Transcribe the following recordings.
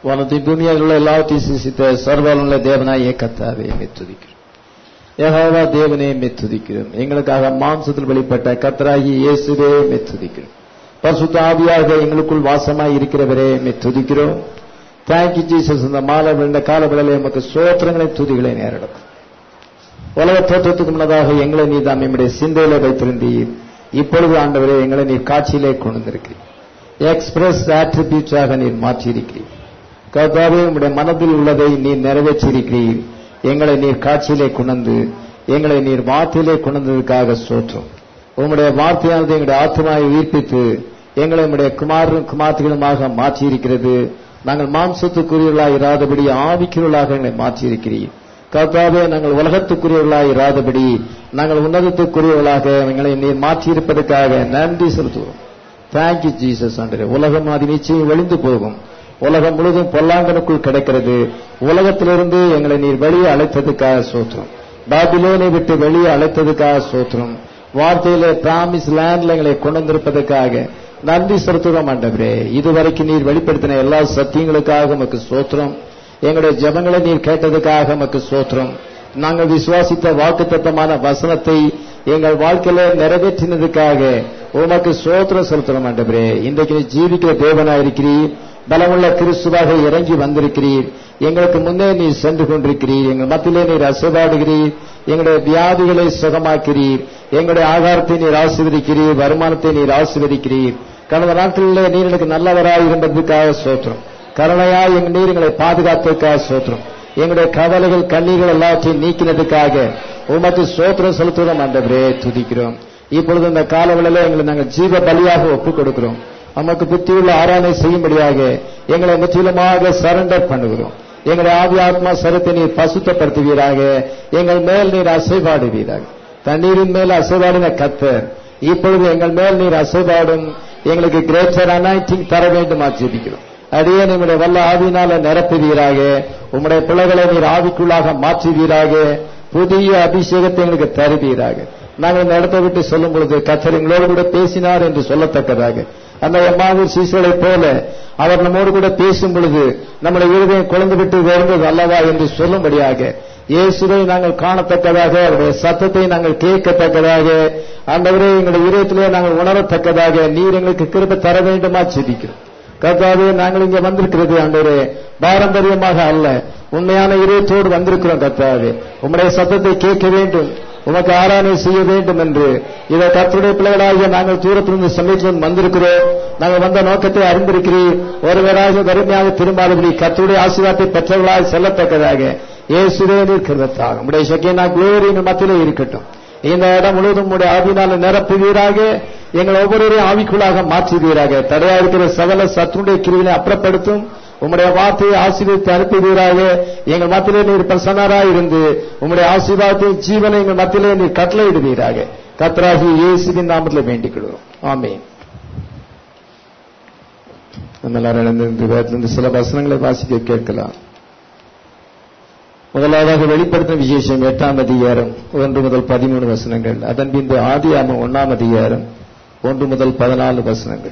வானத்தின் பூமியாக உள்ள எல்லாவற்றையும் சிசித்த சர்வலுள்ள தேவனாய் கத்தாவே எம்மை துதிக்கிறோம் யெகோவா தேவனே எம்மை துதிக்கிறோம் எங்களுக்காக மாம்சத்தில் வெளிப்பட்ட கத்தராகி இயேசுவே எம்மை துதிக்கிறோம் பரிசுத்த ஆவியாக எங்களுக்குள் வாசமாய் இருக்கிறவரே எம்மை துதிக்கிறோம் தேங்க்யூ ஜீசஸ் இந்த மாலை இந்த காலங்களில் எமக்கு சோத்திரங்களை துதிகளை நேரிடும் உலக தோற்றத்துக்கு முன்னதாக எங்களை நீ தான் நம்முடைய சிந்தையில வைத்திருந்தீர் இப்பொழுது ஆண்டவரே எங்களை நீர் காட்சியிலே கொண்டு வந்திருக்கிறீர் எக்ஸ்பிரஸ் ஆட்ரிபியூட்ஸாக நீர் மாற்றியிருக்கிறீர் கர்த்தாவே உம்முடைய மனதில் உள்ளதை நீர் நிறைவேற்றியிருக்கிறீர் எங்களை நீர் காட்சியிலே கொண்டு எங்களை நீர் வார்த்தையிலே கொண்டதுக்காக சோற்றும் உம்முடைய வார்த்தையானது எங்களுடைய ஆத்மாவை உயிர்ப்பித்து எங்களை உம்முடைய குமாரரும் குமார்த்திகளுமாக மாற்றியிருக்கிறது நாங்கள் மாம்சத்துக்குரியவர்களாய் இராதபடி ஆவிக்குரியவர்களாக எங்களை மாற்றியிருக்கிறீர் கர்த்தாவே நாங்கள் உலகத்துக்குரியவர்களாய் இராதபடி நாங்கள் உன்னதத்துக்குரியவர்களாக எங்களை நீர் மாற்றியிருப்பதற்காக நன்றி செலுத்துவோம் தேங்க்யூ ஜீசஸ் ஆண்டரே உலகம் அது நிச்சயம் வெளிந்து போகும் உலகம் முழுதும் பொல்லாங்கனுக்குள் கிடைக்கிறது உலகத்திலிருந்து எங்களை நீர் வெளியே அழைத்ததுக்காக சோத்திரம் பாபிலோனை விட்டு வெளியே அழைத்ததுக்காக சோத்திரம் வார்த்தையில பிராமிஸ் லேண்ட்ல எங்களை கொண்டு வந்திருப்பதற்காக நன்றி செலுத்துகிறோம் ஆண்டவரே இதுவரைக்கும் நீர் வெளிப்படுத்தின எல்லா சத்தியங்களுக்காக உமக்கு சோத்திரம் எங்களுடைய ஜபங்களை நீர் கேட்டதுக்காக உமக்கு சோத்திரம் நாங்கள் விசுவாசித்த வாக்குத்தத்தமான வசனத்தை எங்கள் வாழ்க்கையில நிறைவேற்றினதுக்காக உமக்கு சோத்திரம் செலுத்துறோம் ஆண்டவரே இன்றைக்கு நீ ஜீவிக்கிற தேவனாக இருக்கிறீர் பலமுள்ள கிறிஸ்துவாக இறங்கி வந்திருக்கிறீர் எங்களுக்கு முன்னே நீ சென்று கொண்டிருக்கிறீர் எங்கள் மத்தியிலே நீர் அசைபாடுகிறீர் எங்களுடைய வியாதிகளை சுகமாக்கிறீர் எங்களுடைய ஆகாரத்தை நீர் ஆசீர்வதிக்கிறீர் வருமானத்தை நீர் ஆசீர்வதிக்கிறீர் கடந்த நாட்களிலே நீர் எனக்கு நல்லவராய் இருந்ததுக்காக சோத்திரம் கருணையாய் எங்கள் நீர் எங்களை பாதுகாத்ததுக்காக சோத்திரம் எங்களுடைய கவலைகள் கண்ணீர்கள் எல்லாவற்றையும் நீக்கினதுக்காக உமக்கு சோத்திரம் செலுத்துகிறோம் ஆண்டவரே துதிக்கிறோம் இப்பொழுது இந்த காலவெளியில எங்களை நாங்கள் ஜீவ பலியாக ஒப்புக் கொடுக்கிறோம் நமக்கு புத்தியுள்ள ஆராதனை செய்யும்படியாக எங்களை முற்றிலுமாக சரண்டர் பண்ணுகிறோம் எங்களுடைய ஆவி ஆத்மா சரத்தை நீர் பசுத்தப்படுத்துவீராக எங்கள் மேல் நீர் அசைபாடுவீராக தண்ணீரின் மேல் அசைபாடின கத்தர் இப்பொழுது எங்கள் மேல் நீர் அசைபாடும் எங்களுக்கு கிரேட்டர் அனாயிட்டிங் தர வேண்டுமா ஜெபிக்கிறோம் அடியே நம்முடைய வல்ல ஆவியினால நிரப்புவீராக உம்முடைய பிள்ளைகளை நீர் ஆவிக்குள்ளாக மாற்றுவீராக புதிய அபிஷேகத்தை எங்களுக்கு தருவீராக நாங்கள் இந்த இடத்தை விட்டு சொல்லும் பொழுது கத்தர் எங்களோடு கூட பேசினார் என்று சொல்லத்தக்கதாக அந்த எம்மாவூர் சீசலை போல அவர் நம்மோடு கூட பேசும் பொழுது நம்முடைய இருதயம் குழந்து விட்டு வருந்தது அல்லவா என்று சொல்லும்படியாக இயேசுவை நாங்கள் காணத்தக்கதாக அவருடைய சத்தத்தை நாங்கள் கேட்கத்தக்கதாக ஆண்டவரே எங்களுடைய இதயத்திலே நாங்கள் உணரத்தக்கதாக நீர் எங்களுக்கு கிருப தர வேண்டுமா செபிக்கிறோம் கர்த்தாவே நாங்கள் இங்க வந்திருக்கிறது ஆண்டவரே பாரம்பரியமாக அல்ல உண்மையான இதயத்தோடு வந்திருக்கிறோம் கர்த்தாவே உம்முடைய சத்தத்தை கேட்க வேண்டும் உமக்கு ஆராதனை செய்ய வேண்டும் என்று இதை கர்த்தருடைய பிள்ளைகளாகிய நாங்கள் தூரத்திலிருந்து சமயத்திலிருந்து வந்திருக்கிறோம் நாங்கள் வந்த நோக்கத்தை அறிந்திருக்கிறீர் ஒருவராக வறுமையாக திரும்பாதபடி கர்த்தருடைய ஆசீர்வாதத்தை பெற்றவர்களாக செல்லத்தக்கதாக இயேசுவே நிற்கிறதாக உடைய சக்கியனா குளோரி மத்தியிலே இருக்கட்டும் இந்த இடம் முழுவதும் உடைய ஆவினால நிரப்புவீராக எங்கள் ஒவ்வொருவரையும் ஆவிக்குள்ளாக மாற்றுவீராக தடையா இருக்கிற சகல சத்துடைய கிருவினை அப்புறப்படுத்தும் உம்முடைய வார்த்தையை ஆசீர்வதித்து அனுப்புவீராக எங்கள் மத்தியிலே நீர் பிரசன்னராய் இருந்து உம்முடைய ஆசீர்வாதத்தை ஜீவனை எங்கள் மத்தியிலே நீர் கட்டளையிடுவீராக கத்ராகி இயேசுவின் நாமத்தில் வேண்டிக் கொள்கிறோம் ஆமேன் நம்ம எல்லாரும் எழுந்திருந்து வேதத்திலிருந்து சில வசனங்களை வாசிக்க கேட்கலாம் முதலாவதாக வெளிப்படுத்தும் விசேஷம் எட்டாம் அதிகாரம் ஒன்று முதல் பதிமூணு வசனங்கள் அதன் பின்பு ஆதி ஆம ஒன்னாம் அதிகாரம் ஒன்று முதல் பதினாலு வசனங்கள்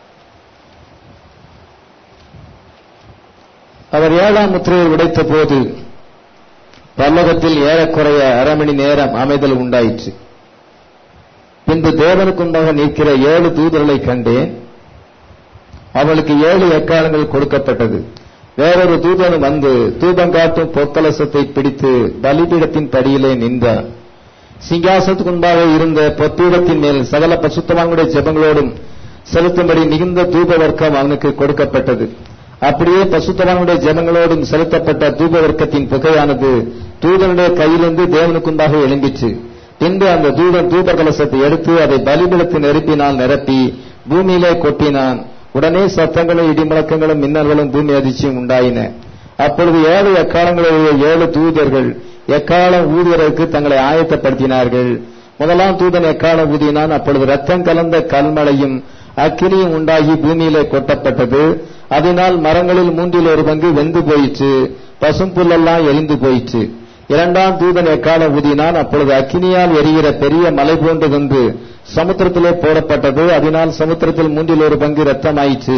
அவர் ஏழாம் முத்திரையை உடைத்த போது பல்லகத்தில் ஏறக்குறைய அரை மணி நேரம் அமைதல் உண்டாயிற்று பின்பு தேவனுக்குண்டாக நிற்கிற ஏழு தூதர்களை கண்டேன் அவளுக்கு ஏழு எக்காலங்கள் கொடுக்கப்பட்டது வேறொரு தூதன் வந்து தூபம் காட்டும் பொற்கலசத்தை பிடித்து பலிபீடத்தின் படியிலே நின்றான் சிங்காசத்துக்கு முன்பாக இருந்த பொற்பீடத்தின் மேல் சகல பசுத்தவான்களுடைய ஜெபங்களோடும் செலுத்தும்படி மிகுந்த தூப வர்க்கம் அவனுக்கு கொடுக்கப்பட்டது அப்படியே பசுத்தவானுடைய ஜெபங்களோடும் செலுத்தப்பட்ட தூப வர்க்கத்தின் புகையானது தூதனுடைய கையிலிருந்து தேவனுக்குண்டாக எழும்பிச்சு பின்பு அந்த தூதன் தூப கலசத்தை எடுத்து அதை பலிபீடத்தின் நெருப்பினால் நிரப்பி பூமியிலே கொட்டினான் உடனே சத்தங்களும் இடிமுழக்கங்களும் மின்னல்களும் பூமி அதிர்ச்சியும் உண்டாயின அப்பொழுது ஏழு எக்காலங்களுடைய ஏழு தூதர்கள் எக்காலம் ஊதுவதற்கு தங்களை ஆயத்தப்படுத்தினார்கள் முதலாம் தூதன் எக்காலம் ஊதினான் அப்பொழுது ரத்தம் கலந்த கல்மழையும் அக்கினியும் உண்டாகி பூமியிலே கொட்டப்பட்டது அதனால் மரங்களில் மூன்றில் ஒரு பங்கு வெந்து போயிற்று பசும்புல்லெல்லாம் எரிந்து போயிற்று இரண்டாம் தூதன் எக்கால ஊதினான் அப்பொழுது அக்கினியால் எரிகிற பெரிய மலை போன்று வந்து சமுத்திரத்திலே போடப்பட்டது அதனால் சமுத்திரத்தில் மூன்றில் ஒரு பங்கு ரத்தமாயிற்று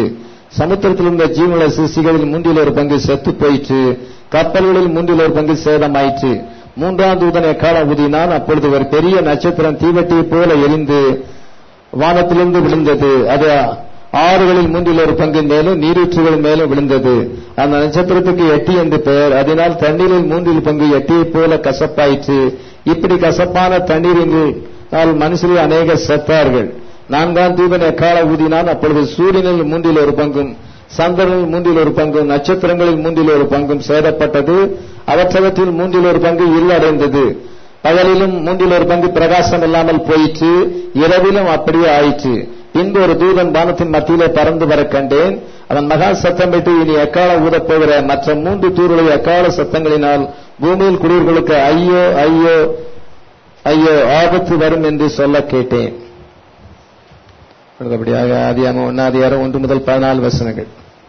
சமுத்திரத்தில் இருந்த ஜீவனுள்ள சிசிகளில் மூன்றில் ஒரு பங்கு செத்து போயிற்று கப்பல்களில் மூன்றில் ஒரு பங்கு சேதமாயிற்று மூன்றாம் தூதன் எக்காலம் ஊதினான் அப்பொழுது ஒரு பெரிய நட்சத்திரம் தீவட்டியை போல எரிந்து வானத்திலிருந்து விழுந்தது அது ஆறுகளில் மூன்றில் ஒரு பங்கு மேலும் நீரூற்றுகள் மேலும் விழுந்தது அந்த நட்சத்திரத்துக்கு எட்டி என்று பெயர் அதனால் தண்ணீரில் மூன்றில் பங்கு எட்டியைப் போல கசப்பாயிற்று இப்படி கசப்பான தண்ணீரினால் மனுஷரில் அநேக செத்தார்கள் நான்காம் தூதன் எக்கால ஊதினான் அப்பொழுது சூரியனில் மூன்றில் ஒரு பங்கும் சந்திரனில் மூன்றில் ஒரு பங்கும் நட்சத்திரங்களில் மூன்றில் ஒரு பங்கும் சேதப்பட்டது அவற்றவற்றில் மூன்றில் ஒரு பங்கு இருளடைந்தது பகலிலும் மூன்றில் ஒரு பங்கு பிரகாசம் இல்லாமல் போயிற்று இரவிலும் அப்படியே ஆயிற்று பின்பு ஒரு தூதன் வானத்தின் மத்தியிலே பறந்து வர கண்டேன் அவன் மகா சத்தமிட்டு இனி எக்கால ஊதப் போகிற மற்ற மூன்று தூர்களை எக்கால சத்தங்களினால் பூமியில் குடியர்களுக்கு ஐயோ ஐயோ ஐயோ ஆபத்து வரும் என்று சொல்ல கேட்டேன் அடுத்தபடியாக ஆதியாம ஒன்னாதியாரம் ஒன்று முதல் பதினாலு வசனங்கள்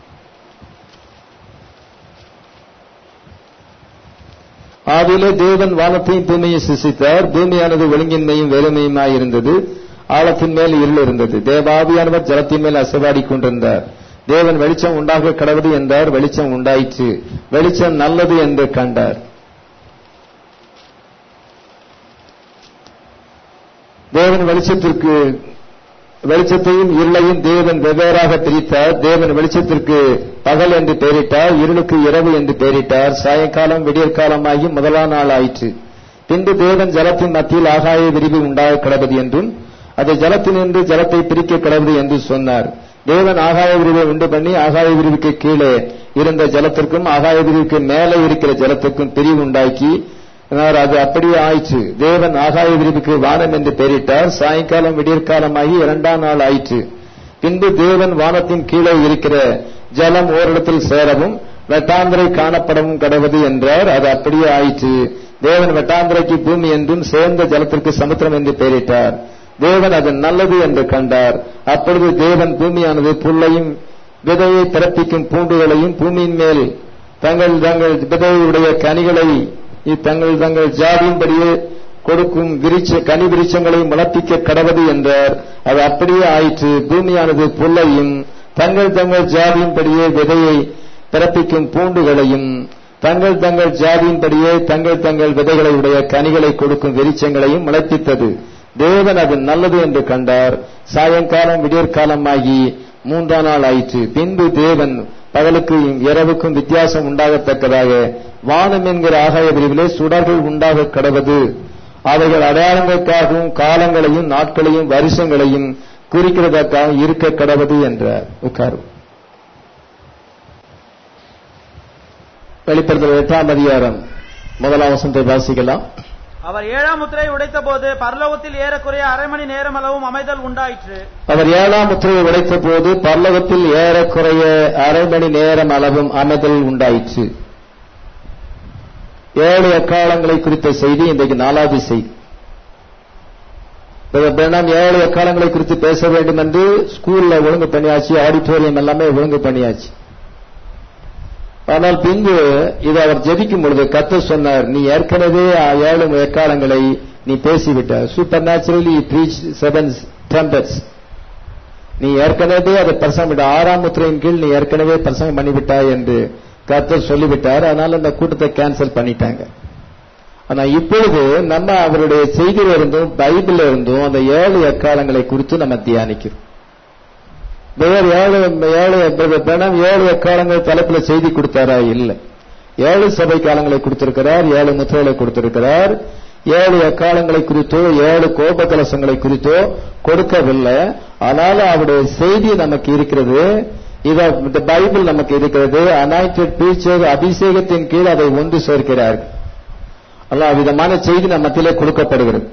ஆதியிலே தேவன் வானத்தையும் பூமியை சிசித்தார் பூமியானது ஒழுங்கின்மையும் வெறுமையுமாய் இருந்தது ஆழத்தின் மேல் இருள் இருந்தது தேவாதியானவர் ஜலத்தின் மேல் அசைவாடி கொண்டிருந்தார் தேவன் வெளிச்சம் உண்டாக கடவுது என்றார் வெளிச்சம் உண்டாயிற்று வெளிச்சம் நல்லது என்று கண்டார் தேவன் வெளிச்சத்திற்கு வெளிச்சத்தையும் இருளையும் தேவன் வெவ்வேறாக பிரித்தார் தேவன் வெளிச்சத்திற்கு பகல் என்று பெயரிட்டார் இருளுக்கு இரவு என்று பெயரிட்டார் சாயங்காலம் விடியற்காலமாகி முதலாம் நாள் ஆயிற்று பின்பு தேவன் ஜலத்தின் மத்தியில் ஆகாய விரிவு உண்டாக கிடவது என்றும் அது ஜலத்தினின்று ஜலத்தை பிரிக்க கிடவது என்று சொன்னார் தேவன் ஆகாய விரிவை உண்டு பண்ணி ஆகாய விரிவுக்கு கீழே இருந்த ஜலத்திற்கும் ஆகாய விரிவுக்கு மேலே இருக்கிற ஜலத்திற்கும் பிரிவு உண்டாக்கி அது அப்படியே ஆயிற்று தேவன் ஆகாய விரிவுக்கு வானம் என்று பெயரிட்டார் சாயங்காலம் விடியற்காலமாகி இரண்டாம் நாள் ஆயிற்று பின்பு தேவன் வானத்தின் கீழே இருக்கிற ஜலம் ஓரிடத்தில் சேரவும் வெட்டாந்திரை காணப்படவும் கடவுது என்றார் அது அப்படியே ஆயிற்று தேவன் வெட்டாந்திரைக்கு பூமி என்றும் சேர்ந்த ஜலத்திற்கு சமுத்திரம் என்று பெயரிட்டார் தேவன் அது நல்லது என்று கண்டார் அப்பொழுது தேவன் பூமியானது புல்லையும் விதையை பிறப்பிக்கும் பூண்டுகளையும் பூமியின் மேல் தங்கள் தங்கள் விதையுடைய கனிகளை தங்கள் தங்கள் ஜாதியின்படியே கொடுக்கும் விரிச்ச கனி விரிச்சங்களை முளப்பிக்க கடவது என்றார் அது அப்படியே ஆயிற்று பூமியானது புல்லையும் தங்கள் தங்கள் ஜாதியின்படியே விதையை பிறப்பிக்கும் பூண்டுகளையும் தங்கள் தங்கள் ஜாதியின்படியே தங்கள் தங்கள் விதைகளை உடைய கனிகளை கொடுக்கும் விரிச்சங்களையும் முளைப்பித்தது தேவன் அது நல்லது என்று கண்டார் சாயங்காலம் விடியற்காலமாகி மூன்றாம் நாள் ஆயிற்று பின்பு தேவன் பகலுக்கும் இரவுக்கும் வித்தியாசம் உண்டாகத்தக்கதாக வானம் என்கிற ஆகாய விரிவிலே சுடர்கள் உண்டாக கடவது அவைகள் அடையாளங்களுக்காகவும் காலங்களையும் நாட்களையும் வருஷங்களையும் குறிக்கிறதற்காக இருக்க கடவது என்றார் உட்காரும் வெளிப்படுத்தல் எட்டாம் அதிகாரம் முதலாம் வசனத்தை வாசிக்கலாம் அவர் ஏழாம் முத்திரையை உடைத்த போது பரலோகத்தில் ஏறக்குறைய அரை மணி நேரம் அளவும் அமைதல் உண்டாயிற்று அவர் ஏழாம் முத்திரையை உடைத்த போது பரலோகத்தில் ஏறக்குறைய அரை மணி நேரம் அளவும் அமைதல் உண்டாயிற்று ஏழு எக்காலங்களை குறித்த செய்தி இன்றைக்கு நாலாவது செய்தி பிரணம் ஏழு எக்காலங்களை குறித்து பேச வேண்டும் என்று ஸ்கூல்ல ஒழுங்கு பண்ணியாச்சு ஆடிட்டோரியம் எல்லாமே ஒழுங்கு பண்ணியாச்சு ஆனால் பின்பு இதை அவர் ஜெபிக்கும் பொழுது கத்த சொன்னார் நீ ஏற்கனவே ஏழு எக்காலங்களை நீ பேசிவிட்டார் supernaturally preach seven trumpets நீ ஏற்கனவே அதை பிரசங்கம் விட்ட ஆறாம் முத்திரையின் கீழ் நீ ஏற்கனவே பிரசங்கம் பண்ணிவிட்டாய் என்று கர்த்தர் சொல்லிவிட்டார் அதனால அந்த கூட்டத்தை கேன்சல் பண்ணிட்டாங்க ஆனா இப்பொழுது நம்ம அவருடைய செய்தியில இருந்தும் பைபிள்ல இருந்தும் அந்த ஏழு எக்காலங்களை குறித்து நம்ம தியானிக்கிறோம் வேறு ஏழு ஏழு பிரணம் ஏழு எக்காலங்கள் தலைப்புல செய்தி கொடுத்தாரா இல்ல ஏழு சபை காலங்களை கொடுத்திருக்கிறார் ஏழு முத்திரைகளை கொடுத்திருக்கிறார் ஏழு எக்காலங்களை குறித்தோ ஏழு கோப கலசங்களை குறித்தோ கொடுக்கவில்லை ஆனாலும் அவருடைய செய்தி நமக்கு இருக்கிறது இத இந்த பைபிள் நமக்கு இருக்கிறது அனாய்டட் பீச்சர் அபிஷேகத்தின் கீழ் அதை ஒன்று சேர்க்கிறார்கள் அல்ல விதமான செய்தி நம்ம மத்தியிலே கொடுக்கப்படுகிறது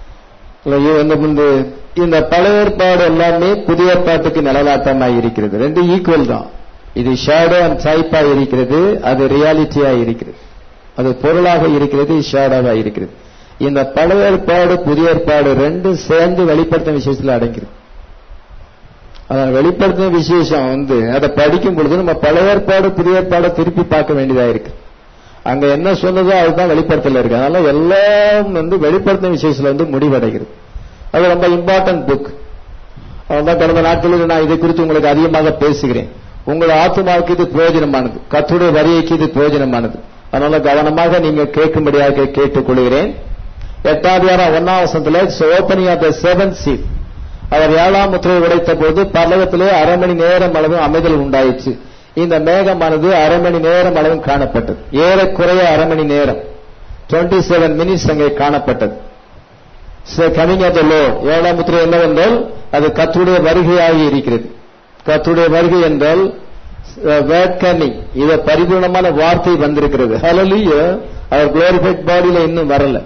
இந்த பழைய ஏற்பாடு எல்லாமே புதிய ஏற்பாட்டுக்கு நிலநாட்டமாய் இருக்கிறது ரெண்டு ஈக்குவல் தான் இது ஷேடோ அண்ட் டைப்பா இருக்கிறது அது ரியாலிட்டியா இருக்கிறது அது பொருளாக இருக்கிறது ஷேடோவா இருக்கிறது இந்த பழைய ஏற்பாடு புதிய ஏற்பாடு ரெண்டும் சேர்ந்து வெளிப்படுத்தும் விஷயத்தில் அடங்கிருக்கு அதான் வெளிப்படுத்தும் விசேஷம் வந்து அதை படிக்கும் பொழுது நம்ம பழைய ஏற்பாடு புதிய ஏற்பாடு திருப்பி பார்க்க வேண்டியதா இருக்கு அங்க என்ன சொன்னதோ அதுதான் வெளிப்படுத்தல இருக்கு அதனால எல்லாம் வந்து வெளிப்படுத்தும் விசேஷத்துல வந்து முடிவடைகிறது அது ரொம்ப இம்பார்ட்டன்ட் புக் அதான் கடந்த நாட்களில் நான் இதை குறித்து உங்களுக்கு அதிகமாக பேசுகிறேன் உங்கள் ஆத்மாவுக்கு இது பிரயோஜனமானது கத்துடைய வரியைக்கு இது பிரயோஜனமானது அதனால கவனமாக நீங்க கேட்கும்படியாக கேட்டுக்கொள்கிறேன் எட்டாவது வாரம் ஒன்னாம் வசனத்துல opening of the seven seal அவர் ஏழாம் முத்திரையை உடைத்த போது பல்லவத்திலே அரை மணி நேரம் அளவும் அமைதல் உண்டாயிற்று இந்த மேகமானது அரை மணி நேரம் அளவும் காணப்பட்டது ஏறக்குறைய அரை மணி நேரம் டுவெண்ட்டி செவன் மினிட்ஸ் அங்கே காணப்பட்டது கமிங் ஆஃப் த லோ ஏழாம் முத்திரை என்னவென்றால் அது கத்துடைய வருகையாகி இருக்கிறது கத்துடைய வருகை என்றால் வேர்ட் கமிங் இத பரிபூர்ணமான வார்த்தை வந்திருக்கிறது ஹலலிய அவர் குளோரிஃபைட் பாடியில இன்னும் வரல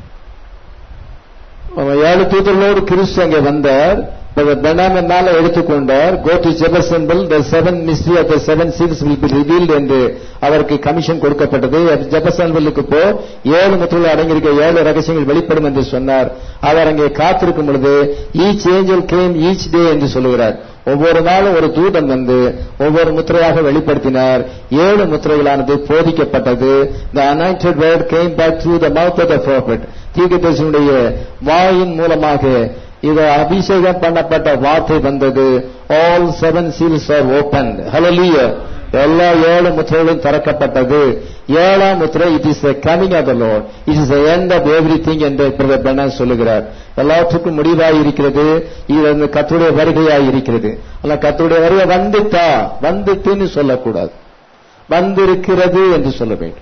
ஏழு தூதர்களோடு கிறிஸ்து அங்கே வந்தார் பெனாம மேல எடுத்துக்கொண்டார் கோ டு ஜெபசம்பிள் the seven mystery of the seven seals will be revealed என்று அவருக்கு கமிஷன் கொடுக்கப்பட்டது ஜெபசம்பிளுக்கு போ ஏழு முத்திரைகள் அடங்கியிருக்க ஏழு ரகசியங்கள் வெளிப்படும் என்று சொன்னார் அவர் அங்கே காத்திருக்கும் பொழுது each angel came each day என்று சொல்லுகிறார் ஒவ்வொரு நாளும் ஒரு தூதன் வந்து ஒவ்வொரு முத்திரையாக வெளிப்படுத்தினார் ஏழு முத்திரைகளானது போதிக்கப்பட்டது the anointed word came back through the mouth of the prophet தீர்க்கதரிசனுடைய வாயின் மூலமாக இது அபிஷேகம் பண்ணப்பட்ட வார்த்தை வந்தது all seven seals are open ஹலலிய எல்லா ஏழு முத்திரைகளும் திறக்கப்பட்டது ஏழாம் முத்திரை it is coming of the Lord it is end of everything என்று பிரதர் சொல்லுகிறார் எல்லாத்துக்கும் முடிவாய் இருக்கிறது இது வந்து கத்துடைய வருகையாய் இருக்கிறது அல்ல கத்துடைய வருகை வந்துட்டா வந்துட்டுன்னு சொல்லக்கூடாது வந்திருக்கிறது என்று சொல்ல வேண்டும்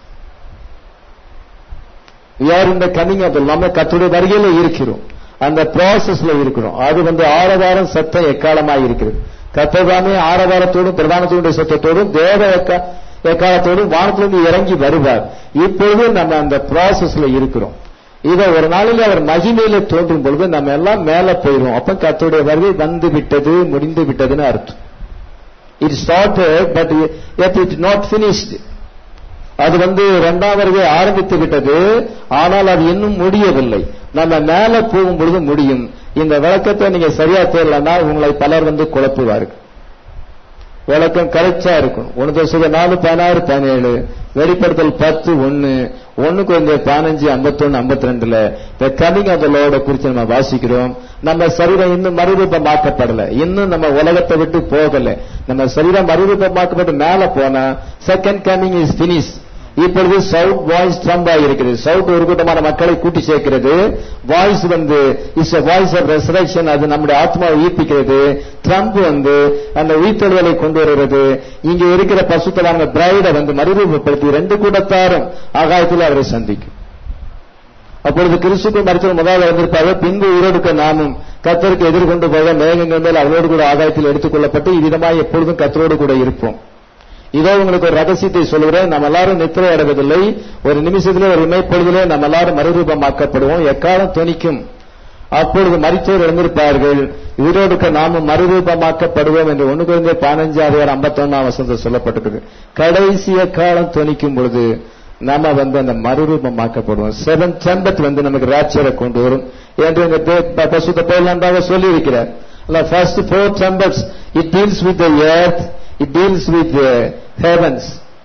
யார் இந்த கமிங் ஆஃப் நம்ம கத்துடைய வருகையில இருக்கிறோம் அந்த ப்ராசஸ்ல இருக்கிறோம் அது வந்து ஆரவாரம் சத்தம் எக்காலமாய் இருக்கிறது கத்ததாமே ஆரவாரத்தோடும் பிரதானத்தோடைய சத்தத்தோடும் தேவ எக்காலத்தோடும் வானத்திலிருந்து இறங்கி வருவார் இப்பொழுது நம்ம அந்த ப்ராசஸ்ல இருக்கிறோம் இதை ஒரு நாளில் அவர் மகிமையில தோன்றும் பொழுது நம்ம எல்லாம் மேல போயிடும் அப்ப கத்துடைய வருகை வந்து விட்டது முடிந்து விட்டதுன்னு அர்த்தம் it started but yet it not finished அது வந்து இரண்டாம் வருகை ஆரம்பித்து விட்டது ஆனால் அது இன்னும் முடியவில்லை நம்ம மேல போகும் பொழுது முடியும் இந்த விளக்கத்தை நீங்க சரியா தெரியலன்னா உங்களை பலர் வந்து குழப்புவார்கள் விளக்கம் கரெக்டா இருக்கும் ஒன்னு தோசை நாலு பதினாறு பதினேழு வெளிப்படுத்தல் பத்து ஒன்னு ஒன்னு கொஞ்சம் பதினஞ்சு ஐம்பத்தொன்னு ஐம்பத்தி ரெண்டுல த கமிங் ஆஃப் த லோட குறித்து நம்ம வாசிக்கிறோம் நம்ம சரீரம் இன்னும் மறுரூபமாக்கப்படல இன்னும் நம்ம உலகத்தை விட்டு போகல நம்ம சரீரம் மறுரூபமாக்கப்பட்டு மேல போனா செகண்ட் கமிங் இஸ் பினிஷ் இப்பொழுது சவுட் வாய்ஸ் ட்ரம்ப் இருக்கிறது சவுட் ஒரு கூட்டமான மக்களை கூட்டி சேர்க்கிறது வாய்ஸ் வந்து is a voice of resurrection அது நம்முடைய ஆத்மாவை ஈர்ப்பிக்கிறது ட்ரம்ப் வந்து அந்த உயிர்த்தெழுதலை கொண்டு வருகிறது இங்க இருக்கிற பசுத்தலான பிரைடை வந்து மறுரூபப்படுத்தி ரெண்டு கூட்டத்தாரும் ஆகாயத்தில் அவரை சந்திக்கும் அப்பொழுது கிறிஸ்துக்கு மருத்துவ முதலாவது வந்திருப்பாங்க பின்பு உயிரோடுக்க நாமும் கத்தருக்கு எதிர்கொண்டு போக மேகங்கள் மேல் அவரோடு கூட ஆகாயத்தில் எடுத்துக்கொள்ளப்பட்டு இவ்விதமாய் எப்பொழுதும் கத்தரோடு கூட இருப்போம் இதோ உங்களுக்கு ஒரு ரகசியத்தை சொல்கிறேன் நம்ம எல்லாரும் நித்திரை அடைவதில்லை ஒரு நிமிஷத்திலே ஒரு இமைப்பொழுதிலே நம்ம எல்லாரும் மறுரூபமாக்கப்படுவோம் எக்காலம் துணிக்கும் அப்பொழுது மறித்தோர் எழுந்திருப்பார்கள் உயிரோடுக்க நாமும் மறுரூபமாக்கப்படுவோம் என்று ஒன்று குறைந்த பதினஞ்சாவது ஐம்பத்தொன்னாம் வசனத்தில் சொல்லப்பட்டிருக்கு கடைசி காலம் துணிக்கும் பொழுது நாம வந்து அந்த மறுரூபமாக்கப்படுவோம் செவன் சம்பத் வந்து நமக்கு ராட்சியரை கொண்டு வரும் என்று இந்த பசுத்த பேர் நன்றாக சொல்லி இருக்கிறார் first four trumpets it deals with the earth It deals with the heavens.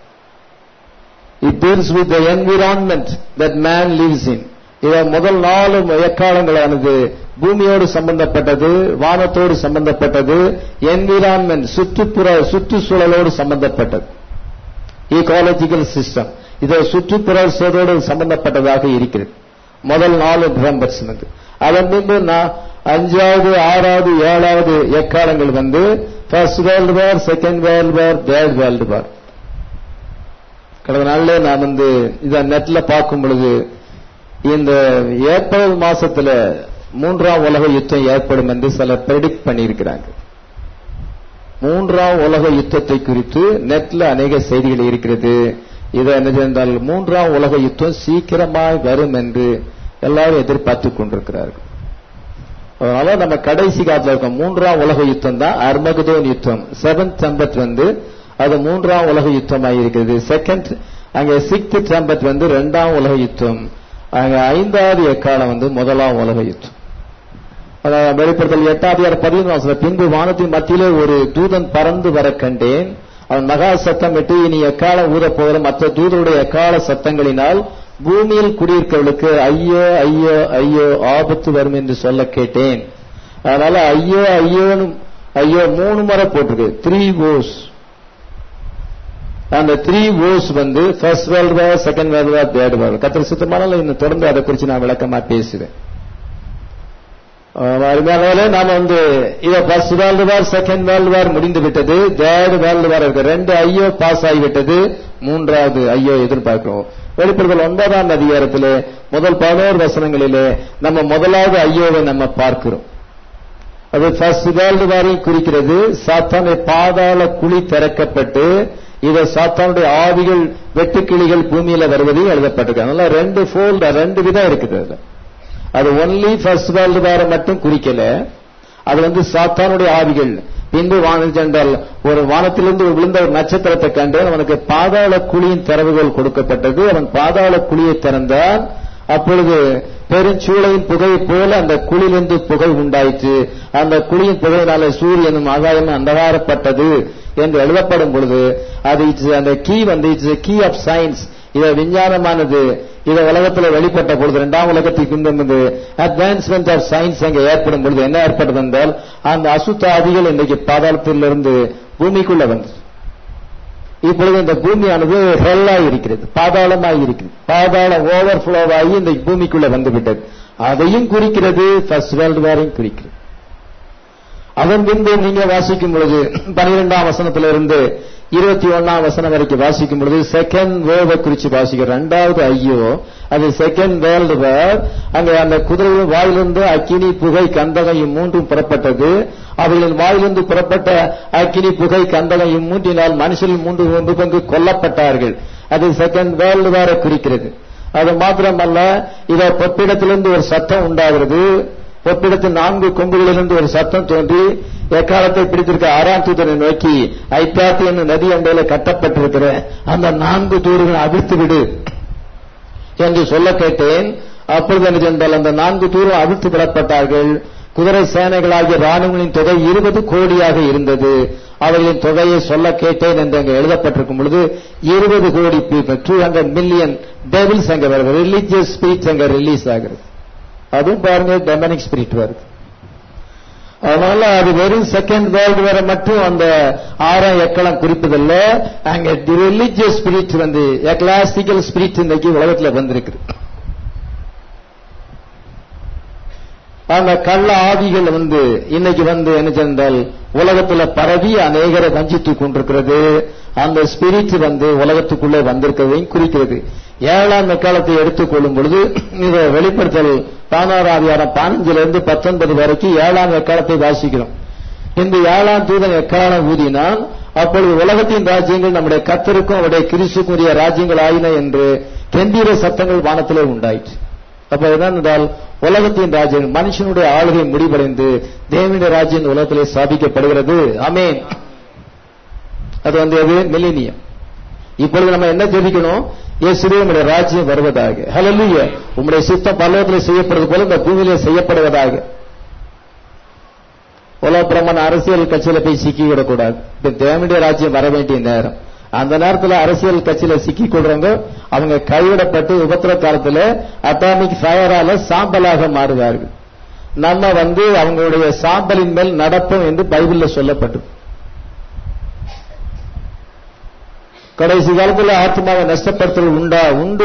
It deals with the environment that man lives in. இத முதல் நாலு எக்காலங்களானது பூமியோடு சம்பந்தப்பட்டது வானத்தோடு சம்பந்தப்பட்டது என்விரான்மெண்ட் சுற்றுப்புற சுற்றுச்சூழலோடு சம்பந்தப்பட்டது ஈகாலஜிக்கல் சிஸ்டம் இதை சுற்றுப்புறத்தோடு சம்பந்தப்பட்டதாக இருக்கிறது முதல் நாலு பிரம்பர்ஸ் வந்து அதன் பின்பு அஞ்சாவது ஆறாவது ஏழாவது எக்காலங்கள் வந்து first world war second world war third world war கடந்த நாள்ல நான் வந்து இத நெட்ல பார்க்கும் பொழுது இந்த ஏப்ரல் மாசத்துல மூன்றாம் உலக யுத்தம் ஏற்படும் என்று சிலர் ப்ரெடிக்ட் பண்ணியிருக்கிறாங்க மூன்றாம் உலக யுத்தத்தை குறித்து நெட்ல அநேக செய்திகள் இருக்கிறது இதை என்ன என்றால் மூன்றாம் உலக யுத்தம் சீக்கிரமாய் வரும் என்று எல்லாரும் எதிர்பார்த்து கொண்டிருக்கிறார்கள் அதனால நம்ம கடைசி காலத்துல இருக்கோம் மூன்றாம் உலக யுத்தம் தான் அர்மகதோன் யுத்தம் செவன்த் டம்பத் வந்து அது மூன்றாம் உலக யுத்தமாக இருக்கிறது செகண்ட் அங்க சிக்ஸ்த் டம்பத் வந்து ரெண்டாம் உலக யுத்தம் அங்க ஐந்தாவது எக்காலம் வந்து முதலாம் உலக யுத்தம் வெளிப்படுத்தல் எட்டாவது பதினொன்று பின்பு வானத்தின் மத்தியிலே ஒரு தூதன் பறந்து வர கண்டேன் அவன் மகா சத்தம் விட்டு இனி எக்காலம் ஊத போகிற மற்ற தூதருடைய எக்கால சத்தங்களினால் பூமியில் குடியிருக்கிறவர்களுக்கு ஐயோ ஐயோ ஐயோ ஆபத்து வரும் என்று சொல்ல கேட்டேன் அதனால ஐயோ ஐயோன்னு ஐயோ மூணு முறை போட்டிருக்கு த்ரீ ஓஸ் அந்த த்ரீ ஓஸ் வந்து first world war second world war third world கத்திர சுத்தமான இன்னும் தொடர்ந்து அதை குறித்து நான் விளக்கமா பேசுவேன் அருமையானவர்களே நாம வந்து இத first world war second world war முடிந்து விட்டது தேர்ட் வேர்ல்டு வார் இருக்கு ரெண்டு ஐயோ பாஸ் ஆகிவிட்டது மூன்றாவது ஐயோ எதிர்பார்க்கிறோம் வெளிப்படுத்தல் ஒன்பதாம் அதிகாரத்திலே முதல் பதினோரு வசனங்களிலே நம்ம முதலாவது ஐயோவை நம்ம பார்க்கிறோம் அது ஃபர்ஸ்ட் வேர்ல்டு வாரையும் குறிக்கிறது சாத்தானை பாதாள குழி திறக்கப்பட்டு இத சாத்தானுடைய ஆவிகள் வெட்டுக்கிளிகள் பூமியில வருவதையும் எழுதப்பட்டிருக்கு அதனால ரெண்டு ஃபோல்ட் ரெண்டு விதம் இருக்குது அதுல அது ஒன்லி ஃபர்ஸ்ட் வேர்ல்டு வார மட்டும் குறிக்கல அது வந்து சாத்தானுடைய ஆவிகள் பின்பு வானல் சென்றால் ஒரு வானத்திலிருந்து விழுந்த ஒரு நட்சத்திரத்தை கண்டு அவனுக்கு பாதாள குழியின் திறவுகள் கொடுக்கப்பட்டது அவன் பாதாள குழியை திறந்தான் அப்பொழுது பெருஞ்சூளையின் புகை போல அந்த குழியிலிருந்து புகை உண்டாயிற்று அந்த குழியின் புகையினால சூரியனும் ஆகாயமும் அந்தகாரப்பட்டது என்று எழுதப்படும் பொழுது அது இட்ஸ் அந்த கீ வந்து இட்ஸ் கீ ஆஃப் சயின்ஸ் இத விஞ்ஞானமானது இத உலகத்துல வெளிப்பட்ட பொழுது இரண்டாம் உலகத்துக்கு வந்து அட்வான்ஸ்மெண்ட் ஆஃப் சயின்ஸ் அங்க ஏற்படும் பொழுது என்ன ஏற்பட்டது என்றால் அந்த அசுத்த ஆதிகள் இன்றைக்கு பாதாளத்திலிருந்து பூமிக்குள்ள வந்தது இப்பொழுது இந்த பூமியானது ஹெல்லாய் இருக்கிறது பாதாளமாய் இருக்கிறது பாதாளம் ஓவர் ஆகி இந்த பூமிக்குள்ள வந்துவிட்டது அதையும் குறிக்கிறது ஃபர்ஸ்ட் வேர்ல்டு வாரையும் குறிக்கிறது அதன் பின்பு நீங்க வாசிக்கும் பொழுது பனிரெண்டாம் வசனத்திலிருந்து இருபத்தி ஒன்னாம் வசனம் வரைக்கும் வாசிக்கும் பொழுது செகண்ட் வேர்வை குறிச்சு வாசிக்கிற ரெண்டாவது ஐயோ அது செகண்ட் வேர்ல்டு வேர் அங்க அந்த குதிரையின் வாயிலிருந்து அக்கினி புகை கந்தகம் மூன்றும் புறப்பட்டது அவர்களின் வாயிலிருந்து புறப்பட்ட அக்கினி புகை கந்தகம் மூன்றினால் மனுஷரில் மூன்று ஒன்று பங்கு கொல்லப்பட்டார்கள் அது செகண்ட் வேர்ல்டு வேரை குறிக்கிறது அது மாத்திரமல்ல இத பொப்பிடத்திலிருந்து ஒரு சத்தம் உண்டாகிறது பொப்பிடத்தில் நான்கு கொம்புகளிலிருந்து ஒரு சத்தம் தோன்றி எக்காலத்தை பிடித்திருக்க ஆறாம் தூதரை நோக்கி ஐத்தாத்தி என்னும் நதி அண்டையில கட்டப்பட்டிருக்கிற அந்த நான்கு தூர்கள் அவிழ்த்து விடு என்று சொல்ல கேட்டேன் அப்பொழுது என்ன சென்றால் அந்த நான்கு தூரம் அவிழ்த்து விடப்பட்டார்கள் குதிரை சேனைகளாகிய ராணுவங்களின் தொகை இருபது கோடியாக இருந்தது அவர்களின் தொகையை சொல்ல கேட்டேன் என்று அங்கு எழுதப்பட்டிருக்கும் பொழுது இருபது கோடி people two hundred million devils அங்க வருது ரிலீஜியஸ் ஸ்பீச் அங்க ரிலீஸ் ஆகுது அதுவும் பாருங்க டெமனிக் ஸ்பிரிட் வருது அதனால அது வெறும் செகண்ட் வேர்ல்டு வர மட்டும் அந்த ஆறாம் எக்களம் குறிப்பதில்ல அங்க ரிலிஜியஸ் ஸ்பிரிட் வந்து எக்லாஸ்டிக்கல் ஸ்பிரிட் இன்னைக்கு உலகத்துல வந்திருக்கு அந்த கள்ள ஆவிகள் வந்து இன்னைக்கு வந்து என்ன சென்றால் உலகத்துல பரவி அநேகரை வஞ்சித்துக் கொண்டிருக்கிறது அந்த ஸ்பிரிட் வந்து உலகத்துக்குள்ளே வந்திருக்கிறதையும் குறிக்கிறது ஏழாம் எக்காலத்தை எடுத்துக்கொள்ளும் பொழுது இதை வெளிப்படுத்தல் பதினாறாம் பதினஞ்சுல இருந்து பத்தொன்பது வரைக்கும் ஏழாம் எக்காலத்தை வாசிக்கிறோம் இந்த ஏழாம் தூதன் எக்காலம் ஊதினால் அப்பொழுது உலகத்தின் ராஜ்யங்கள் நம்முடைய கத்தருக்கும் அவருடைய கிறிஸ்துக்கும் உரிய ராஜ்யங்கள் ஆயின என்று கெம்பீர சத்தங்கள் வானத்திலே உண்டாயிற்று அப்ப என்னென்றால் உலகத்தின் ராஜ்யம் மனுஷனுடைய ஆளுகை முடிவடைந்து தேவனுடைய ராஜ்யம் உலகத்திலே ஸ்தாபிக்கப்படுகிறது அமேன் அது வந்து எது மில்லினியம் இப்பொழுது நம்ம என்ன தெரிவிக்கணும் இயேசுவே உங்களுடைய ராஜ்யம் வருவதாக ஹலலுய உங்களுடைய சித்தம் பல்லவத்தில் செய்யப்படுவது போல இந்த பூமியிலே செய்யப்படுவதாக உலகப்புறமான அரசியல் கட்சியில போய் சிக்கிவிடக்கூடாது இப்ப தேவனுடைய ராஜ்யம் வர வேண்டிய நேரம் அந்த நேரத்தில் அரசியல் கட்சியில சிக்கிக் கொள்றவங்க அவங்க கைவிடப்பட்டு உபத்திர காலத்துல அட்டாமிக் ஃபயரால சாம்பலாக மாறுவார்கள் நம்ம வந்து அவங்களுடைய சாம்பலின் மேல் நடப்போம் என்று பைபிள்ல சொல்லப்பட்டு கடைசி காலத்துல ஆத்மாவை நஷ்டப்படுத்துறது உண்டா உண்டு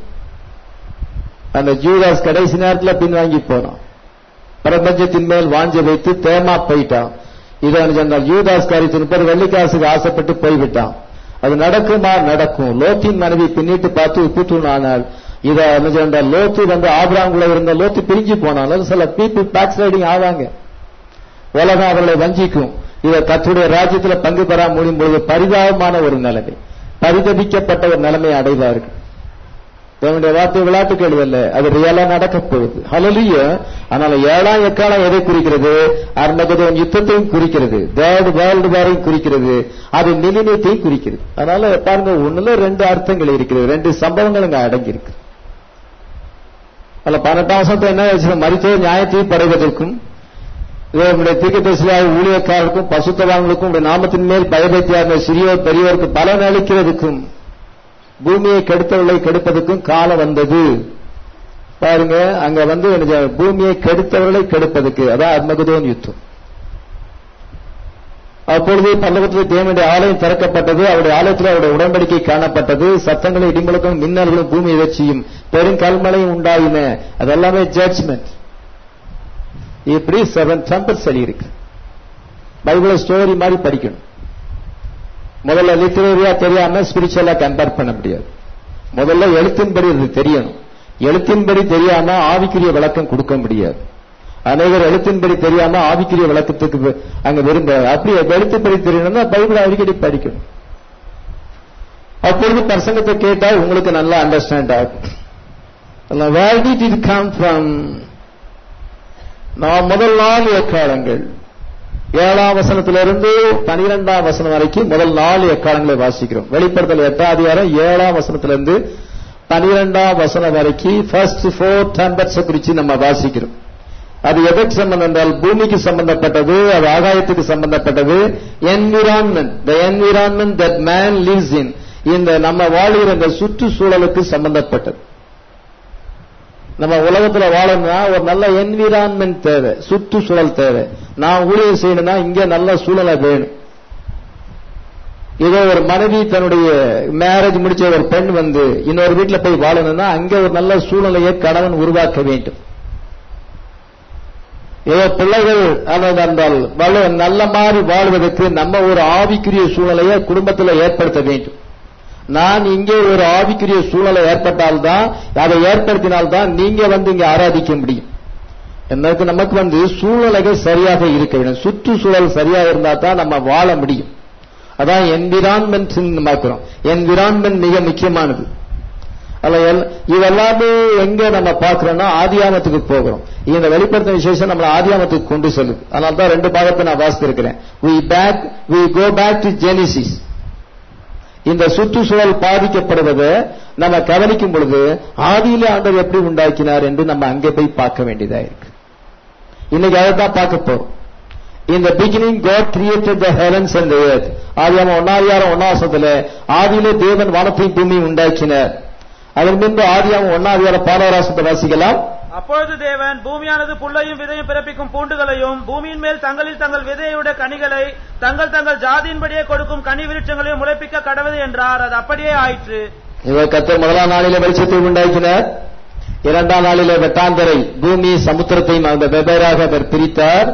அந்த ஜூதாஸ் கடைசி நேரத்தில் பின்வாங்கி போனான் பிரபஞ்சத்தின் மேல் வாஞ்ச வைத்து தேமா போயிட்டான் இதை சொன்னால் யூதாஸ் காரியத்தின் பேர் வெள்ளிக்காசுக்கு ஆசைப்பட்டு போய்விட்டான் அது நடக்குமா நடக்கும் லோத்தின் மனைவி பின்னிட்டு பார்த்து உப்பு தூணானால் இதை என்ன சொன்னால் லோத்து வந்து ஆபிராங்குள்ள இருந்த லோத்து பிரிஞ்சு போனாலும் சில பீப்புள் பேக் ரைடிங் ஆவாங்க உலகம் அவர்களை வஞ்சிக்கும் இதை கத்துடைய ராஜ்யத்தில் பங்கு பெற முடியும் பொழுது பரிதாபமான ஒரு நிலைமை பரிதபிக்கப்பட்ட ஒரு நிலைமை அடைவார்கள் தேவனுடைய வார்த்தை விளையாட்டு கேள்வியல்ல அது ரியலா நடக்க போகுது ஹலலிய அதனால ஏழாம் எக்காலம் எதை குறிக்கிறது அர்மகதோன் யுத்தத்தையும் குறிக்கிறது தேர்ட் வேர்ல்டு வாரையும் குறிக்கிறது அது மிலினியத்தையும் குறிக்கிறது அதனால பாருங்க ஒண்ணுல ரெண்டு அர்த்தங்கள் இருக்கிறது ரெண்டு சம்பவங்கள் இங்க அடங்கி இருக்கு அதுல பன்னெண்டாம் வருஷத்தை என்ன வச்சு மறித்தோர் நியாயத்தையும் படைவதற்கும் உங்களுடைய தீர்க்கதரிசியாக ஊழியக்காரருக்கும் பசுத்தவான்களுக்கும் உடைய நாமத்தின் மேல் பயபக்தியாக சிறியோர் பெரியோருக்கு பலன் அளிக்கிறதுக்கும் பூமியை கெடுத்தவர்களை கெடுப்பதற்கும் காலம் வந்தது பாருங்க அங்க வந்து பூமியை கெடுத்தவர்களை கெடுப்பதற்கு அதான் அர்மகுதோன் யுத்தம் அப்பொழுது பல்லவத்தில் தேவனுடைய ஆலயம் திறக்கப்பட்டது அவருடைய ஆலயத்தில் அவருடைய உடன்படிக்கை காணப்பட்டது சத்தங்களும் இடிமுழக்கம் மின்னல்களும் பூமி எதிர்ச்சியும் பெருங்கல்மலையும் உண்டாயின அது எல்லாமே ஜட்ஜ்மெண்ட் இப்படி செவன் டெம்பர்ஸ் இருக்கு பைபிள ஸ்டோரி மாதிரி படிக்கணும் முதல்ல லிட்டரரியா தெரியாம ஸ்பிரிச்சுவலா கம்பேர் பண்ண முடியாது முதல்ல எழுத்தின்படி இது தெரியணும் எழுத்தின்படி தெரியாம ஆவிக்குரிய விளக்கம் கொடுக்க முடியாது அநேகர் எழுத்தின்படி தெரியாம ஆவிக்குரிய விளக்கத்துக்கு வி- அங்க விரும்ப அப்படி எழுத்துப்படி தெரியணும்னா பைபிளை அடிக்கடி படிக்கணும் அப்பொழுது பிரசங்கத்தை கேட்டா உங்களுக்கு நல்லா அண்டர்ஸ்டாண்ட் ஆகும் where did it come from நான் முதல் நாலு எக்காலங்கள் ஏழாம் வசனத்திலிருந்து பனிரெண்டாம் வசனம் வரைக்கும் முதல் நாலு எக்காலங்களை வாசிக்கிறோம் வெளிப்படுத்தல் எட்டாம் அதிகாரம் ஏழாம் வசனத்திலிருந்து பனிரெண்டாம் வசனம் வரைக்கும் ஃபர்ஸ்ட் ஃபோர் டெம்பர்ஸ் குறித்து நம்ம வாசிக்கிறோம் அது எதற்கு சம்பந்தம் என்றால் பூமிக்கு சம்பந்தப்பட்டது அது ஆகாயத்துக்கு சம்பந்தப்பட்டது environment the environment that man lives in இந்த நம்ம வாழுகிற இந்த சுற்றுச்சூழலுக்கு சம்பந்தப்பட்டது நம்ம உலகத்துல வாழணும்னா ஒரு நல்ல என்விரான்மெண்ட் தேவை சுற்றுச்சூழல் தேவை நான் ஊழியர் செய்யணும்னா இங்க நல்ல சூழலை வேணும் இதோ ஒரு மனைவி தன்னுடைய மேரேஜ் முடிச்ச ஒரு பெண் வந்து இன்னொரு வீட்டுல போய் வாழணும்னா அங்க ஒரு நல்ல சூழ்நிலையை கணவன் உருவாக்க வேண்டும் ஏதோ பிள்ளைகள் அல்லது என்றால் வள- நல்ல மாதிரி வாழ்வதற்கு நம்ம ஒரு ஆவிக்குரிய சூழ்நிலையை குடும்பத்தில் ஏற்படுத்த வேண்டும் நான் இங்கே ஒரு ஆவிக்குரிய சூழலை ஏற்பட்டால்தான் அதை ஏற்படுத்தினால்தான் நீங்க வந்து இங்க ஆராதிக்க முடியும் எனக்கு நமக்கு வந்து சூழ்நிலைகள் சரியாக இருக்க வேண்டும் சுற்றுச்சூழல் சரியாக இருந்தா தான் நம்ம வாழ முடியும் அதான் என்விரான்மெண்ட் பார்க்கிறோம் என்விரான்மெண்ட் மிக முக்கியமானது அல்ல எல்- இதெல்லாமே எங்க நம்ம பார்க்கிறோம்னா ஆதியாமத்துக்கு போகிறோம் இந்த வெளிப்படுத்த விசேஷம் நம்மள ஆதியாமத்துக்கு கொண்டு செல்லுது அதனால தான் ரெண்டு பாகத்தை நான் வாசித்திருக்கிறேன் we back we go back to genesis இந்த சுற்றுச்சூழல் பாதிக்கப்படுவதை நம்ம கவனிக்கும் பொழுது ஆதியிலே ஆண்டவர் எப்படி உண்டாக்கினார் என்று நம்ம அங்கே போய் பார்க்க வேண்டியதா இருக்கு இன்னைக்கு அதை தான் பார்க்க போறோம் In the beginning God created the heavens and the earth. ஆதியாமம் ஒன்னாதிகாரம் ஒன்னாவசத்துல ஆதியிலே தேவன் வானத்தையும் பூமியும் உண்டாக்கினார் அதன் பின்பு ஆதியாமம் ஒன்னாதிகாரம் பாலராசத்தை வாசிக்கலாம் அப்பொழுது தேவன் பூமியானது புல்லையும் விதையும் பிறப்பிக்கும் பூண்டுகளையும் பூமியின் மேல் தங்களில் தங்கள் விதையுடைய கனிகளை தங்கள் தங்கள் ஜாதியின்படியே கொடுக்கும் கனி விருட்சங்களையும் முளைப்பிக்க கடவுது என்றார் அது அப்படியே ஆயிற்று இவர் கத்தர் முதலாம் நாளிலே வெளிச்சத்தை உண்டாக்கினார் இரண்டாம் நாளிலே வெட்டாந்தரை பூமி சமுத்திரத்தையும் அந்த வெவ்வேறாக அவர் பிரித்தார்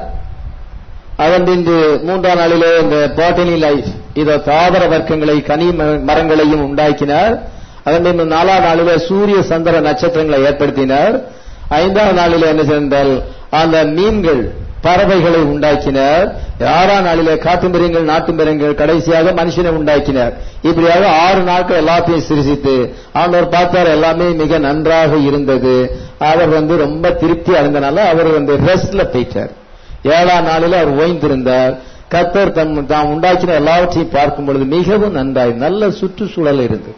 அதன் பின்பு மூன்றாம் நாளிலே இந்த பாட்டனி லைஃப் இதோ தாவர வர்க்கங்களை கனி ம- மரங்களையும் உண்டாக்கினார் அதன் பின்பு நாலாம் நாளிலே சூரிய சந்திர நட்சத்திரங்களை ஏற்படுத்தினார் ஐந்தாம் நாளிலே என்ன செய்தால் அந்த மீன்கள் பறவைகளை உண்டாக்கினார் ஆறாம் நாளிலே காட்டு மிருகங்கள் நாட்டு மிருகங்கள் கடைசியாக மனுஷனை உண்டாக்கினார் இப்படியாக ஆறு நாட்கள் எல்லாத்தையும் சிரிசித்து ஆண்டவர் பார்த்தார் எல்லாமே மிக நன்றாக இருந்தது அவர் வந்து ரொம்ப திருப்தி அடைந்தனால அவர் வந்து ரெஸ்ட்ல போயிட்டார் ஏழாம் நாளில் அவர் ஓய்ந்திருந்தார் கத்தர் தம் தாம் உண்டாக்கின எல்லாவற்றையும் பார்க்கும் பொழுது மிகவும் நன்றாய் நல்ல சுற்றுச்சூழல் இருந்தது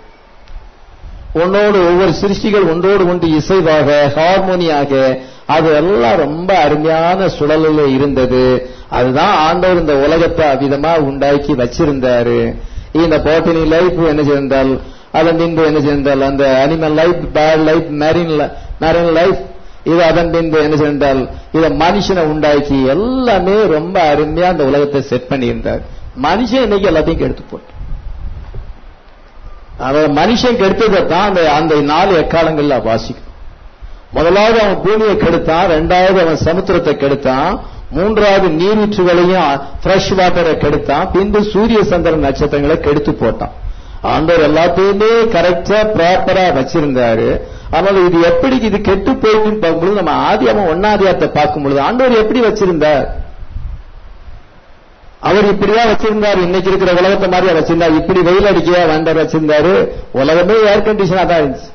உன்னோடு ஒவ்வொரு சிருஷ்டிகள் ஒன்றோடு ஒன்று இசைவாக ஹார்மோனியாக அது எல்லாம் ரொம்ப அருமையான சுழலில் இருந்தது அதுதான் ஆண்டவர் இந்த உலகத்தை அவ்விதமா உண்டாக்கி வச்சிருந்தாரு இந்த போட்டினி லைஃப் என்ன செய்தால் அதன் பின்பு என்ன செய்தால் அந்த animal life bird life marine marine life இது அதன் பின்பு என்ன செய்தால் இத மனுஷனை உண்டாக்கி எல்லாமே ரொம்ப அருமையா அந்த உலகத்தை செட் பண்ணியிருந்தார் மனுஷன் இன்னைக்கு எல்லாத்தையும் கெடுத்து போட்டு அவன் மனுஷன் கெடுத்ததை தான் அந்த அந்த நாலு எக்காலங்கள்ல வாசிக்கும் முதலாவது அவன் பூமியை கெடுத்தான் ரெண்டாவது அவன் சமுத்திரத்தை கெடுத்தான் மூன்றாவது நீரூற்றுகளையும் ஃப்ரெஷ் வாட்டரை கெடுத்தான் பின்பு சூரிய சந்திரன் நட்சத்திரங்களை கெடுத்து போட்டான் ஆண்டவர் எல்லாத்தையுமே கரெக்டா ப்ராப்பரா வச்சிருந்தாரு ஆனால் இது எப்படி இது கெட்டு போயின்னு பார்க்கும்போது நம்ம ஆதியாம ஒன்னாதியாத்தை பார்க்கும் பொழுது ஆண்டவர் எப்படி வச்சிருந்தார் அவர் இப்படிதான் வச்சிருந்தாரு இன்னைக்கு இருக்கிற உலகத்தை மாதிரியா வச்சிருந்தாரு இப்படி வெயில் அடிக்கையா வண்டர் வச்சிருந்தாரு உலகமே ஏர் கண்டிஷனா தான் இருந்துச்சு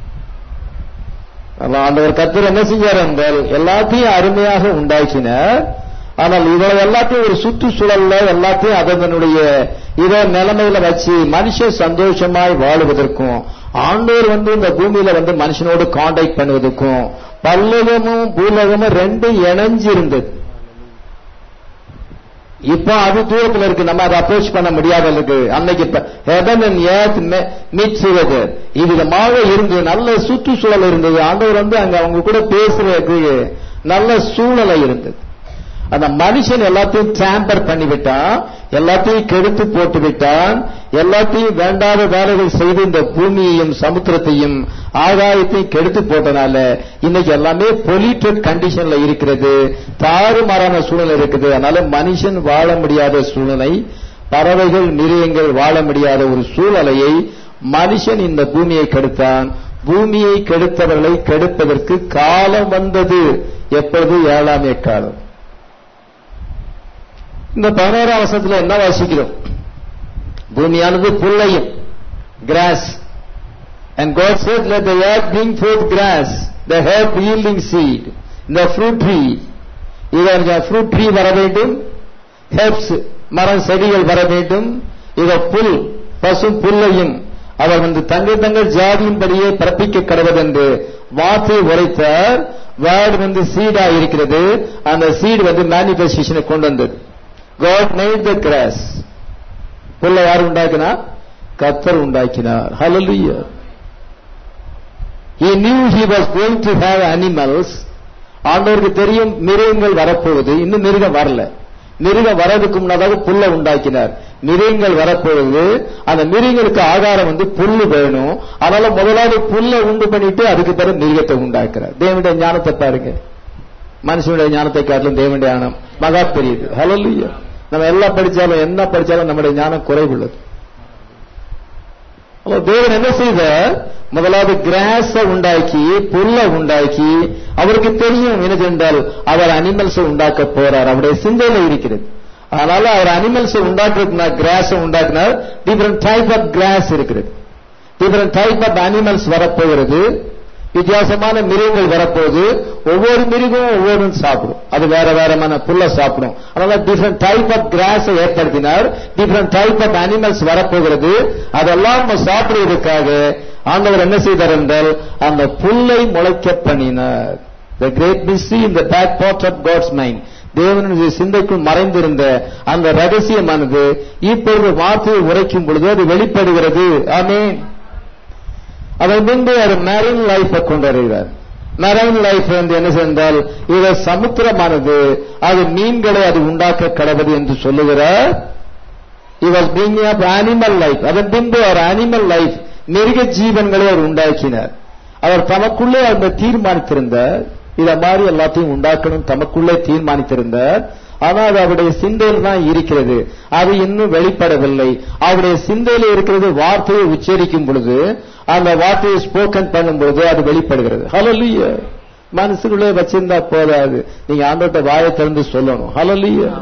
அதான் ஆண்டவர் கத்தர் என்ன செஞ்சார் என்றால் எல்லாத்தையும் அருமையாக உண்டாக்கினார் ஆனால் இவ்வளவு எல்லாத்தையும் ஒரு சுற்றுச்சூழல்ல எல்லாத்தையும் அதனுடைய இத நிலைமையில வச்சு மனுஷன் சந்தோஷமாய் வாழுவதற்கும் ஆண்டவர் வந்து இந்த பூமியில வந்து மனுஷனோடு காண்டாக்ட் பண்ணுவதற்கும் பல்லகமும் பூலகமும் ரெண்டும் இணைஞ்சு இருந்தது இப்போ அது தூரத்துல இருக்கு நம்ம அதை அப்ரோச் பண்ண முடியாத இருக்கு அன்னைக்கு heaven and earth meet together இது விதமாக இருந்தது நல்ல சுற்றுச்சூழல் இருந்தது ஆண்டவர் வந்து அங்க அவங்க கூட பேசுறதுக்கு நல்ல சூழ்நிலை இருந்தது அந்த மனுஷன் எல்லாத்தையும் டேம்பர் பண்ணி விட்டான் எல்லாத்தையும் கெடுத்து போட்டு விட்டான் எல்லாத்தையும் வேண்டாத வேலைகள் செய்து இந்த பூமியையும் சமுத்திரத்தையும் ஆகாயத்தையும் கெடுத்து போட்டனால இன்னைக்கு எல்லாமே பொல்யூட்டட் கண்டிஷன்ல இருக்கிறது தாறுமாறான சூழ்நிலை இருக்குது அதனால மனுஷன் வாழ முடியாத சூழ்நிலை பறவைகள் மிருகங்கள் வாழ முடியாத ஒரு சூழ்நிலையை மனுஷன் இந்த பூமியை கெடுத்தான் பூமியை கெடுத்தவர்களை கெடுப்பதற்கு காலம் வந்தது எப்பொழுது ஏழாம் எக்காலம் இந்த பதினோராம் வருஷத்துல என்ன வாசிக்கிறோம் பூமியானது புல்லையும் grass and God said let the earth bring forth grass the herb yielding seed the fruit tree இதன் fruit tree வர வேண்டும் ஹெர்ப்ஸ் மரம் செடிகள் வர வேண்டும் இத புல் பசும் புல்லையும் அவர் வந்து தங்கள் தங்கள் ஜாதியின்படியே பிறப்பிக்க கடவுதென்று வார்த்தை உரைத்தார் வேர்டு வந்து சீடா இருக்கிறது அந்த சீடு வந்து மேனிபெஸ்டேஷனை கொண்டு வந்தது God made the grass புல்லை யார் உண்டாக்கினார் கத்தர் உண்டாக்கினார் hallelujah he knew he was going to have animals ஆண்டவருக்கு தெரியும் மிருகங்கள் வரப்போகுது இன்னும் மிருகம் வரல மிருகம் வரதுக்கு முன்னதாக புல்லை உண்டாக்கினார் மிருகங்கள் வரப்போகுது அந்த மிருகங்களுக்கு ஆகாரம் வந்து புல்லு வேணும் அதனால முதலாவது புல்லை உண்டு பண்ணிட்டு அதுக்கு பிறகு மிருகத்தை உண்டாக்குறார் தேவனுடைய ஞானத்தை பாருங்க மனுஷனுடைய ஞானத்தை காட்டிலும் தேவனுடைய ஞானம் மகா பெரியது ஹலல்லுயா நம்ம எல்லாம் படிச்சாலும் என்ன படிச்சாலும் நம்முடைய ஞானம் குறைவுள்ளது அப்ப தேவன் என்ன செய்த முதலாவது கிராஸ உண்டாக்கி புல்ல உண்டாக்கி அவருக்கு தெரியும் என்ன சென்றால் அவர் அனிமல்ஸ் உண்டாக்க போறார் அவருடைய சிந்தையில இருக்கிறது அதனால அவர் அனிமல்ஸ் உண்டாக்குறதுனா கிராஸ் உண்டாக்குனார் டிஃபரெண்ட் டைப் ஆஃப் கிராஸ் இருக்கிறது டிஃபரெண்ட் டைப் ஆஃப் அனிமல்ஸ் வரப்போகிறது வித்தியாசமான மிருகங்கள் வரப்போகுது ஒவ்வொரு மிருகமும் ஒவ்வொரு சாப்பிடும் அது வேற வேறமான புல்ல சாப்பிடும் அதனால டிஃபரெண்ட் டைப் ஆஃப் கிராஸ் ஏற்படுத்தினார் டிஃபரெண்ட் டைப் ஆஃப் அனிமல்ஸ் வரப்போகிறது அதெல்லாம் நம்ம சாப்பிடுவதற்காக ஆண்டவர் என்ன செய்தார் என்றால் அந்த புல்லை முளைக்க பண்ணினார் the great mystery in the back part of God's mind தேவனுடைய சிந்தைக்குள் மறைந்திருந்த அந்த ரகசியமானது இப்பொழுது வார்த்தையை உரைக்கும் பொழுது அது வெளிப்படுகிறது ஆமென் அதன் பின்பு அவர் மெரைன் லைஃபை கொண்டு வருகிறார் மெரைன் லைஃப் வந்து என்ன சென்றால் இது சமுத்திரமானது அது மீன்களை அது உண்டாக்க கடவுது என்று சொல்லுகிறார் இவர் பிரிங்கிங் அப் அனிமல் லைஃப் அதன் பின்பு அவர் அனிமல் லைஃப் மிருக ஜீவன்களை அவர் உண்டாக்கினார் அவர் தமக்குள்ளே அந்த தீர்மானித்திருந்தார் இத மாதிரி எல்லாத்தையும் உண்டாக்கணும் தமக்குள்ளே தீர்மானித்திருந்தார் ஆனா அது அவருடைய சிந்தையில் தான் இருக்கிறது அது இன்னும் வெளிப்படவில்லை அவருடைய சிந்தையில் இருக்கிறது வார்த்தையை உச்சரிக்கும் பொழுது அந்த வார்த்தையை ஸ்போக்கன் பண்ணும் பொழுது அது வெளிப்படுகிறது ஹலோ மனசுக்குள்ளே வச்சிருந்தா போதாது நீங்க ஆண்டோட்ட வாயை திறந்து சொல்லணும் ஹலோ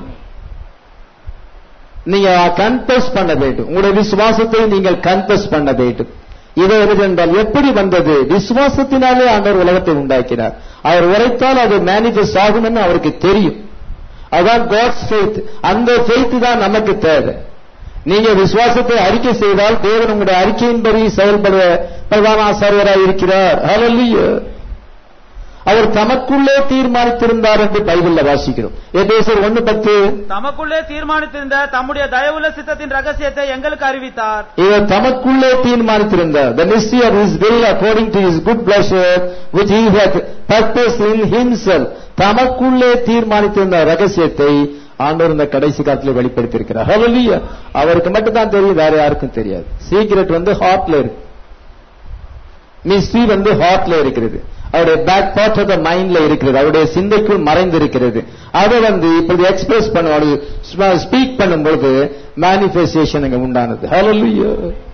நீங்க கன்பஸ் பண்ண வேண்டும் உங்களுடைய விசுவாசத்தை நீங்கள் கன்பஸ் பண்ண வேண்டும் இதை என்றால் எப்படி வந்தது விசுவாசத்தினாலே ஆண்டவர் உலகத்தை உண்டாக்கினார் அவர் உரைத்தால் அது மேனிஃபெஸ்ட் ஆகும்னு அவருக்கு தெரியும் அதான் காட்ஸ் ஃபெய்த் அந்த ஃபெய்த் தான் நமக்கு தேவை நீங்க விசுவாசத்தை அறிக்கை செய்தால் தேவன் உங்களுடைய அறிக்கையின்படி செயல்பட பிரதான ஆசாரியராக இருக்கிறார் ஹalleluya அவர் தமக்குள்ளே தீர்மானித்திருந்தார் என்று பைபிள்ல வாசிக்கிறோம் எபேசர் ஒன்னு பத்து தமக்குள்ளே தீர்மானித்திருந்த தம்முடைய தயவுள்ள சித்தத்தின் ரகசியத்தை எங்களுக்கு அறிவித்தார் இவர் தமக்குள்ளே தீர்மானித்திருந்தார் the mystery of his will according to his good pleasure which he had purposed in himself தமக்குள்ளே தீர்மானித்திருந்த ரகசியத்தை ஆண்டவர் இந்த கடைசி காலத்துல வெளிப்படுத்தியிருக்கிறார் ஹalleluya அவருக்கு மட்டும் தான் தெரியும் வேற யாருக்கும் தெரியாது சீக்ரெட் வந்து ஹார்ட்ல இருக்கு மிஸ்ட்ரி வந்து ஹார்ட்ல இருக்கிறது அவருடைய பேக் பார்ட் ஆஃப் த மைண்ட்ல இருக்கிறது அவருடைய சிந்தைக்குள் மறைந்திருக்கிறது அதை வந்து இப்படி எக்ஸ்பிரஸ் பண்ணுவாரு ஸ்பீக் பண்ணும் பொழுது மேனிபெஸ்டேஷன் அங்க உண்டானது ஹalleluya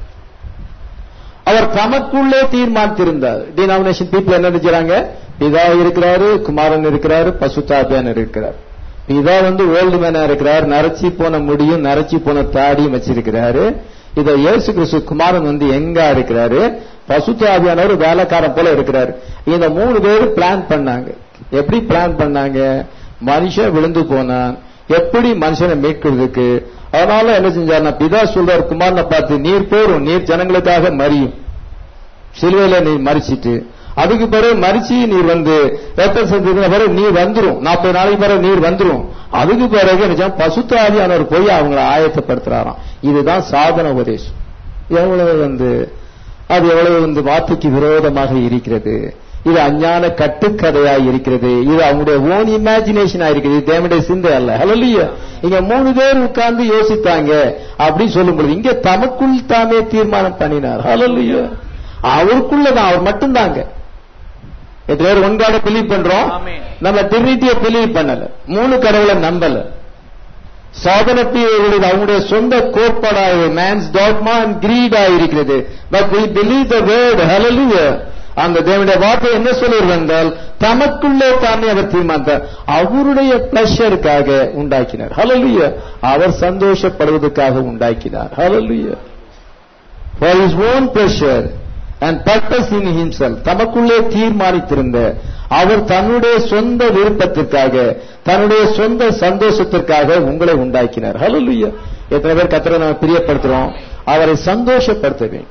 அவர் தமக்குள்ளே தீர்மானித்திருந்தார் டினாமினேஷன் பீப்புள் என்ன நினைக்கிறாங்க பிதா இருக்கிறாரு குமாரன் இருக்கிறாரு பசுத்தாபியான் இருக்கிறார் பிதா வந்து ஓல்டு மேனா இருக்கிறார் நரைச்சி போன முடியும் நரைச்சி போன தாடியும் வச்சிருக்கிறாரு இத இயேசு கிறிஸ்து குமாரன் வந்து எங்க இருக்கிறாரு பசுத்தாபியானவர் வேலைக்காரன் போல இருக்கிறாரு இந்த மூணு பேரும் பிளான் பண்ணாங்க எப்படி பிளான் பண்ணாங்க மனுஷன் விழுந்து போனான் எப்படி மனுஷனை மீட்கிறதுக்கு அதனால என்ன செஞ்சாருன்னா பிதா சொல்றாரு குமாரனை பார்த்து நீர் போரும் நீர் ஜனங்களுக்காக மறியும் சிலுவையில நீர் மறிச்சிட்டு அதுக்கு பிறகு மறிச்சு நீர் வந்து ரத்தம் செஞ்சதுக்கு பிறகு நீர் வந்துரும் நாற்பது நாளைக்கு பிறகு நீர் வந்துரும் அதுக்கு பிறகு என்ன பசுத்தாதியானவர் போய் அவங்கள ஆயத்தப்படுத்துறாராம் இதுதான் சாதன உபதேசம் எவ்வளவு வந்து அது எவ்வளவு வந்து வார்த்தைக்கு விரோதமாக இருக்கிறது இது அஞ்ஞான கட்டுக்கதையா இருக்கிறது இது அவங்களுடைய ஓன் இமேஜினேஷன் இருக்கிறது இது தேவனுடைய சிந்தை அல்ல ஹalleluya இங்க மூணு பேர் உட்கார்ந்து யோசித்தாங்க அப்படி சொல்லும் பொழுது இங்க தமக்குள் தாமே தீர்மானம் பண்ணினார் ஹalleluya அவருக்குள்ளதான் அவர் மட்டும்தாங்க எத்தனை பேர் ஒன் காட பிலீவ் பண்றோம் ஆமென். நம்ம டிரினிட்டிய பிலீவ் பண்ணல மூணு கடவுளை நம்பல சாதனத்தையுடைய அவங்களுடைய சொந்த கோட்பாடாக மேன்ஸ் டாக்மா அண்ட் கிரீடா இருக்கிறது but we believe the word hallelujah அந்த தேவனுடைய வார்த்தை என்ன சொல்லுவது என்றால் தமக்குள்ளே தானே அவர் தீர்மானித்தார் அவருடைய பிளஷருக்காக உண்டாக்கினார் hallelujah அவர் சந்தோஷப்படுவதற்காக உண்டாக்கினார் hallelujah for his own pleasure and purpose in himself தமக்குள்ளே தீர்மானித்திருந்த அவர் தன்னுடைய சொந்த விருப்பத்திற்காக தன்னுடைய சொந்த சந்தோஷத்திற்காக உங்களை உண்டாக்கினார் ஹalleluya எத்தனை பேர் கத்தரை நம்ம பிரியப்படுத்துறோம் அவரை சந்தோஷப்படுத்த வேண்டும்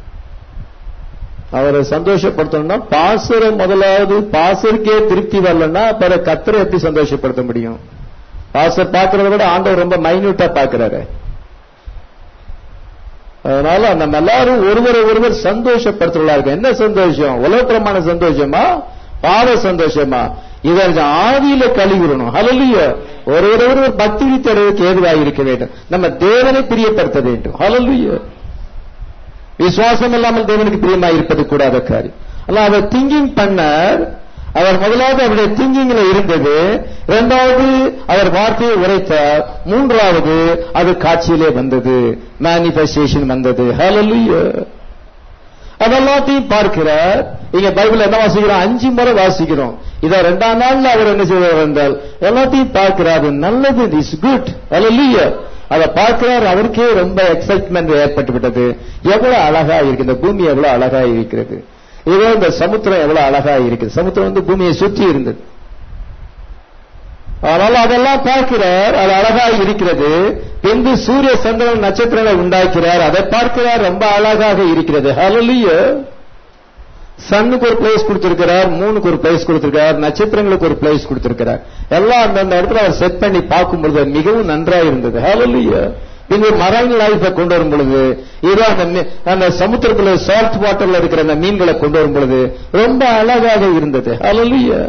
அவரை சந்தோஷப்படுத்தணும்னா பாசரை முதலாவது பாசருக்கே திருப்தி வரலன்னா பிற கத்தரை எப்படி சந்தோஷப்படுத்த முடியும் பாசர் பார்க்கறத விட ஆண்டவர் ரொம்ப மைன்யூட்டா பார்க்கிறாரு அதனால நம்ம எல்லாரும் ஒருவரை ஒருவர் சந்தோஷப்படுத்துறா இருக்கும் என்ன சந்தோஷம் உலகப்பிரமான சந்தோஷமா பாவ சந்தோஷமா இதை ஆவியில கழிவுறணும் ஹலலுய ஒருவர் ஒருவர் பக்தி வித்தடைவுக்கு ஏதுவாக இருக்க வேண்டும் நம்ம தேவனை பிரியப்படுத்த வேண்டும் ஹலலுய விசுவாசம் இல்லாமல் தேவனுக்கு பிரியமா இருப்பது கூடாத காரியம் அல்ல அவர் திங்கிங் பண்ணார் அவர் முதலாவது அவருடைய திங்கிங்ல இருந்தது இரண்டாவது அவர் வார்த்தையை உரைத்தார் மூன்றாவது அது காட்சியிலே வந்தது மேனிபெஸ்டேஷன் வந்தது ஹalleluya அதெல்லாத்தையும் பார்க்கிறார் இங்க பைபிள் என்ன வாசிக்கிறோம் அஞ்சு முறை வாசிக்கிறோம் இத ரெண்டாம் நாள்ல அவர் என்ன செய்வார் என்றால் எல்லாத்தையும் பார்க்கிறார் அது நல்லது இஸ் குட் ஹalleluya அதை பார்க்கிறார் அவருக்கே ரொம்ப எக்ஸைட்மெண்ட் ஏற்பட்டு விட்டது எவ்வளவு அழகா இருக்கு இந்த பூமி எவ்வளவு அழகா இருக்கிறது இதோ இந்த சமுத்திரம் எவ்வளவு அழகா இருக்குது சமுத்திரம் வந்து பூமியை சுற்றி இருந்தது ஆனால் அதெல்லாம் பார்க்கிறார் அது அழகா இருக்கிறது பின்பு சூரிய சந்திரன் நட்சத்திரங்களை உண்டாக்கிறார் அதை பார்க்கிறார் ரொம்ப அழகாக இருக்கிறது ஹalleluya சன்னுக்கு ஒரு பிளேஸ் கொடுத்திருக்கிறார் மூணுக்கு ஒரு பிளேஸ் கொடுத்திருக்கிறார் நட்சத்திரங்களுக்கு ஒரு பிளேஸ் கொடுத்திருக்கிறார் எல்லாம் அந்தந்த இடத்துல அவர் செட் பண்ணி பார்க்கும் பொழுது அது மிகவும் நன்றா இருந்தது ஹalleluya பின்பு மரைன் லைஃபை கொண்டு வரும் பொழுது இதோ அந்த மீ- அந்த சமுத்திரத்துல சால்ட் வாட்டர்ல இருக்கிற அந்த மீன்களை கொண்டு வரும் பொழுது ரொம்ப அழகாக இருந்தது ஹalleluya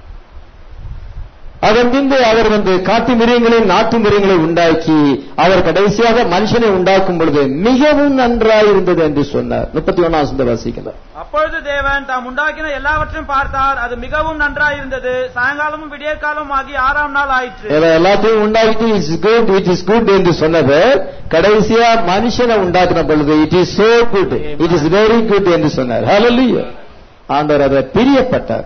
அதன் பின்பு அவர் வந்து காட்டு மிருகங்களையும் நாட்டு மிருகங்களை உண்டாக்கி அவர் கடைசியாக மனுஷனை உண்டாக்கும் பொழுது மிகவும் நன்றாயிருந்தது என்று சொன்னார் முப்பத்தி ஒன்னாம் வாசிக்கலாம் அப்பொழுது தேவன் தாம் உண்டாக்கின எல்லாவற்றையும் பார்த்தார் அது மிகவும் நன்றாயிருந்தது சாயங்காலமும் விடியற்காலமும் ஆகி ஆறாம் நாள் ஆயிற்று இதை எல்லாத்தையும் உண்டாக்கிட்டு it's good it is good என்று சொன்னது கடைசியா மனுஷனை உண்டாக்கின பொழுது it is so good it is very good என்று சொன்னார் ஹalleluya ஆண்டவர் அதை பிரியப்பட்டார்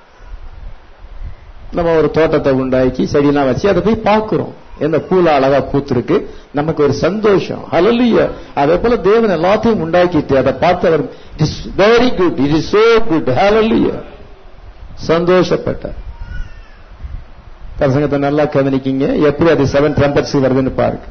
நம்ம ஒரு தோட்டத்தை உண்டாக்கி செடியெல்லாம் வச்சு அதை போய் பார்க்கிறோம் எந்த பூல அழகா பூத்திருக்கு நமக்கு ஒரு சந்தோஷம் ஹalleluya அதே போல தேவன் எல்லாத்தையும் உண்டாக்கிட்டு அதை பார்த்து அவர் it is very good it is so good ஹalleluya சந்தோஷப்பட்டார் பிரசங்கத்தை நல்லா கவனிக்கிங்க எப்படி அது செவன் ட்ரம்பட்ஸ் வருதுன்னு பாருங்க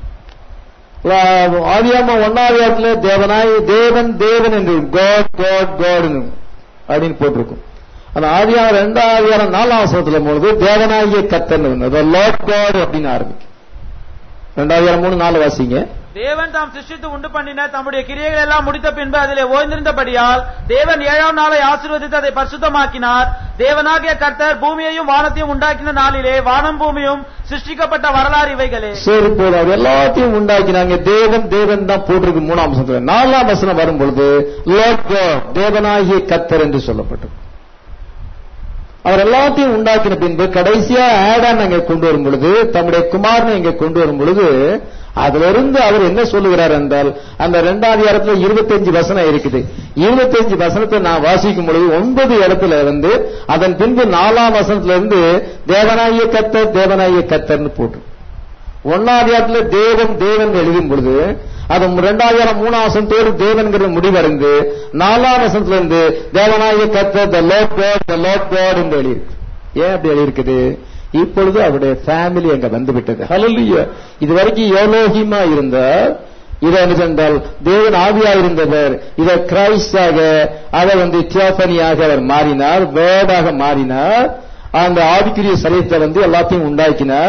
லா- ஆதியாம ஒன்னாவது தேவனாய் தேவன் தேவன் என்று காட் காட் காட் அப்படின்னு போட்டிருக்கும் அந்த ஆதியாரம் ரெண்டாம் ஆதியாரம் நாலாம் வசனத்துல பொழுது தேவனாகிய கத்தன் லார்ட் காட் அப்படின்னு ஆரம்பிக்கும் ரெண்டாயிரம் மூணு நாலு வாசிங்க தேவன் தாம் சிருஷ்டித்து உண்டு பண்ணின தம்முடைய கிரியைகள் எல்லாம் முடித்த பின்பு அதிலே ஓய்ந்திருந்தபடியால் தேவன் ஏழாம் நாளை ஆசீர்வதித்து அதை பரிசுத்தமாக்கினார் தேவனாகிய கர்த்தர் பூமியையும் வானத்தையும் உண்டாக்கின நாளிலே வானம் பூமியும் சிருஷ்டிக்கப்பட்ட வரலாறு இவைகளே சரி போதும் அது எல்லாத்தையும் உண்டாக்கினாங்க தேவன் தேவன் தான் போட்டிருக்கு மூணாம் வசனத்துல நாலாம் வசனம் வரும் பொழுது லார்ட் காட் தேவனாகிய கத்தர் என்று சொல்லப்பட்டது அவர் எல்லாத்தையும் உண்டாக்கின பின்பு கடைசியா ஆடான் அங்க கொண்டு வரும் பொழுது தம்முடைய குமாரனை இங்க கொண்டு வரும் பொழுது அதிலிருந்து அவர் என்ன சொல்லுகிறார் என்றால் அந்த இரண்டாவது இடத்துல இருபத்தஞ்சு வசனம் இருக்குது இருபத்தஞ்சு வசனத்தை நான் வாசிக்கும் பொழுது ஒன்பது இடத்துல வந்து அதன் பின்பு நாலாம் வசனத்துல இருந்து தேவனாகிய கத்தர் தேவனாகிய கத்தர்னு போட்டு ஒன்னாவது இடத்துல தேவன் தேவன் எழுதும் பொழுது அது இரண்டாயிரம் மூணாம் வசனத்தோடு தேவன்கிற முடிவடைந்து நாலாம் வசனத்துல இருந்து தேவனாகிய கத்தர் the Lord God the Lord God என்று எழுதியிருக்கு ஏன் அப்படி எழுதியிருக்குது இப்பொழுது அவருடைய ஃபேமிலி அங்க வந்து விட்டது ஹalleluya இது வரைக்கும் யோலோகிமா இருந்தார் இதை என்ன சென்றால் தேவன் ஆவியா இருந்தவர் இதை கிரைஸ்டாக அதை வந்து தியோபனியாக அவர் மாறினார் வேர்டாக மாறினார் அந்த ஆவிக்குரிய சரீரத்தை வந்து எல்லாத்தையும் உண்டாக்கினார்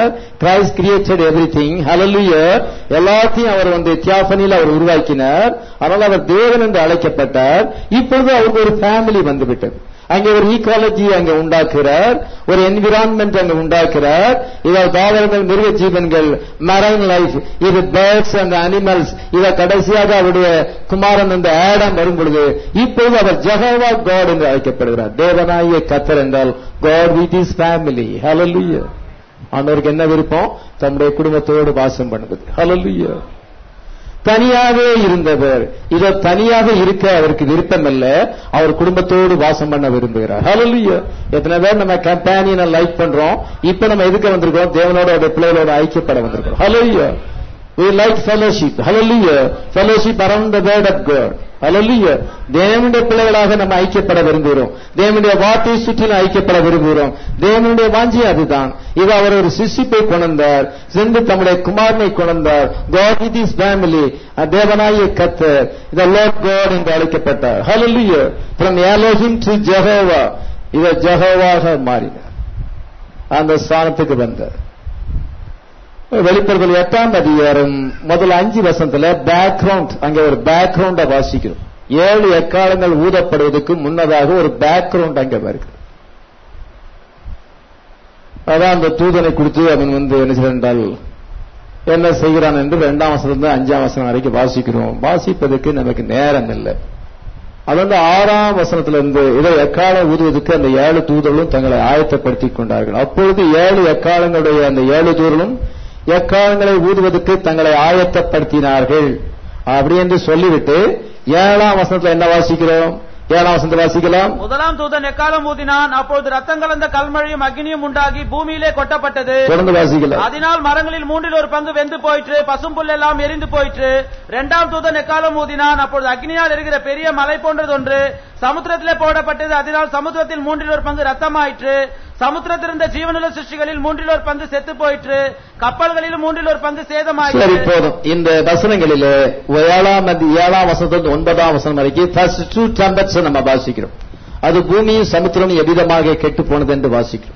கிரைஸ்ட் கிரியேட்டட் எவ்ரிதிங் ஹalleluya எல்லாத்தையும் அவர் வந்து தியாபனியில் அவர் உருவாக்கினார் அதனால அவர் தேவன் என்று அழைக்கப்பட்டார் இப்பொழுது அவருக்கு ஒரு ஃபேமிலி வந்துவிட்டது அங்கே ஒரு ஈக்காலஜி அங்க உண்டாக்குறார் ஒரு என்விரான்மெண்ட் அங்க உண்டாக்குறார் இவர் தாவரங்கள் மிருக ஜீவன்கள் மரைன் லைஃப் இது பேர்ட்ஸ் அண்ட் அனிமல்ஸ் இத கடைசியாக அவருடைய குமாரன் அந்த ஆடம் வரும் பொழுது இப்பொழுது அவர் ஜெகவா காட் என்று அழைக்கப்படுகிறார் தேவனாய கத்தர் என்றால் காட் வித் இஸ் ஃபேமிலி ஹalleluya ஆண்டவருக்கு என்ன விருப்பம் தம்முடைய குடும்பத்தோடு வாசம் பண்ணுவது ஹalleluya தனியாகவே இருந்தவர் இதோ தனியாக இருக்க அவருக்கு விருப்பம் இல்ல அவர் குடும்பத்தோடு வாசம் பண்ண விரும்புகிறார் ஹalleluya எத்தனை பேர் நம்ம கம்பெனியனை லைக் பண்றோம் இப்ப நம்ம எதுக்கு வந்திருக்கோம் தேவனோட அவருடைய பிள்ளைகளோட ஐக்கியப்பட வந்திருக்கோம் ஹalleluya we like fellowship hallelujah fellowship around the word of god hallelujah தேவனுடைய பிள்ளைகளாக நம்ம ஐக்கியப்பட விரும்புகிறோம் தேவனுடைய வார்த்தை சுற்றிலும் ஐக்கியப்பட விரும்புகிறோம் தேவனுடைய வாஞ்சி அதுதான் இது அவர் ஒரு சிசிப்பை கொண்டார் சென்று தம்முடைய குமாரனை கொண்டார் God with his family தேவனாய கத்தர் இந்த Lord God என்று அழைக்கப்பட்டார் hallelujah from Elohim to Jehovah இத ஜெகோவாக மாறினார் அந்த ஸ்தானத்துக்கு வந்தார் வெளிப்படுத்தல் எட்டாம் அதிகாரம் முதல் அஞ்சு வசனத்துல பேக்ரவுண்ட் அங்க ஒரு பேக்ரவுண்ட வாசிக்கிறோம் ஏழு எக்காலங்கள் ஊதப்படுவதற்கு முன்னதாக ஒரு பேக்ரவுண்ட் அங்க வருகிறது அதான் அந்த தூதனை கொடுத்து அவன் வந்து என்ன செய்தால் என்ன செய்கிறான் என்று இரண்டாம் வசனம் அஞ்சாம் வசனம் வரைக்கும் வாசிக்கிறோம் வாசிப்பதற்கு நமக்கு நேரம் இல்லை அது வந்து ஆறாம் வசனத்துல இருந்து இதை எக்காலம் ஊதுவதற்கு அந்த ஏழு தூதர்களும் தங்களை ஆயத்தப்படுத்திக் கொண்டார்கள் அப்பொழுது ஏழு எக்காலங்களுடைய அந்த ஏழு தூதர்களும் எக்காலங்களை ஊதுவதற்கு தங்களை ஆயத்தப்படுத்தினார்கள் அப்படி என்று சொல்லிவிட்டு ஏழாம் வசனத்துல என்ன வாசிக்கிறோம் ஏழாம் வசனத்தை வாசிக்கலாம் முதலாம் தூதன் எக்காலம் ஊதினான் அப்பொழுது ரத்தம் கலந்த கல்மழையும் அக்னியும் உண்டாகி பூமியிலே கொட்டப்பட்டது தொடர்ந்து வாசிக்கலாம் அதனால் மரங்களில் மூன்றில் ஒரு பங்கு வெந்து போயிற்று பசும்புல் எல்லாம் எரிந்து போயிற்று இரண்டாம் தூதன் எக்காலம் ஊதினான் அப்பொழுது அக்னியால் எரிகிற பெரிய மலை போன்றதொன்று சமுத்திரத்திலே போடப்பட்டது அதனால் சமுத்திரத்தில் மூன்றில் ஒரு பங்கு ரத்தமாயிற்று சமுத்திரத்தில் இருந்த ஜீவனுள்ள சிருஷ்டிகளில் மூன்றில் ஒரு பங்கு செத்து போயிற்று கப்பல்களில் மூன்றில் ஒரு பங்கு சரி சேதமாயிற்று போதும் இந்த வசனங்களிலே ஏழாம் அதி ஏழாம் வசனத்திலிருந்து ஒன்பதாம் வசனம் வரைக்கும் ஃபர்ஸ்ட் டூ டம்பர்ஸ் நம்ம வாசிக்கிறோம் அது பூமியும் சமுத்திரமும் எவ்விதமாக கெட்டு போனது என்று வாசிக்கிறோம்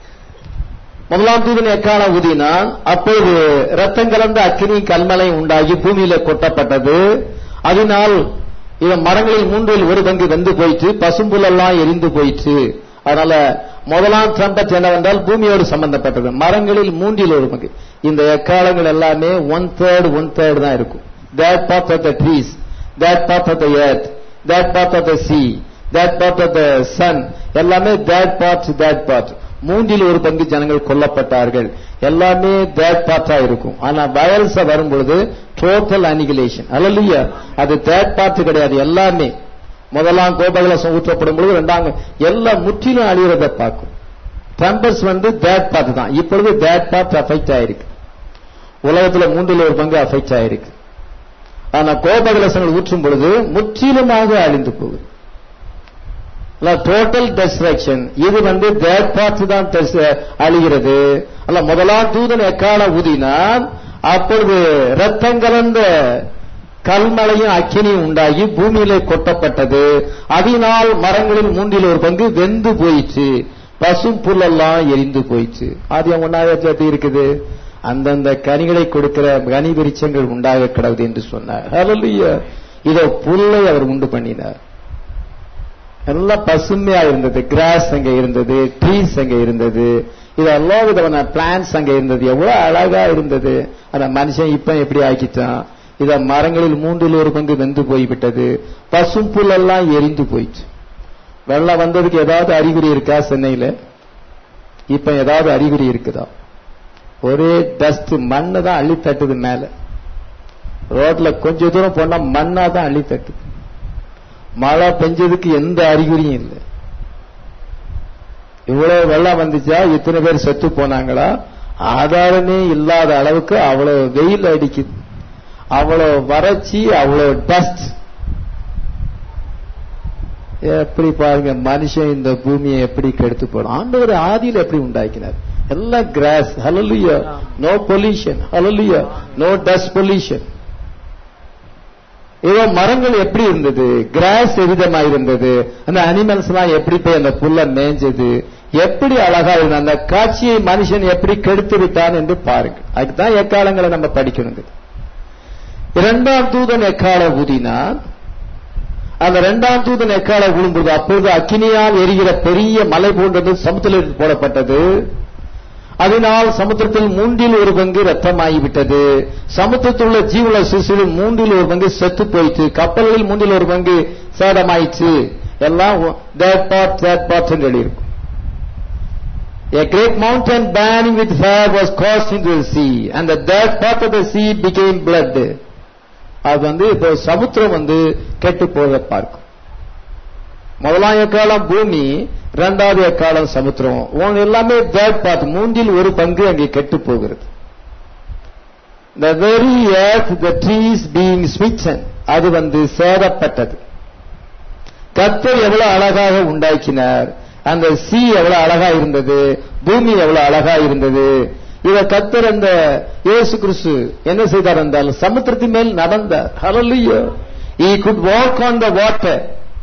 முதலாம் தூதன் எக்கால ஊதினான் அப்போது ரத்தம் கலந்த அக்கினி கல்மலை உண்டாகி பூமியில கொட்டப்பட்டது அதனால் இவன் மரங்களில் மூன்றில் ஒரு பங்கு வெந்து போயிற்று பசும்புலெல்லாம் எரிந்து போயிற்று அதனால முதலாம் ட்ரம்பட் என்னவென்றால் பூமியோடு சம்பந்தப்பட்டது மரங்களில் மூன்றில் ஒரு பங்கு இந்த எக்காலங்கள் எல்லாமே ஒன் தேர்ட் ஒன் தேர்ட் தான் இருக்கும் that part of the trees that part of the earth that part of the sea that part of the sun எல்லாமே தேட் பார்ட் தேட் பார்ட் மூன்றில் ஒரு பங்கு ஜனங்கள் கொல்லப்பட்டார்கள் எல்லாமே தேட் பார்ட்டா இருக்கும் ஆனா வயல்ஸ வரும் பொழுது டோட்டல் அனிகுலேஷன் அல்லையா அது தேட் பார்ட் கிடையாது எல்லாமே முதலாம் கோபகலசம் ஊற்றப்படும் பொழுது ரெண்டாங்க எல்லாம் முற்றிலும் அழிகிறத பார்க்கும் டெம்பர்ஸ் வந்து தேட் பார்ட் தான் இப்பொழுது தேட் பார்ட் அஃபெக்ட் ஆயிருக்கு உலகத்துல மூன்றில் ஒரு பங்கு அஃபெக்ட் ஆயிருக்கு ஆனா கோபகலசங்கள் ஊற்றும் பொழுது முற்றிலுமாக அழிந்து போகுது டோட்டல் டெஸ்ட்ரக்ஷன் இது வந்து தேட் பார்ட் தான் des- அழிகிறது அல்ல முதலாம் தூதன் எக்கால ஊதினான் அப்பொழுது ரத்தம் கலந்த கல்மலையும் அக்கினியும் உண்டாகி பூமியிலே கொட்டப்பட்டது அதனால் மரங்களில் மூன்றில் ஒரு பங்கு வெந்து போயிற்று பசும் புல்லெல்லாம் எரிந்து போயிற்று அது ஒன்னாயிரத்தி இருக்குது அந்தந்த கனிகளை கொடுக்கிற கனி விருட்சங்கள் உண்டாக கிடவுது என்று சொன்னார் ஹalleluya இதோ புல்லை அவர் உண்டு பண்ணினார் எல்லாம் பசுமையா இருந்தது கிராஸ் அங்க இருந்தது ட்ரீஸ் அங்க இருந்தது இது எல்லா விதமான பிளான்ஸ் அங்க இருந்தது எவ்வளவு அழகா இருந்தது அந்த மனுஷன் இப்ப எப்படி ஆக்கிட்டான் இத மரங்களில் மூன்றில் ஒரு பங்கு வெந்து போய்விட்டது பசும் புல்லெல்லாம் எரிந்து போயிடுச்சு வெள்ளம் வந்ததுக்கு ஏதாவது அறிகுறி இருக்கா சென்னையில இப்ப ஏதாவது அறிகுறி இருக்குதா ஒரே டஸ்ட் மண்ணு தான் அள்ளி தட்டுது மேல ரோட்ல கொஞ்ச தூரம் போனா மண்ணா தான் அள்ளி தட்டுது மழை பெஞ்சதுக்கு எந்த அறிகுறியும் இல்லை இவ்வளவு வெள்ளம் வந்துச்சா இத்தனை பேர் செத்து போனாங்களா ஆதாரமே இல்லாத அளவுக்கு அவ்வளவு வெயில் அடிக்குது அவ்வளவு வறட்சி அவ்வளவு டஸ்ட் எப்படி பாருங்க மனுஷன் இந்த பூமியை எப்படி கெடுத்து போடும் ஆண்டவர் ஆதியில எப்படி உண்டாக்கினார் எல்லாம் கிராஸ் ஹலலுயா நோ பொல்யூஷன் ஹலலுயா நோ டஸ்ட் பொல்யூஷன் இதோ மரங்கள் எப்படி இருந்தது கிராஸ் எவ்விதமா இருந்தது அந்த அனிமல்ஸ் எல்லாம் எப்படி போய் அந்த புல்ல மேய்ஞ்சது எப்படி அழகா இருக்கு அந்த காட்சியை மனுஷன் எப்படி கெடுத்து விட்டான் என்று பாருங்கள் அதுக்குதான் எக்காலங்களை நம்ம படிக்கணுங்க இரண்டாம் தூதன் எக்கால ஊதினான் அந்த இரண்டாம் தூதன் எக்கால விழும்போது அப்பொழுது அக்கினியால் எரிகிற பெரிய மலை போன்றது சமுத்திரத்தில் போடப்பட்டது அதனால் சமுத்திரத்தில் மூன்றில் ஒரு பங்கு ரத்தமாகிவிட்டது சமுத்திரத்தில் உள்ள ஜீவன சிசுவில் மூன்றில் ஒரு பங்கு செத்து போயிற்று கப்பல்களில் மூன்றில் ஒரு பங்கு சேதமாயிற்று எல்லாம் தேட் பார்ட் தேட் பார்ட் என்று எழுதியிருக்கும் A great mountain burning with fire was cast into the sea, and the third part of the sea became blood. அது வந்து இப்போ சமுத்திரம் வந்து கெட்டு போக பார்க்கும் முதலாம் எக்காலம் பூமி இரண்டாவது எக்காலம் சமுத்திரம் உன் எல்லாமே தேர்ட் பார்ட் மூன்றில் ஒரு பங்கு அங்கே கெட்டு போகிறது the very earth the trees being smitten அது வந்து சேதப்பட்டது கர்த்தர் எவ்வளவு அழகாக உண்டாக்கினார் அந்த சி எவ்வளவு அழகா இருந்தது பூமி எவ்வளவு அழகா இருந்தது இத கத்தர் அந்த இயேசு கிறிஸ்து என்ன செய்தார் என்றால் சமுத்திரத்தின் மேல் நடந்தார் ஹalleluya he could walk on the water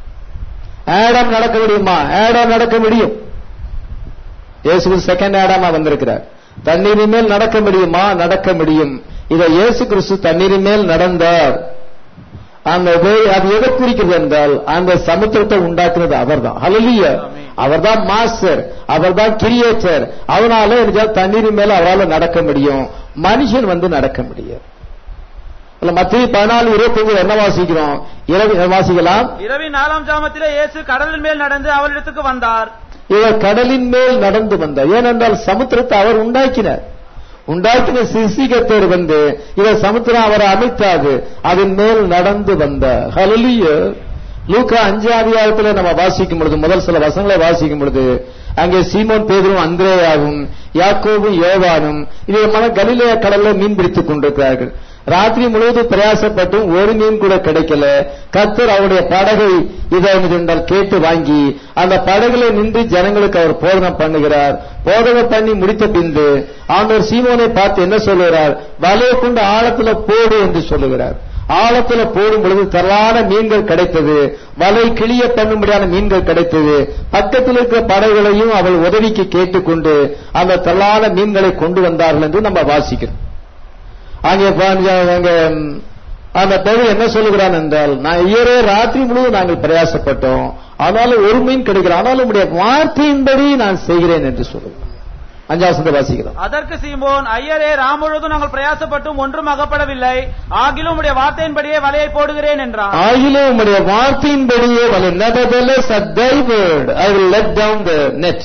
Adam நடக்க முடியுமா ஆடம் நடக்க முடியும் இயேசு கிறிஸ்து செகண்ட் ஆடாமா வந்திருக்கிறார் தண்ணீரின் மேல் நடக்க முடியுமா நடக்க முடியும் இத இயேசு கிறிஸ்து தண்ணீரின் மேல் நடந்தார் அந்த வே- அது எதை குறிக்கிறது என்றால் அந்த சமுத்திரத்தை உண்டாக்குனது அவர்தான் ஹalleluya அவர்தான் மாஸ்டர் அவர்தான் கிரியேட்டர் அதனால எனக்கு தண்ணீர் மேல அவரால் நடக்க முடியும் மனுஷன் வந்து நடக்க முடியும் இல்ல மத்திய பதினாலு இருபத்தி என்ன வாசிக்கிறோம் இரவு வாசிக்கலாம் இரவின் நாலாம் ஜாமத்திலே இயேசு கடலின் மேல் நடந்து அவரிடத்துக்கு வந்தார் இவர் கடலின் மேல் நடந்து வந்தார் ஏனென்றால் சமுத்திரத்தை அவர் உண்டாக்கினார் உண்டாக்கின சிசிகத்தர் வந்து இவர் சமுத்திரம் அவரை அமைத்தாது அதன் மேல் நடந்து வந்தார் ஹalleluya லூக்கா அஞ்சு அதிகாரத்துல நம்ம வாசிக்கும் பொழுது முதல் சில வசங்களை வாசிக்கும் பொழுது அங்கே சீமோன் பேதரும் அந்திரேயாவும் யாக்கோபும் யோவானும் இவமான கலிலேய கடல்ல மீன் பிடித்துக் கொண்டிருக்கிறார்கள் ராத்திரி முழுவதும் பிரயாசப்பட்டும் ஒரு மீன் கூட கிடைக்கல கத்தர் அவருடைய படகை இதை என்றால் கேட்டு வாங்கி அந்த படகுல நின்று ஜனங்களுக்கு அவர் போதனம் பண்ணுகிறார் போதனம் பண்ணி முடித்த பின்பு ஆண்டவர் சீமோனை பார்த்து என்ன சொல்லுகிறார் வலையை கொண்டு ஆழத்துல போடு என்று சொல்லுகிறார் ஆழத்துல போடும் பொழுது தரலான மீன்கள் கிடைத்தது வலை கிளிய பண்ணும்படியான மீன்கள் கிடைத்தது பக்கத்தில் இருக்கிற படகுகளையும் அவள் உதவிக்கு கேட்டுக்கொண்டு அந்த தரலான மீன்களை கொண்டு வந்தார்கள் என்று நம்ம வாசிக்கிறோம் அங்கே பாருங்க, அங்க ம், அந்த பகுதி என்ன சொல்லுகிறான் என்றால் நான் ஐயரே ராத்திரி முழுவதும் நாங்கள் பிரயாசப்பட்டோம் ஆனாலும் ஒரு மீன் கிடைக்கிற ஆனாலும் உடைய வார்த்தையின்படி நான் செய்கிறேன் என்று சொல்லுகிறான் அஞ்சாவசந்த வாசிக்கிறோம் அதற்கு சீமோன் ஐயரே ராமுழுதும் நாங்கள் பிரயாசப்பட்டும் ஒன்றும் அகப்படவில்லை ஆகிலும் உடைய வார்த்தையின்படியே வலையை போடுகிறேன் என்றான் ஆகிலும் உம்முடைய வார்த்தையின்படியே வலை nevertheless at thy word I will let down the net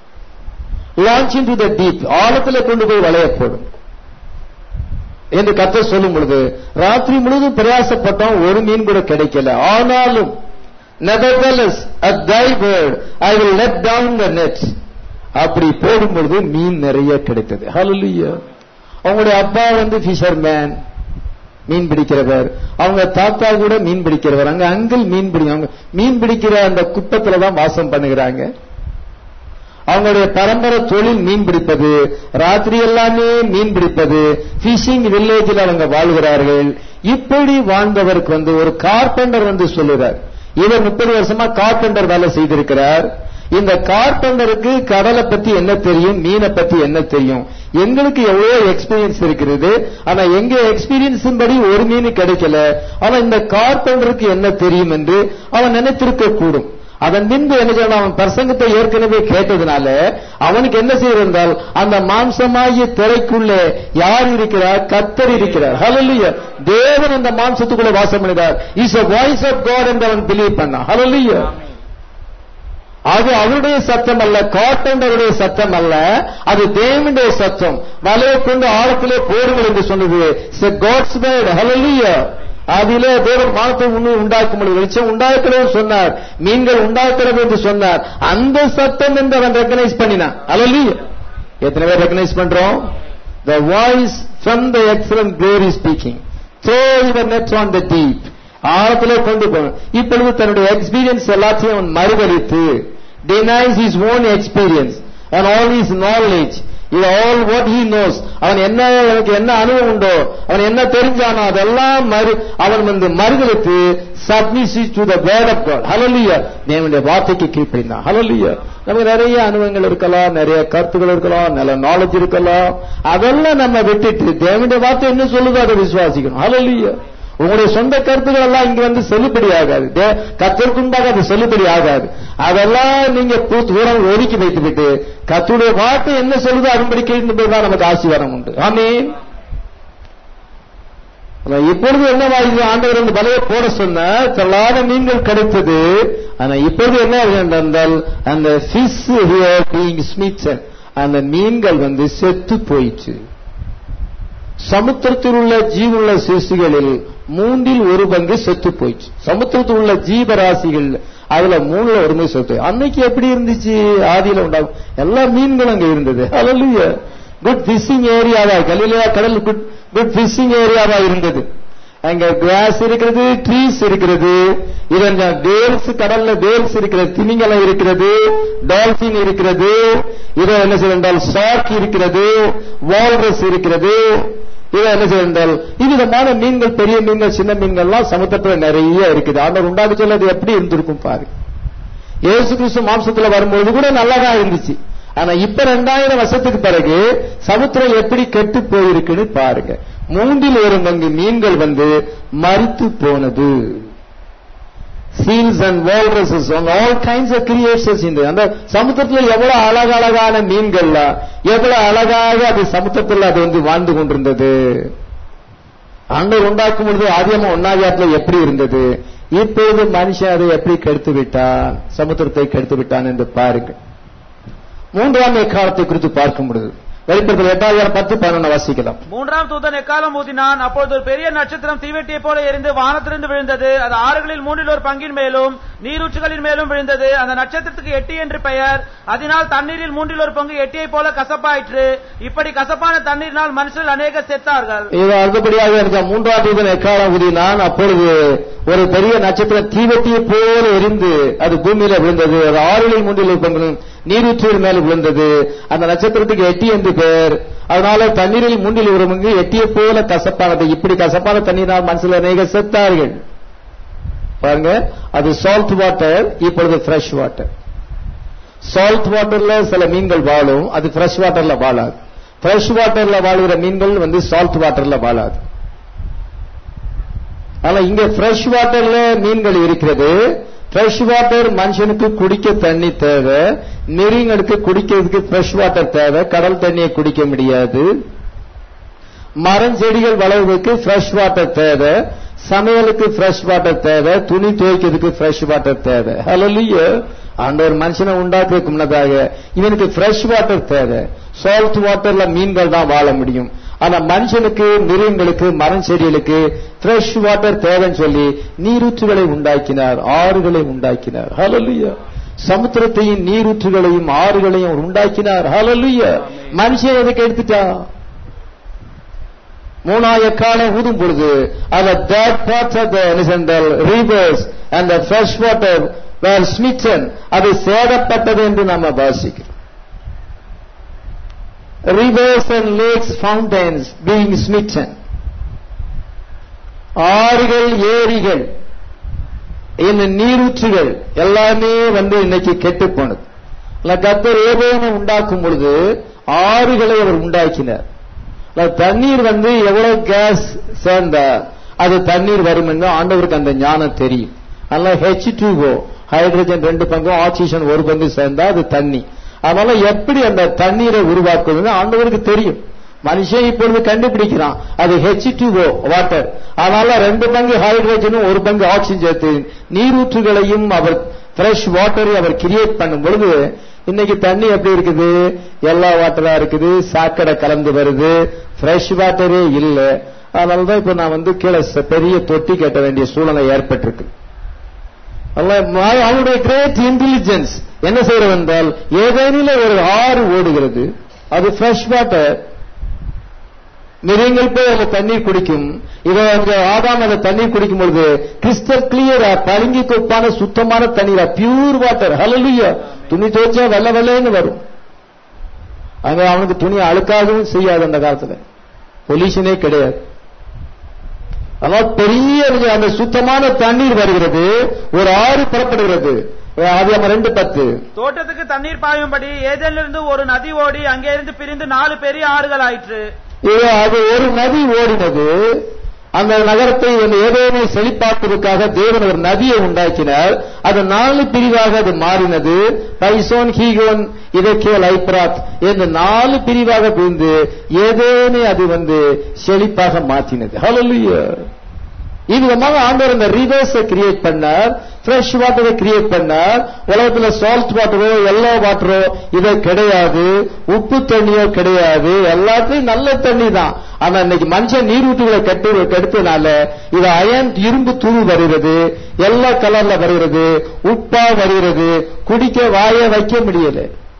launch into the deep ஆழத்துல கொண்டு போய் வலைய போடும் என்று கத்த சொல்லும் பொழுது ராத்திரி முழுவதும் பிரயாசப்பட்டோம் ஒரு மீன் கூட கிடைக்கல ஆனாலும் nevertheless at thy word I will let down the net அப்படி போடும் பொழுது மீன் நிறைய கிடைத்தது hallelujah அவங்களுடைய அப்பா வந்து ஃபிஷர்மேன் மீன் பிடிக்கிறவர் அவங்க தாத்தா கூட மீன் பிடிக்கிறவர் அங்க அங்கிள் மீன் பிடி அவங்க மீன் பிடிக்கிற அந்த குப்பத்துல தான் வாசம் பண்ணுகிறாங்க அவங்களுடைய பரம்பரை தொழில் மீன் பிடிப்பது ராத்திரி எல்லாமே மீன் பிடிப்பது பிஷிங் வில்லேஜில் அவங்க வாழ்கிறார்கள் இப்படி வாழ்ந்தவருக்கு வந்து ஒரு கார்பெண்டர் வந்து சொல்லுறார் இவர் முப்பது வருஷமா கார்பெண்டர் வேலை செய்திருக்கிறார் இந்த கார்பெண்டருக்கு கடலை பத்தி என்ன தெரியும் மீனை பத்தி என்ன தெரியும் எங்களுக்கு எவ்வளவு எக்ஸ்பீரியன்ஸ் இருக்கிறது ஆனா எங்க எக்ஸ்பீரியன்ஸ் படி ஒரு மீன் கிடைக்கல ஆனா இந்த கார்பெண்டருக்கு என்ன தெரியும் என்று அவன் நினைத்திருக்க கூடும் அதன் பின்பு என்ன செய்யணும் அவன் பிரசங்கத்தை ஏற்கனவே கேட்டதுனால அவனுக்கு என்ன செய்திருந்தால் அந்த மாம்சமாகிய திரைக்குள்ளே யார் இருக்கிறார் கத்தர் இருக்கிறார் ஹalleluya தேவன் அந்த மாம்சத்துக்குள்ள வாசம் பண்ணினார் is a voice of God என்று அவன் பிலீவ் பண்ணான் ஹalleluya அது அவருடைய சத்தம் அல்ல காட்டண்டருடைய சத்தம் அல்ல அது தேவனுடைய சத்தம் வலையை கொண்டு ஆழத்திலே போடுங்கள் என்று சொன்னது காட்ஸ் வேர்ட் ஹalleluya அதிலே தேவன் வானத்தை உண்மை உண்டாக்கும் பொழுது வெளிச்சம் உண்டாக்கிறது சொன்னார் மீன்கள் உண்டாக்கிறது என்று சொன்னார் அந்த சத்தம் என்று அவன் ரெக்கனைஸ் பண்ணினான் ஹalleluya எத்தனை பேர் ரெக்கனைஸ் பண்றோம் the voice from the excellent glory speaking throw your net on the deep ஆழத்திலே கொண்டு போகணும் இப்பொழுது தன்னுடைய எக்ஸ்பீரியன்ஸ் எல்லாத்தையும் அவன் மறுதளித்து denies his own experience and all his knowledge இது ஆல் வாட் ஹி நோஸ் அவன் என்ன அவனுக்கு என்ன அனுபவம் உண்டோ அவன் என்ன தெரிஞ்சானோ அதெல்லாம் மறு அவன் வந்து மறுதலுக்கு submissive to the word of God ஹalleluya தேவனுடைய வார்த்தைக்கு கீழ்ப்படிந்தான் ஹalleluya நமக்கு நிறைய அனுபவங்கள் இருக்கலாம் நிறைய கருத்துக்கள் இருக்கலாம் நல்ல நாலேஜ் இருக்கலாம் அதெல்லாம் நம்ம விட்டுட்டு தேவனுடைய வார்த்தை என்ன சொல்லுதோ அதை விசுவாசிக்கணும் ஹalleluya உங்களுடைய சொந்த கருத்துக்கள் எல்லாம் இங்க வந்து செல்லுபடி ஆகாது தே- கர்த்தருக்குண்டாக அது செல்லுபடி ஆகாது அதெல்லாம் நீங்க பூ- தூரம் ஒதுக்கி வைத்து விட்டு கத்துடைய வார்த்தை என்ன சொல்லுதோ அதன்படி கேட்டுதான் நமக்கு ஆசீர்வாதம் உண்டு ஆமீன் ஆனா இப்பொழுது என்னவாகுது ஆண்டவர் வந்து பலைய போட சொன்ன தள்ளாத மீன்கள் கிடைத்தது ஆனா இப்பொழுது என்ன ஆகுது என்றால் அந்த ஃபிஷ் பீயிங் ஸ்மிச்சன் அந்த மீன்கள் வந்து செத்து போயிற்று சமுத்திரத்தில் உள்ள ஜீவுள்ள சிசுகளில் மூன்றில் ஒரு பங்கு செத்து போயிடுச்சு சமுத்திரத்தில் உள்ள ஜீவராசிகள் அதுல மூணுல ஒருமை செத்து அன்னைக்கு எப்படி இருந்துச்சு ஆதியில உண்டாகும் எல்லா மீன்களும் அங்க இருந்தது ஹalleluya குட் ஃபிஷிங் ஏரியாவா கலிலேயா கடல் குட் குட் ஃபிஷிங் ஏரியாவா இருந்தது அங்க கிராஸ் இருக்கிறது ட்ரீஸ் இருக்கிறது இதன் வேல்ஸ் கடல்ல வேல்ஸ் இருக்கிறது திமிங்கலம் இருக்கிறது டால்பின் இருக்கிறது இதை என்ன செய்தால் ஷார்க் இருக்கிறது வால்ரஸ் இருக்கிறது இதை என்ன செய்தால் இவ்விதமான மீன்கள் பெரிய மீன்கள் சின்ன மீன்கள்லாம் சமுத்திரத்துல நிறைய இருக்குது ஆண்டவர் உண்டாக்க சொல்ல அது எப்படி இருந்திருக்கும் பாரு இயேசு கிறிஸ்து மாம்சத்துல வரும்பொழுது கூட நல்லா தான் இருந்துச்சு ஆனா இப்ப ரெண்டாயிரம் வருஷத்துக்கு பிறகு சமுத்திரம் எப்படி கெட்டு போயிருக்குன்னு பாருங்க மூன்றில் ஒரு பங்கு மீன்கள் வந்து மரித்து போனது seals and walruses and all kinds of creations இந்த அந்த சமுத்திரத்துல எவ்வளவு அழகழகான மீன்கள்லாம் எவ்வளவு அழகாக அது சமுத்திரத்துல அது வந்து வாழ்ந்து கொண்டிருந்தது ஆண்டவர் உண்டாக்கும் பொழுது ஆதியமா ஒன்னாவியாத்துல எப்படி இருந்தது இப்பொழுது மனுஷன் அதை எப்படி கெடுத்து விட்டான் சமுத்திரத்தை கெடுத்து விட்டான் என்று பாருங்கள் மூன்றாம் காலத்தை குறித்து பார்க்கும் பொழுது வெளிப்படுத்தல் எட்டாயிரம் பத்து பதினொன்று வாசிக்கலாம் மூன்றாம் தூதன் எக்காலம் ஊதினான் அப்பொழுது ஒரு பெரிய நட்சத்திரம் தீவெட்டியைப் போல எரிந்து வானத்திலிருந்து விழுந்தது அது ஆறுகளில் மூன்றில் ஒரு பங்கின் மேலும் நீரூற்றுகளின் மேலும் விழுந்தது அந்த நட்சத்திரத்துக்கு எட்டி என்று பெயர் அதனால் தண்ணீரில் மூன்றில் ஒரு பங்கு எட்டியைப் போல கசப்பாயிற்று இப்படி கசப்பான தண்ணீரினால் மனுஷர்கள் அநேக செத்தார்கள் இது அடுத்தபடியாக இருக்க மூன்றாம் தூதன் எக்காலம் ஊதினான் அப்பொழுது ஒரு பெரிய நட்சத்திரம் தீவட்டியை போல எரிந்து அது பூமியில விழுந்தது அது ஆறுகளில் மூன்றில் ஒரு பங்கு நீரூற்றில் மேல விழுந்தது அந்த நட்சத்திரத்துக்கு எட்டி என்று பெயர் அதனால தண்ணீரில் மூன்றில் ஒரு பங்கு எட்டியை போல கசப்பானது இப்படி கசப்பான தண்ணீரால் மனசுல அநேக செத்தார்கள் பாருங்க அது சால்ட் வாட்டர் இப்பொழுது ஃப்ரெஷ் வாட்டர் சால்ட் வாட்டர்ல சில மீன்கள் வாழும் அது ஃப்ரெஷ் வாட்டர்ல வாழாது ஃப்ரெஷ் வாட்டர்ல வாழுகிற மீன்கள் வந்து சால்ட் வாட்டர்ல வாழாது ஆனா இங்க ஃப்ரெஷ் வாட்டர்ல மீன்கள் இருக்கிறது ஃப்ரெஷ் வாட்டர் மனுஷனுக்கு குடிக்க தண்ணி தேவை மிருகங்களுக்கு குடிக்கிறதுக்கு ஃப்ரெஷ் வாட்டர் தேவை கடல் தண்ணியை குடிக்க முடியாது மரம் செடிகள் வளர்வதற்கு ஃப்ரெஷ் வாட்டர் தேவை சமையலுக்கு ஃப்ரெஷ் வாட்டர் தேவை துணி துவைக்கிறதுக்கு ஃப்ரெஷ் வாட்டர் தேவை ஹalleluya ஆண்டவர் மனுஷனை உண்டாக்குறதுக்கு முன்னதாக இவனுக்கு ஃப்ரெஷ் வாட்டர் தேவை சால்ட் வாட்டர்ல மீன்கள் தான் வாழ முடியும் ஆனா மனுஷனுக்கு மிருகங்களுக்கு மரம் செடிகளுக்கு ஃப்ரெஷ் வாட்டர் தேவைன்னு சொல்லி நீரூற்றுகளை உண்டாக்கினார் ஆறுகளை உண்டாக்கினார் ஹalleluya சமுத்திரத்தையும் நீரூற்றுகளையும் ஆறுகளையும் அவர் உண்டாக்கினார் ஹalleluya மனுஷன் எதுக்கு எடுத்துட்டான் மூணாய காலம் ஊதும் பொழுது அந்த third parts of the rivers and the fresh water where smitten அது சேதப்பட்டது என்று நம்ம வாசிக்கிறோம் rivers and lakes fountains being smitten ஆறுகள் ஏரிகள் இந்த நீரூற்றுகள் எல்லாமே வந்து இன்னைக்கு கெட்டு போனது இல்ல கத்தர் ஏதேனும் உண்டாக்கும் பொழுது ஆறுகளை அவர் உண்டாக்கினார் இல்ல தண்ணீர் வந்து எவ்வளவு கேஸ் சேர்ந்தா அது தண்ணீர் வரும் என்று ஆண்டவருக்கு அந்த ஞானம் தெரியும் அதனால ஹெச் டூஓ ஹைட்ரஜன் ரெண்டு பங்கும் ஆக்சிஜன் ஒரு பங்கு சேர்ந்தா அது தண்ணி அதனால எப்படி அந்த தண்ணீரை உருவாக்குவதுன்னு ஆண்டவருக்கு தெரியும் மனுஷன் இப்பொழுது கண்டுபிடிக்கிறான் அது ஹெச் டூஓ வாட்டர் அதனால ரெண்டு பங்கு ஹைட்ரஜனும் ஒரு பங்கு ஆக்சிஜன் சேர்த்து நீரூற்றுகளையும் அவர் ஃப்ரெஷ் வாட்டரை அவர் கிரியேட் பண்ணும் பொழுது இன்னைக்கு தண்ணி எப்படி இருக்குது எல்லா வாட்டரா இருக்குது சாக்கடை கலந்து வருது ஃப்ரெஷ் வாட்டரே இல்ல அதனாலதான் இப்ப நான் வந்து கீழே ச- பெரிய தொட்டி கட்ட வேண்டிய சூழ்நிலை ஏற்பட்டிருக்கு அல்ல- அவனுடைய கிரேட் இன்டெலிஜென்ஸ் என்ன செய்யறது என்றால் ஏதேனில ஒரு ஆறு ஓடுகிறது அது ஃப்ரெஷ் வாட்டர் மிருகங்கள் போய் அந்த தண்ணீர் குடிக்கும் இவன் அந்த ஆதாம் அந்த தண்ணீர் குடிக்கும் பொழுது கிறிஸ்டல் கிளியரா பளிங்கு கொப்பான சுத்தமான தண்ணீரா பியூர் வாட்டர் ஹalleluya துணி துவைச்சா வெள்ள வெள்ளைன்னு வரும் அங்க அவனுக்கு துணி அழுக்காகவும் செய்யாது அந்த காலத்துல பொல்யூஷனே கிடையாது அதனால் பெரிய அந்த சுத்தமான தண்ணீர் வருகிறது ஒரு ஆறு புறப்படுகிறது அது நம்ம ரெண்டு பத்து தோட்டத்துக்கு தண்ணீர் பாயும்படி ஏதேனிலிருந்து ஒரு நதி ஓடி அங்கே இருந்து பிரிந்து நாலு பெரிய ஆறுகள் ஆயிற்று இது அது ஒரு நதி ஓடினது அந்த நகரத்தை ஏதேனோ செழிப்பாக்குவதற்காக தேவன் ஒரு நதியை உண்டாக்கினார் அது நாலு பிரிவாக அது மாறினது பைசோன் ஹீகோன் இதக்கேல் ஐப்ராத் என்று நாலு பிரிவாக பிரிந்து ஏதேனே அது வந்து செழிப்பாக மாற்றினது ஹalleluya இது விதமாக ஆண்டவர் இந்த ரிவர்ஸை கிரியேட் பண்ணார் ஃப்ரெஷ் வாட்டரை கிரியேட் பண்ணார் உலகத்துல சால்ட் வாட்டரோ எல்லோ வாட்டரோ இது கிடையாது உப்பு தண்ணியோ கிடையாது எல்லாத்துலயும் நல்ல தண்ணி தான் ஆனா இன்னைக்கு மனுஷன் நீரூற்றுகளை கட்டு கெடுத்தனால இது அயன் இரும்பு தூள் வருகிறது எல்லா கலர்ல வருகிறது உப்பா வருகிறது குடிக்க வாய வைக்க முடியல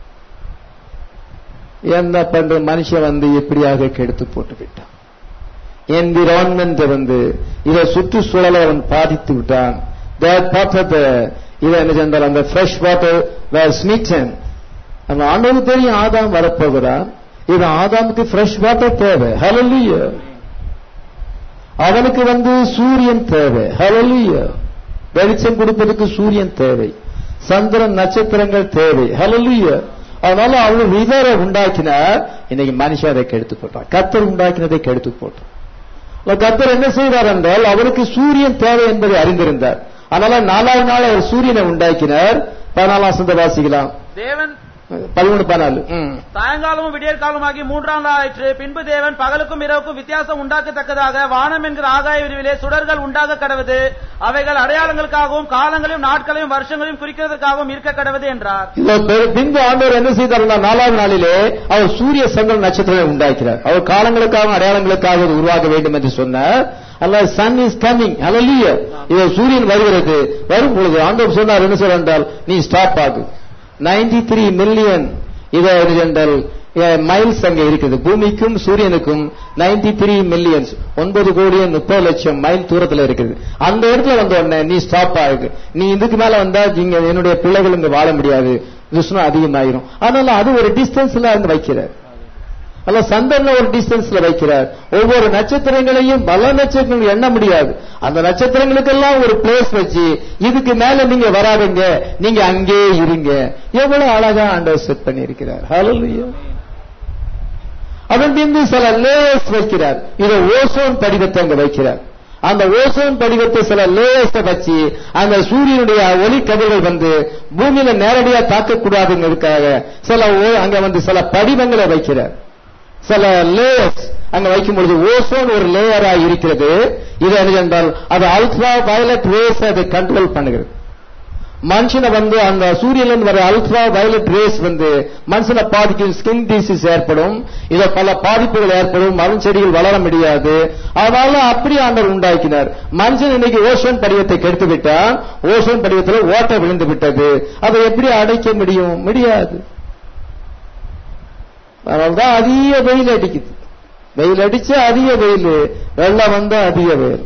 என்ன பண்ற மனுஷன் வந்து எப்படியாக கெடுத்து போட்டு விட்டான் என்விரான்மெண்ட் வந்து இதை சுற்றுச்சூழலை அவன் பாதித்து விட்டான் இதை என்ன சென்றால் அந்த ஃப்ரெஷ் வாட்டர் வேர் ஸ்மீட்டன் அந்த ஆண்டவருக்கு தெரியும் ஆதாம் வரப்போகிறான் இது ஆதாமுக்கு ஃப்ரெஷ் வாட்டர் தேவை ஹலலுய அவனுக்கு வந்து சூரியன் தேவை ஹலலுய வெளிச்சம் கொடுப்பதற்கு சூரியன் தேவை சந்திரன் நட்சத்திரங்கள் தேவை ஹலலுய அதனால அவனு ரிவரை உண்டாக்கினார் இன்னைக்கு மனுஷன் அதை கெடுத்து போட்டான் கத்தர் உண்டாக்கினதை கெடுத்து போட்டான் கத்தர் என்ன செய்தார் என்றால் அவருக்கு சூரியன் தேவை என்பதை அறிந்திருந்தார் அதனால நாலாவது நாள் அவர் சூரியனை உண்டாக்கினார் பதினாலாம் சந்த வாசிக்கலாம் தேவன் பதிமூணு பதினாலு சாயங்காலமும் விடியற்காலமாகி மூன்றாம் நாள் ஆயிற்று பின்பு தேவன் பகலுக்கும் இரவுக்கும் வித்தியாசம் உண்டாக்கத்தக்கதாக வானம் என்கிற ஆகாய விரிவிலே சுடர்கள் உண்டாக கடவுது அவைகள் அடையாளங்களுக்காகவும் காலங்களையும் நாட்களையும் வருஷங்களையும் குறிக்கிறதுக்காகவும் இருக்க கடவுது என்றார் பின்பு ஆண்டவர் என்ன செய்தார் நாலாவது நாளிலே அவர் சூரிய சங்கல் நட்சத்திரத்தை உண்டாக்கிறார் அவர் காலங்களுக்காக அடையாளங்களுக்காக உருவாக வேண்டும் என்று சொன்னார் அல்ல சன் இஸ் கமிங் அலலிய இது சூரியன் வருகிறது வரும் பொழுது ஆண்டவர் சொன்னார் என்ன சொல்ற என்றால் நீ ஸ்டாப் ஆகு நைன்டி த்ரீ மில்லியன் இதை என்றால் மைல்ஸ் அங்க இருக்குது பூமிக்கும் சூரியனுக்கும் நைன்டி த்ரீ மில்லியன்ஸ் ஒன்பது கோடியே முப்பது லட்சம் மைல் தூரத்துல இருக்குது அந்த இடத்துல வந்த உடனே நீ ஸ்டாப் ஆகுது நீ இதுக்கு மேல வந்தா இங்க என்னுடைய பிள்ளைகள் இங்க வாழ முடியாது விஷ்ணு அதிகமாயிரும் அதனால அது ஒரு டிஸ்டன்ஸ்ல அங்க வைக்கிறார் அல்ல சந்திரன ஒரு டிஸ்டன்ஸ்ல வைக்கிறார் ஒவ்வொரு நட்சத்திரங்களையும் பல நட்சத்திரங்கள் எண்ண முடியாது அந்த நட்சத்திரங்களுக்கெல்லாம் ஒரு பிளேஸ் வச்சு இதுக்கு மேல நீங்க வராதுங்க நீங்க அங்கே இருங்க எவ்வளவு அழகா ஆண்டவர் செட் பண்ணியிருக்கிறார் ஹalleluya அதன் பின்பு சில லேயர்ஸ் வைக்கிறார் இதை ஓசோன் படிவத்தை அங்க வைக்கிறார் அந்த ஓசோன் படிவத்தை சில லேயர்ஸ் வச்சு அந்த சூரியனுடைய ஒளி கதிர்கள் வந்து பூமியில நேரடியா தாக்கக்கூடாதுங்கிறதுக்காக சில அங்க வந்து சில படிவங்களை வைக்கிறார் சில லேயர்ஸ் அங்க வைக்கும் பொழுது ஓசோன் ஒரு லேயரா இருக்கிறது இது என்ன என்றால் அது அல்ட்ரா வயலட் ரேஸ் அதை கண்ட்ரோல் பண்ணுகிறது மனுஷனை வந்து அந்த சூரியனிலிருந்து வர அல்ட்ரா வயலட் ரேஸ் வந்து மனுஷனை பாதிக்கும் ஸ்கின் டிசீஸ் ஏற்படும் இத பல பாதிப்புகள் ஏற்படும் மரம் செடிகள் வளர முடியாது அதனால அப்படி ஆண்டவர் உண்டாக்கினார் மனுஷன் இன்னைக்கு ஓசோன் படிவத்தை கெடுத்து விட்டான் ஓசோன் படிவத்தில் ஓட்ட விழுந்து விட்டது அதை எப்படி அடைக்க முடியும் முடியாது அதனால்தான் அதிக வெயில் அடிக்குது வெயில் அடிச்சு அதிக வெயில் வெள்ளம் வந்தா அதிக வெயில்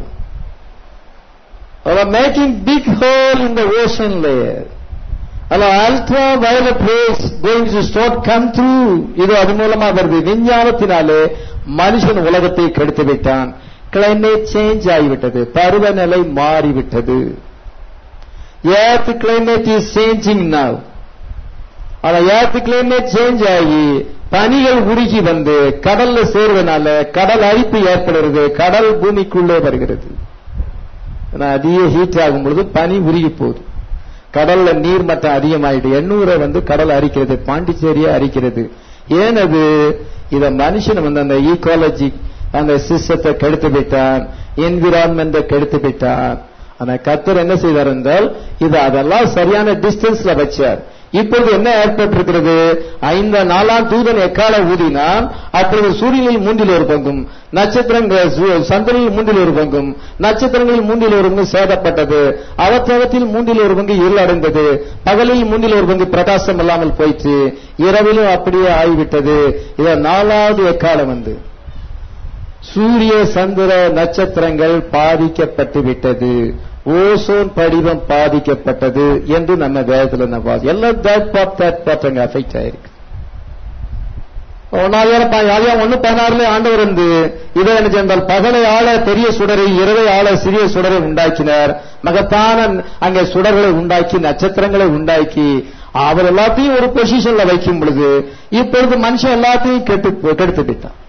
making big hole in the ocean layer அல்ல ultra violet rays going to start come through இது அது மூலமா வருது விஞ்ஞானத்தினாலே மனுஷன் உலகத்தை கெடுத்து விட்டான் கிளைமேட் சேஞ்ச் ஆகிவிட்டது பருவநிலை மாறிவிட்டது earth climate is changing now ஆனா ஏர்த் கிளைமேட் சேஞ்ச் ஆகி பனிகள் உருகி வந்து கடல்ல சேர்வதனால கடல் அரிப்பு ஏற்படுகிறது கடல் பூமிக்குள்ளே வருகிறது அதிக ஹீட் ஆகும் பொழுது பனி உருகி போகுது கடல்ல நீர் மட்டம் அதிகமாயிட்டு எண்ணூரை வந்து கடல் அரிக்கிறது பாண்டிச்சேரியா அரிக்கிறது ஏன் அது இத மனுஷன் வந்து அந்த ஈகாலஜி அந்த சிஸ்டத்தை கெடுத்து விட்டான் என்விரான்மெண்ட கெடுத்து விட்டான் ஆனா கத்தர் என்ன செய்தார் என்றால் இது அதெல்லாம் சரியான டிஸ்டன்ஸ்ல வச்சார் இப்பொழுது என்ன ஏற்பட்டிருக்கிறது ஐந்து நாலாம் தூதன் எக்கால ஊதினான் அப்பொழுது சூரியனில் மூன்றில் ஒரு பங்கும் நட்சத்திரங்கள் சந்திரனில் மூன்றில் ஒரு பங்கும் நட்சத்திரங்களில் மூன்றில் ஒரு பங்கு சேதப்பட்டது அவற்றவத்தில் மூன்றில் ஒரு பங்கு இருளடைந்தது பகலில் மூன்றில் ஒரு பங்கு பிரகாசம் இல்லாமல் போயிற்று இரவிலும் அப்படியே ஆகிவிட்டது இத நாலாவது எக்காலம் வந்து சூரிய சந்திர நட்சத்திரங்கள் பாதிக்கப்பட்டு விட்டது ஓசோன் படிவம் பாதிக்கப்பட்டது என்று நம்ம வேதத்துல நம்ம எல்லாம் தேட் பார்ட் தேட் பார்ட் அங்க அஃபெக்ட் ஆயிருக்கு ஒன்னாவது யாரையும் ஒண்ணு பதினாறுல ஆண்டவர் வந்து இதை என்ன சென்றால் பகலை ஆள பெரிய சுடரை இரவை ஆள சிறிய சுடரை உண்டாக்கினார் மகத்தான அங்கே சுடர்களை உண்டாக்கி நட்சத்திரங்களை உண்டாக்கி அவர் எல்லாத்தையும் ஒரு பொசிஷன்ல வைக்கும் பொழுது இப்பொழுது மனுஷன் எல்லாத்தையும் கெட்டு கெடுத்து விட்டான்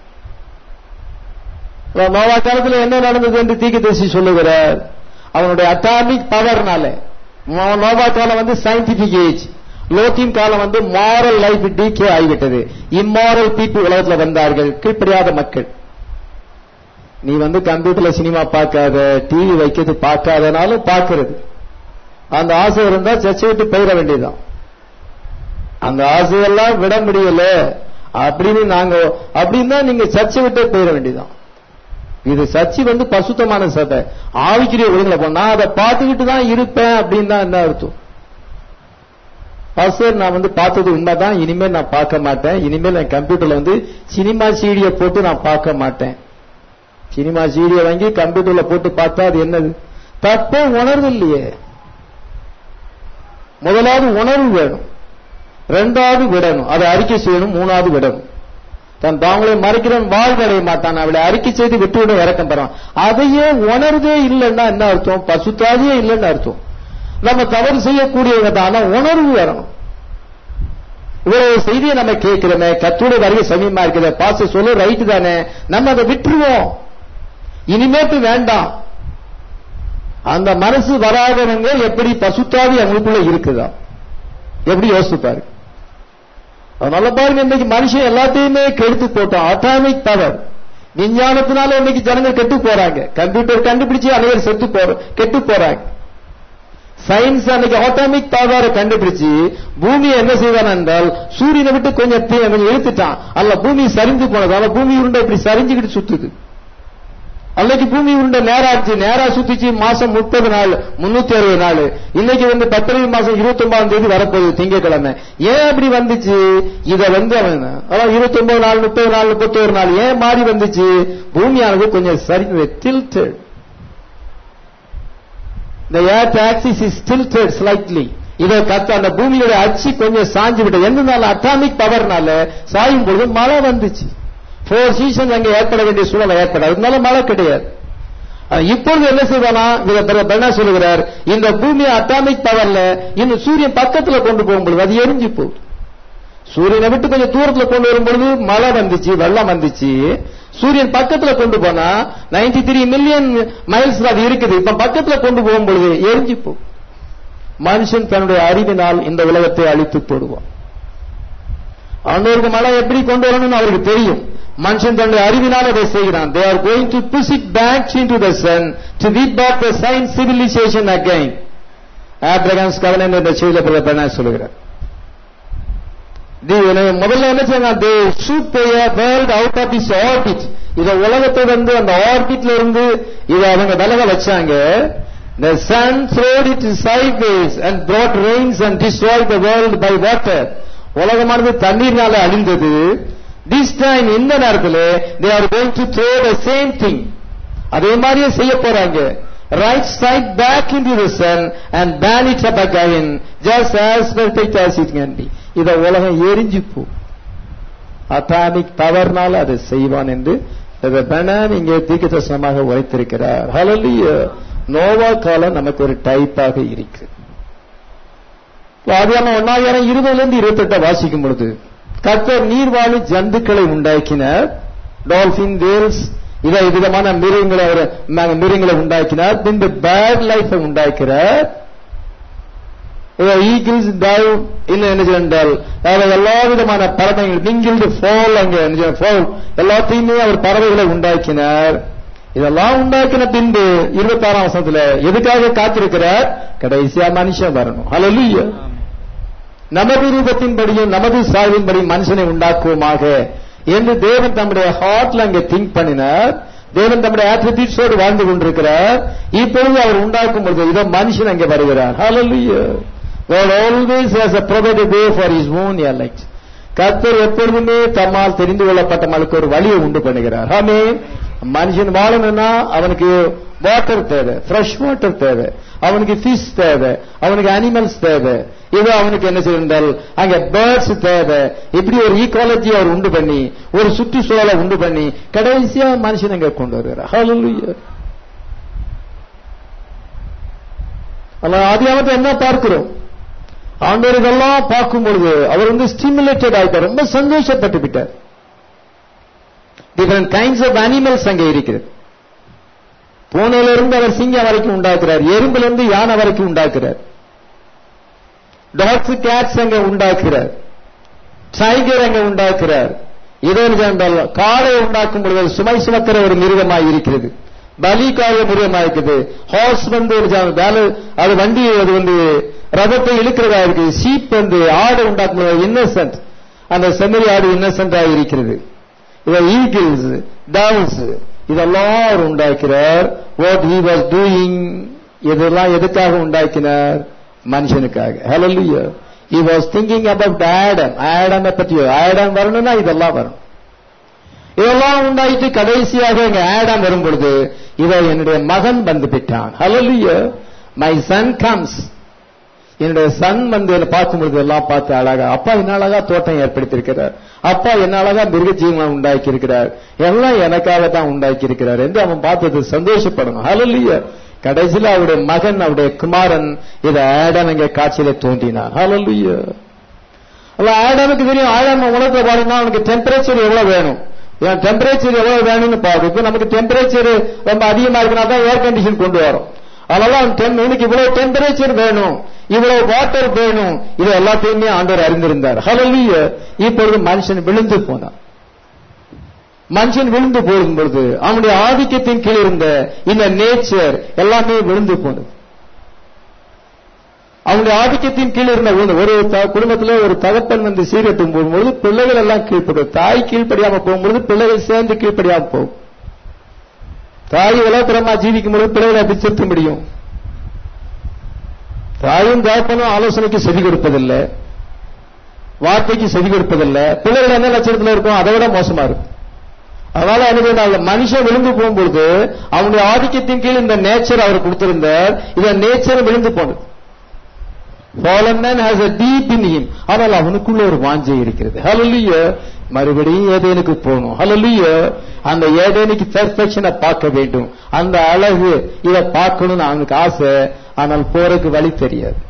நோவா காலத்துல என்ன நடந்தது என்று தீர்க்கதரிசி சொல்லுகிறார் அவனுடைய அட்டாமிக் பவர்னால நோவா காலம் வந்து சயின்டிபிக் ஏஜ் லோத்தின் காலம் வந்து மாரல் லைஃப் டீகே ஆகிவிட்டது இம்மாரல் பீப்புள் உலகத்துல வந்தார்கள் கீழ்ப்படியாத மக்கள் நீ வந்து கம்ப்யூட்டர்ல சினிமா பார்க்காத டிவி வைக்கிறது பார்க்காதனாலும் பார்க்கிறது அந்த ஆசை இருந்தா சர்ச்சை விட்டு போயிட வேண்டியதுதான் அந்த ஆசையெல்லாம் விட முடியல அப்படின்னு நாங்க அப்படின்னா நீங்க சர்ச்சை விட்டே போயிட வேண்டியதுதான் இது சர்ச்சை வந்து பசுத்தமான சதை ஆவிக்குரிய ஒழுங்குல போனா அதை பார்த்துக்கிட்டு தான் இருப்பேன் அப்படின்னு தான் என்ன அர்த்தம் பாஸ்டர் நான் வந்து பார்த்தது உண்மைதான் இனிமேல் நான் பார்க்க மாட்டேன் இனிமேல் என் கம்ப்யூட்டர்ல வந்து சினிமா சீடியை போட்டு நான் பார்க்க மாட்டேன் சினிமா சீடியை வாங்கி கம்ப்யூட்டர்ல போட்டு பார்த்தா அது என்னது தப்ப உணர்வு இல்லையே முதலாவது உணர்வு வேணும் ரெண்டாவது விடணும் அதை அறிக்கை செய்யணும் மூணாவது விடணும் தன் தாங்களை மறைக்கிறவன் வாழ்வடைய மாட்டான் அவளை அறிக்கை செய்து விட்டுவிட இறக்கம் பெறான் அதையே உணர்தே இல்லைன்னா என்ன அர்த்தம் பசுத்தாதியே இல்லைன்னு அர்த்தம் நம்ம தவறு செய்யக்கூடியவங்க தான் ஆனா உணர்வு வரணும் இவ்வளவு செய்தியை நம்ம கேட்கிறோமே கத்தோட வரைய சமயமா இருக்குது பாச சொல்ல ரைட்டு தானே நம்ம அதை விட்டுருவோம் இனிமேட்டு வேண்டாம் அந்த மனசு வராதவங்க எப்படி பசுத்தாவி அவங்களுக்குள்ள இருக்குதா எப்படி யோசிப்பாரு அதனால பாருங்க இன்னைக்கு மனுஷன் எல்லாத்தையுமே கெடுத்து போட்டான் அட்டாமிக் பவர் விஞ்ஞானத்தினால இன்னைக்கு ஜனங்கள் கெட்டு போறாங்க கம்ப்யூட்டர் கண்டுபிடிச்சு அனைவரும் செத்து போற கெட்டு போறாங்க சயின்ஸ் அன்னைக்கு ஆட்டோமிக் பவரை கண்டுபிடிச்சு பூமியை என்ன செய்வான் என்றால் சூரியனை விட்டு கொஞ்சம் கொஞ்சம் இழுத்துட்டான் அல்ல பூமி சரிந்து போனதால பூமி உருண்டை இப்படி சரிஞ்சுக்கிட்டு சுத்துது அன்னைக்கு பூமி உருண்டை நேராச்சு நேரா சுத்திச்சு மாசம் முப்பது நாள் முன்னூத்தி அறுபது நாள் இன்னைக்கு வந்து பத்திரிகை மாசம் இருபத்தி ஒன்பதாம் தேதி வரப்போகுது திங்கக்கிழமை ஏன் அப்படி வந்துச்சு இத வந்து அவன் அதான் இருபத்தி ஒன்பது நாள் முப்பது நாள் முப்பத்தோரு நாள் ஏன் மாறி வந்துச்சு பூமியானது கொஞ்சம் சரி tilted the earth axis is tilted slightly இதை கத்த அந்த பூமியோட அச்சு கொஞ்சம் சாஞ்சு விட்டு எந்தனால அட்டாமிக் பவர்னால சாயும் பொழுது மழை வந்துச்சு ஃபோர் சீசன் அங்க ஏற்பட வேண்டிய சூழலை ஏற்படாது அதனால மழை கிடையாது இப்பொழுது என்ன செய்வானா என்ன சொல்லுகிறார் இந்த பூமி அட்டாமிக் பவர்ல இன்னும் சூரியன் பக்கத்துல கொண்டு போகும்பொழுது அது எரிஞ்சு போகுது சூரியனை விட்டு கொஞ்சம் தூரத்துல கொண்டு வரும்பொழுது மழை வந்துச்சு வெள்ளம் வந்துச்சு சூரியன் பக்கத்துல கொண்டு போனா நைன்டி த்ரீ மில்லியன் மைல்ஸ் அது இருக்குது இப்ப பக்கத்துல கொண்டு போகும்பொழுது எரிஞ்சு போகும் மனுஷன் தன்னுடைய அறிவினால் இந்த உலகத்தை அழித்து போடுவான் அவனுக்கு மழை எப்படி கொண்டு வரணும்னு அவருக்கு தெரியும் மனுஷன் தன்னுடைய அறிவினால் அதை செய்கிறான் they are going to push it back into the sun to read back the science civilisation again Abraham's கவனம் என்ற செய்தியில் பண்ண சொல்லுகிறார் முதல்ல என்ன செய்யணும் they shoot world out of this orbit இத உலகத்தை வந்து அந்த ஆர்பிட்ல இருந்து இத அவங்க விலக வச்சாங்க The sun throwed it sideways and brought rains and destroyed the world by water. உலகமானது தண்ணீர்னால அழிந்தது திஸ் டைம் இந்த நேரத்தில் they are going to throw the same thing அதே மாதிரியே செய்ய போறாங்க right side back into the sun and burn it up again just as perfect as it can be இத உலகம் எரிஞ்சு போ அட்டாமிக் பவர்னால அதை செய்வான் என்று பெனான் இங்கே தீர்க்கதர்சனமாக உரைத்திருக்கிறார் ஹலலிய நோவா காலம் நமக்கு ஒரு டைப்பாக இருக்கு ஆதியாம ஒன்னாயிரம் இருபதுல இருந்து இருபத்தி எட்ட வாசிக்கும் பொழுது கர்த்தர் நீர்வாழி ஜந்துக்களை உண்டாக்கினார் டால்பின் வேல்ஸ் இதை விதமான மிருகங்களை அவர் மிருகங்களை உண்டாக்கினார் பின்பு பேட் லைஃபை உண்டாக்கிறார் ஈகிள்ஸ் டவ் இன்னும் என்ன என்றால் எல்லா விதமான பறவைகள் மிங்கிள்டு ஃபால் அங்க ஃபால் எல்லாத்தையுமே அவர் பறவைகளை உண்டாக்கினார் இதெல்லாம் உண்டாக்கின பின்பு இருபத்தி ஆறாம் வருஷத்துல எதுக்காக காத்திருக்கிறார் கடைசியா மனுஷன் வரணும் ஹலலுயா நமது ரூபத்தின்படியும் நமது சார்பின்படி மனுஷனை உண்டாக்குவோமாக என்று தேவன் தம்முடைய ஹார்ட்ல அங்கே திங்க் பண்ணினார் தேவன் தம்முடைய ஆட்ரிபியூட்ஸோடு வாழ்ந்து கொண்டிருக்கிறார் இப்பொழுது அவர் உண்டாக்கும் பொழுது இதோ மனுஷன் அங்கே வருகிறார் ஹalleluya God always has a provided way for his own elect கர்த்தர் எப்பொழுதுமே தம்மால் தெரிந்து கொள்ளப்பட்ட மலுக்கு ஒரு வழியை உண்டு பண்ணுகிறார் ஆமே மனுஷன் வாழணும்னா அவனுக்கு வாட்டர் தேவை ஃப்ரெஷ் வாட்டர் தேவை அவனுக்கு ஃபிஷ் தேவை அவனுக்கு அனிமல்ஸ் தேவை இது அவனுக்கு என்ன செய்தால் அங்க பேர்ட்ஸ் தேவை இப்படி ஒரு ஈக்காலஜி அவர் உண்டு பண்ணி ஒரு சுற்றுச்சூழலை உண்டு பண்ணி கடைசியா மனுஷன் அங்க கொண்டு வருகிறார் Hallelujah. அல்ல ஆதியாமத்தை என்ன பார்க்கிறோம் ஆண்டவர் இதெல்லாம் பார்க்கும் பொழுது அவர் வந்து ஸ்டிமுலேட்டட் ஆயிட்டார் ரொம்ப சந்தோஷப்பட்டு விட்டார் டிஃபரெண்ட் கைண்ட்ஸ் ஆஃப் அனிமல்ஸ் அங்கே இருக்கிறது பூனையில இருந்து அவர் சிங்கம் வரைக்கும் உண்டாக்குறார் எறும்புல இருந்து யானை வரைக்கும் உண்டாக்குறார் டாக்ஸ் கேட்ஸ் அங்க உண்டாக்குறார் டைகர் அங்க உண்டாக்குறார் இதோ என்றால் காளை உண்டாக்கும் பொழுது சுமை சுமக்கிற ஒரு மிருகமாய் இருக்கிறது பலிக்காய மிருகமா இருக்குது ஹார்ஸ் வந்து ஒரு ஜா- வேலை அது வண்டி அது வந்து ரதத்தை இழுக்கிறதா இருக்கு சீப் வந்து ஆடு உண்டாக்கும் பொழுது இன்னசென்ட் அந்த செம்மறி ஆடு இன்னசென்டா இருக்கிறது இதை ஈகிள்ஸ் டவுன்ஸ் இதெல்லாம் அவர் உண்டாக்கிறார் வாட் he was டூயிங் இதெல்லாம் எதுக்காக உண்டாக்கினார் மனுஷனுக்காக ஹalleluya he was thinking about Adam ஆடமை பற்றி ஆடம் வரணும்னா இதெல்லாம் வரணும் இதெல்லாம் உண்டாயிட்டு கடைசியாக எங்க ஆடம் வரும் பொழுது இவ என்னுடைய மகன் வந்து விட்டான் ஹalleluya my son comes என்னுடைய சன் வந்து என்னை பார்க்கும் பொழுது எல்லாம் பார்த்து அழகா அப்பா என்ன அழகா தோட்டம் ஏற்படுத்தியிருக்கிறார் அப்பா என்ன அழகா மிருக ஜீவனம் உண்டாக்கி இருக்கிறார் எல்லாம் எனக்காக தான் உண்டாக்கி இருக்கிறார் என்று அவன் பார்த்தது சந்தோஷப்படணும் ஹalleluya கடைசியில் அவருடைய மகன் அவருடைய குமாரன் இதை ஆடம் எங்க காட்சியில தோன்றினார் ஹalleluya அல்ல ஆடாமுக்கு தெரியும் ஆடாம உலகத்தை பாருன்னா அவனுக்கு டெம்பரேச்சர் எவ்வளவு வேணும் ஏன் டெம்பரேச்சர் எவ்வளவு வேணும்னு பாரு இப்ப நமக்கு டெம்பரேச்சர் ரொம்ப அதிகமா இருக்குன்னா தான் ஏர் கண்டிஷன் கொண்டு வரும் அதனால அவன் tem- இவனுக்கு இவ்வளவு டெம்பரேச்சர் வேணும் இவ்வளவு வாட்டர் வேணும் இது எல்லாத்தையுமே ஆண்டவர் அறிந்திருந்தார் ஹalleluya இப்பொழுது மனுஷன் விழுந்து போனான் மனுஷன் விழுந்து போகும் பொழுது அவனுடைய ஆதிக்கத்தின் கீழ் இருந்த இந்த நேச்சர் எல்லாமே விழுந்து போனது அவனுடைய ஆதிக்கத்தின் கீழ் இருந்த ஒரு- ஒரு த- குடும்பத்துல ஒரு தகப்பன் வந்து சீரட்டும் போகும்பொழுது பிள்ளைகள் எல்லாம் கீழ்ப்படும் தாய் கீழ்ப்படியாம போகும்பொழுது பிள்ளைகள் சேர்ந்து கீழ்ப்படியாம போகும் தாய் உலகப்புறமா ஜீவிக்கும் பொழுது பிள்ளைகளை அப்படி செலுத்த முடியும் தாயும் தகப்பனும் ஆலோசனைக்கு செவி கொடுப்பதில்லை வார்த்தைக்கு செவி கொடுப்பதில்லை பிள்ளைகள் என்ன லட்சணத்துல இருக்கும் அதை விட மோசமா இருக்கும் அதனால எனக்கு அந்த மனுஷன் விழுந்து போகும்பொழுது அவனுடைய ஆதிக்கத்தின் கீழ் இந்த நேச்சர் அவர் கொடுத்திருந்தார் இந்த நேச்சர் விழுந்து போனது fallen man has a deep in him ஆனால் அவனுக்குள்ள ஒரு வாஞ்சை இருக்கிறது ஹalleluya மறுபடியும் ஏதேனுக்கு போகணும் ஹalleluya அந்த ஏதேனுக்கு பெர்ஃபெக்ஷனை பார்க்க வேண்டும் அந்த அழகு இதை பார்க்கணும்னு அவனுக்கு ஆசை ஆனால் போறதுக்கு வழி தெரியாது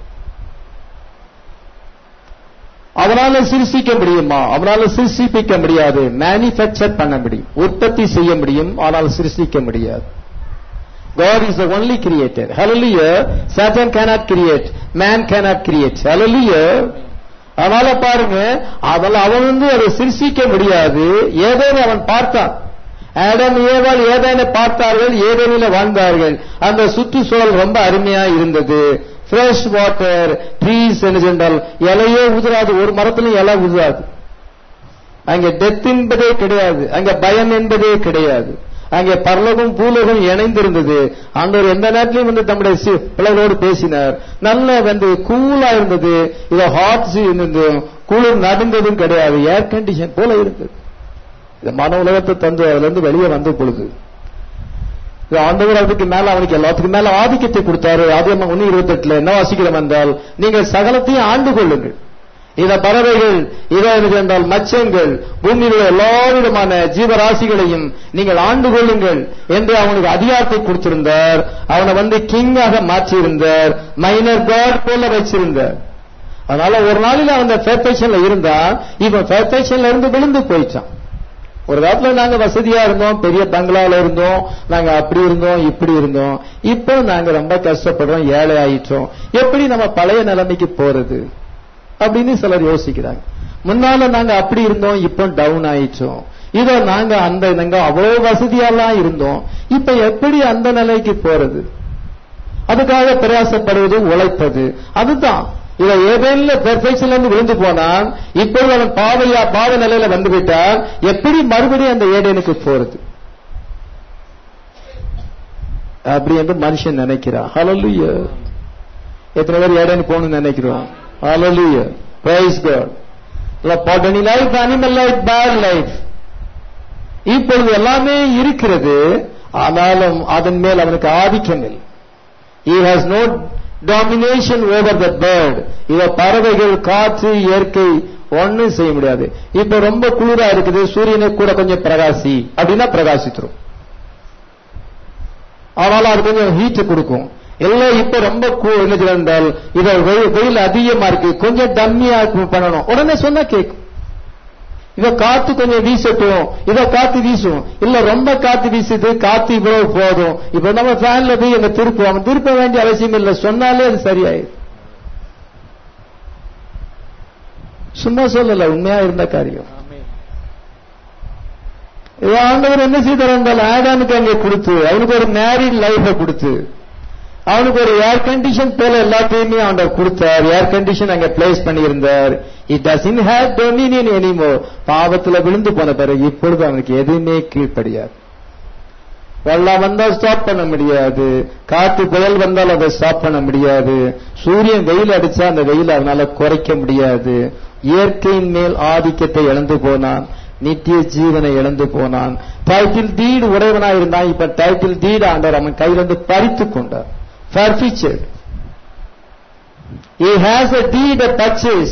அவனால சிருஷ்டிக்க முடியுமா அவனால சிருஷ்டிப்பிக்க முடியாது மேனுஃபேக்சர் பண்ண முடியும் உற்பத்தி செய்ய முடியும் ஆனால் சிருஷ்டிக்க முடியாது God is the only creator. Hallelujah. Satan cannot create. Man cannot create. Hallelujah. அதனால பாருங்க அதில் அவன் வந்து அதை சிருஷ்டிக்க முடியாது ஏதேனும் அவன் பார்த்தான் ஆடம் ஏவாள் ஏதேனை பார்த்தார்கள் ஏதேனில வாழ்ந்தார்கள் அந்த சுற்றுச்சூழல் ரொம்ப அருமையா இருந்தது ஃப்ரெஷ் வாட்டர் ட்ரீஸ் என்ன சென்றால் இலையே உதிராது ஒரு மரத்திலும் இலை உதிராது அங்கே டெத் என்பதே கிடையாது அங்க பயம் என்பதே கிடையாது அங்கே பரலோகம் பூலோகம் இணைந்திருந்தது ஆண்டவர் எந்த நேரத்திலையும் வந்து தம்முடைய சி- பிள்ளைகளோடு பேசினார் நல்ல வந்து கூலா இருந்தது இதோ ஹாட் இருந்தது குளிர் நடந்ததும் கிடையாது ஏர் கண்டிஷன் போல இருந்தது இந்த மன உலகத்தை தந்து அதுல இருந்து வெளியே வந்த பொழுது இது ஆண்டவர் அதுக்கு மேல அவனுக்கு எல்லாத்துக்கும் மேல ஆதிக்கத்தை கொடுத்தாரு ஆதியம்மா ஒன்னு இருபத்தி எட்டுல என்ன வாசிக்கிறோம் என்றால் நீங்கள் சகலத்தையும் ஆண்டு கொள்ளுங்கள் இத பறவைகள் இதை என்றால் மச்சங்கள் பூமியில் உள்ள எல்லா விதமான ஜீவராசிகளையும் நீங்கள் ஆண்டு கொள்ளுங்கள் என்று அவனுக்கு அதிகாரத்தை கொடுத்திருந்தார் அவனை வந்து கிங்காக மாற்றியிருந்தார் மைனர் காட் போல வச்சிருந்தார் அதனால ஒரு நாளில் அவன் பெர்ஃபெக்ஷன்ல இருந்தான் இப்ப பெர்ஃபெக்ஷன்ல இருந்து விழுந்து போயிட்டான் ஒரு காலத்துல நாங்க வசதியா இருந்தோம் பெரிய பங்களால இருந்தோம் நாங்க அப்படி இருந்தோம் இப்படி இருந்தோம் இப்போ நாங்க ரொம்ப கஷ்டப்படுறோம் ஏழை ஆயிட்டோம் எப்படி நம்ம பழைய நிலைமைக்கு போறது அப்படின்னு சிலர் யோசிக்கிறாங்க முன்னால நாங்க அப்படி இருந்தோம் இப்போ டவுன் ஆயிட்டோம் இதோ நாங்க அந்த நாங்க அவ்வளவு வசதியெல்லாம் இருந்தோம் இப்ப எப்படி அந்த நிலைக்கு போறது அதுக்காக பிரயாசப்படுவது உழைப்பது அதுதான் இத ஏதேனும் பெர்ஃபெக்ஷன்ல இருந்து விழுந்து போனான் இப்பொழுது அவன் பாவையா பாவ நிலையில வந்து விட்டான் எப்படி மறுபடியும் அந்த ஏடேனுக்கு போறது அப்படி என்று மனுஷன் நினைக்கிறான் ஹalleluya எத்தனை பேர் ஏடேனு போகணும்னு நினைக்கிறோம் ஹalleluya praise god botany life animal life bird life இப்பொழுது எல்லாமே இருக்கிறது ஆனாலும் அதன் மேல் அவனுக்கு ஆதிக்கம் இல்லை he has no domination over the bird இவ பறவைகள் காற்று இயற்கை ஒண்ணும் செய்ய முடியாது இப்ப ரொம்ப குளிரா இருக்குது சூரியனை கூட கொஞ்சம் பிரகாசி அப்படின்னா பிரகாசித்துரும் ஆனாலும் அது கொஞ்சம் ஹீட் கொடுக்கும் எல்லாம் இப்ப ரொம்ப கூ- என்ன சொல்ல என்றால் இத வெயில் வெயில் அதிகமா இருக்கு கொஞ்சம் டம்மியா பண்ணணும் உடனே சொன்னா கேட்கும் இத காத்து கொஞ்சம் வீசட்டும் இத காத்து வீசும் இல்ல ரொம்ப காத்து வீசுது காத்து இவ்வளவு போதும் இப்ப நம்ம ஃபேன்ல போய் எங்க திருப்புவோம் திருப்ப வேண்டிய அவசியம் இல்ல சொன்னாலே அது சரியாயிடும் சும்மா சொல்லல உண்மையா இருந்த காரியம் இது ஆண்டவர் என்ன செய்தார் என்றால் ஆடானுக்கு அங்கே கொடுத்து அவனுக்கு ஒரு மேரிட் லைஃப கொடுத்து அவனுக்கு ஒரு ஏர் கண்டிஷன் போல எல்லாத்தையுமே ஆண்டவர் கொடுத்தார் ஏர் கண்டிஷன் அங்க பிளேஸ் பண்ணியிருந்தார் it doesn't have dominion anymore பாவத்துல விழுந்து போன பிறகு இப்பொழுது அவனுக்கு எதுவுமே கீழ்ப்படியாது வெள்ளம் வந்தா ஸ்டாப் பண்ண முடியாது காற்று புயல் வந்தால் அதை ஸ்டாப் பண்ண முடியாது சூரியன் வெயில் அடிச்சா அந்த வெயில் அவனால குறைக்க முடியாது இயற்கையின் மேல் ஆதிக்கத்தை இழந்து போனான் நித்திய ஜீவனை இழந்து போனான் டைட்டில் டீடு உடையவனா இருந்தான் இப்ப டைட்டில் டீடு ஆண்டவர் அவன் கையிலிருந்து பறித்து கொண்டார் forfeited he has a deed of purchase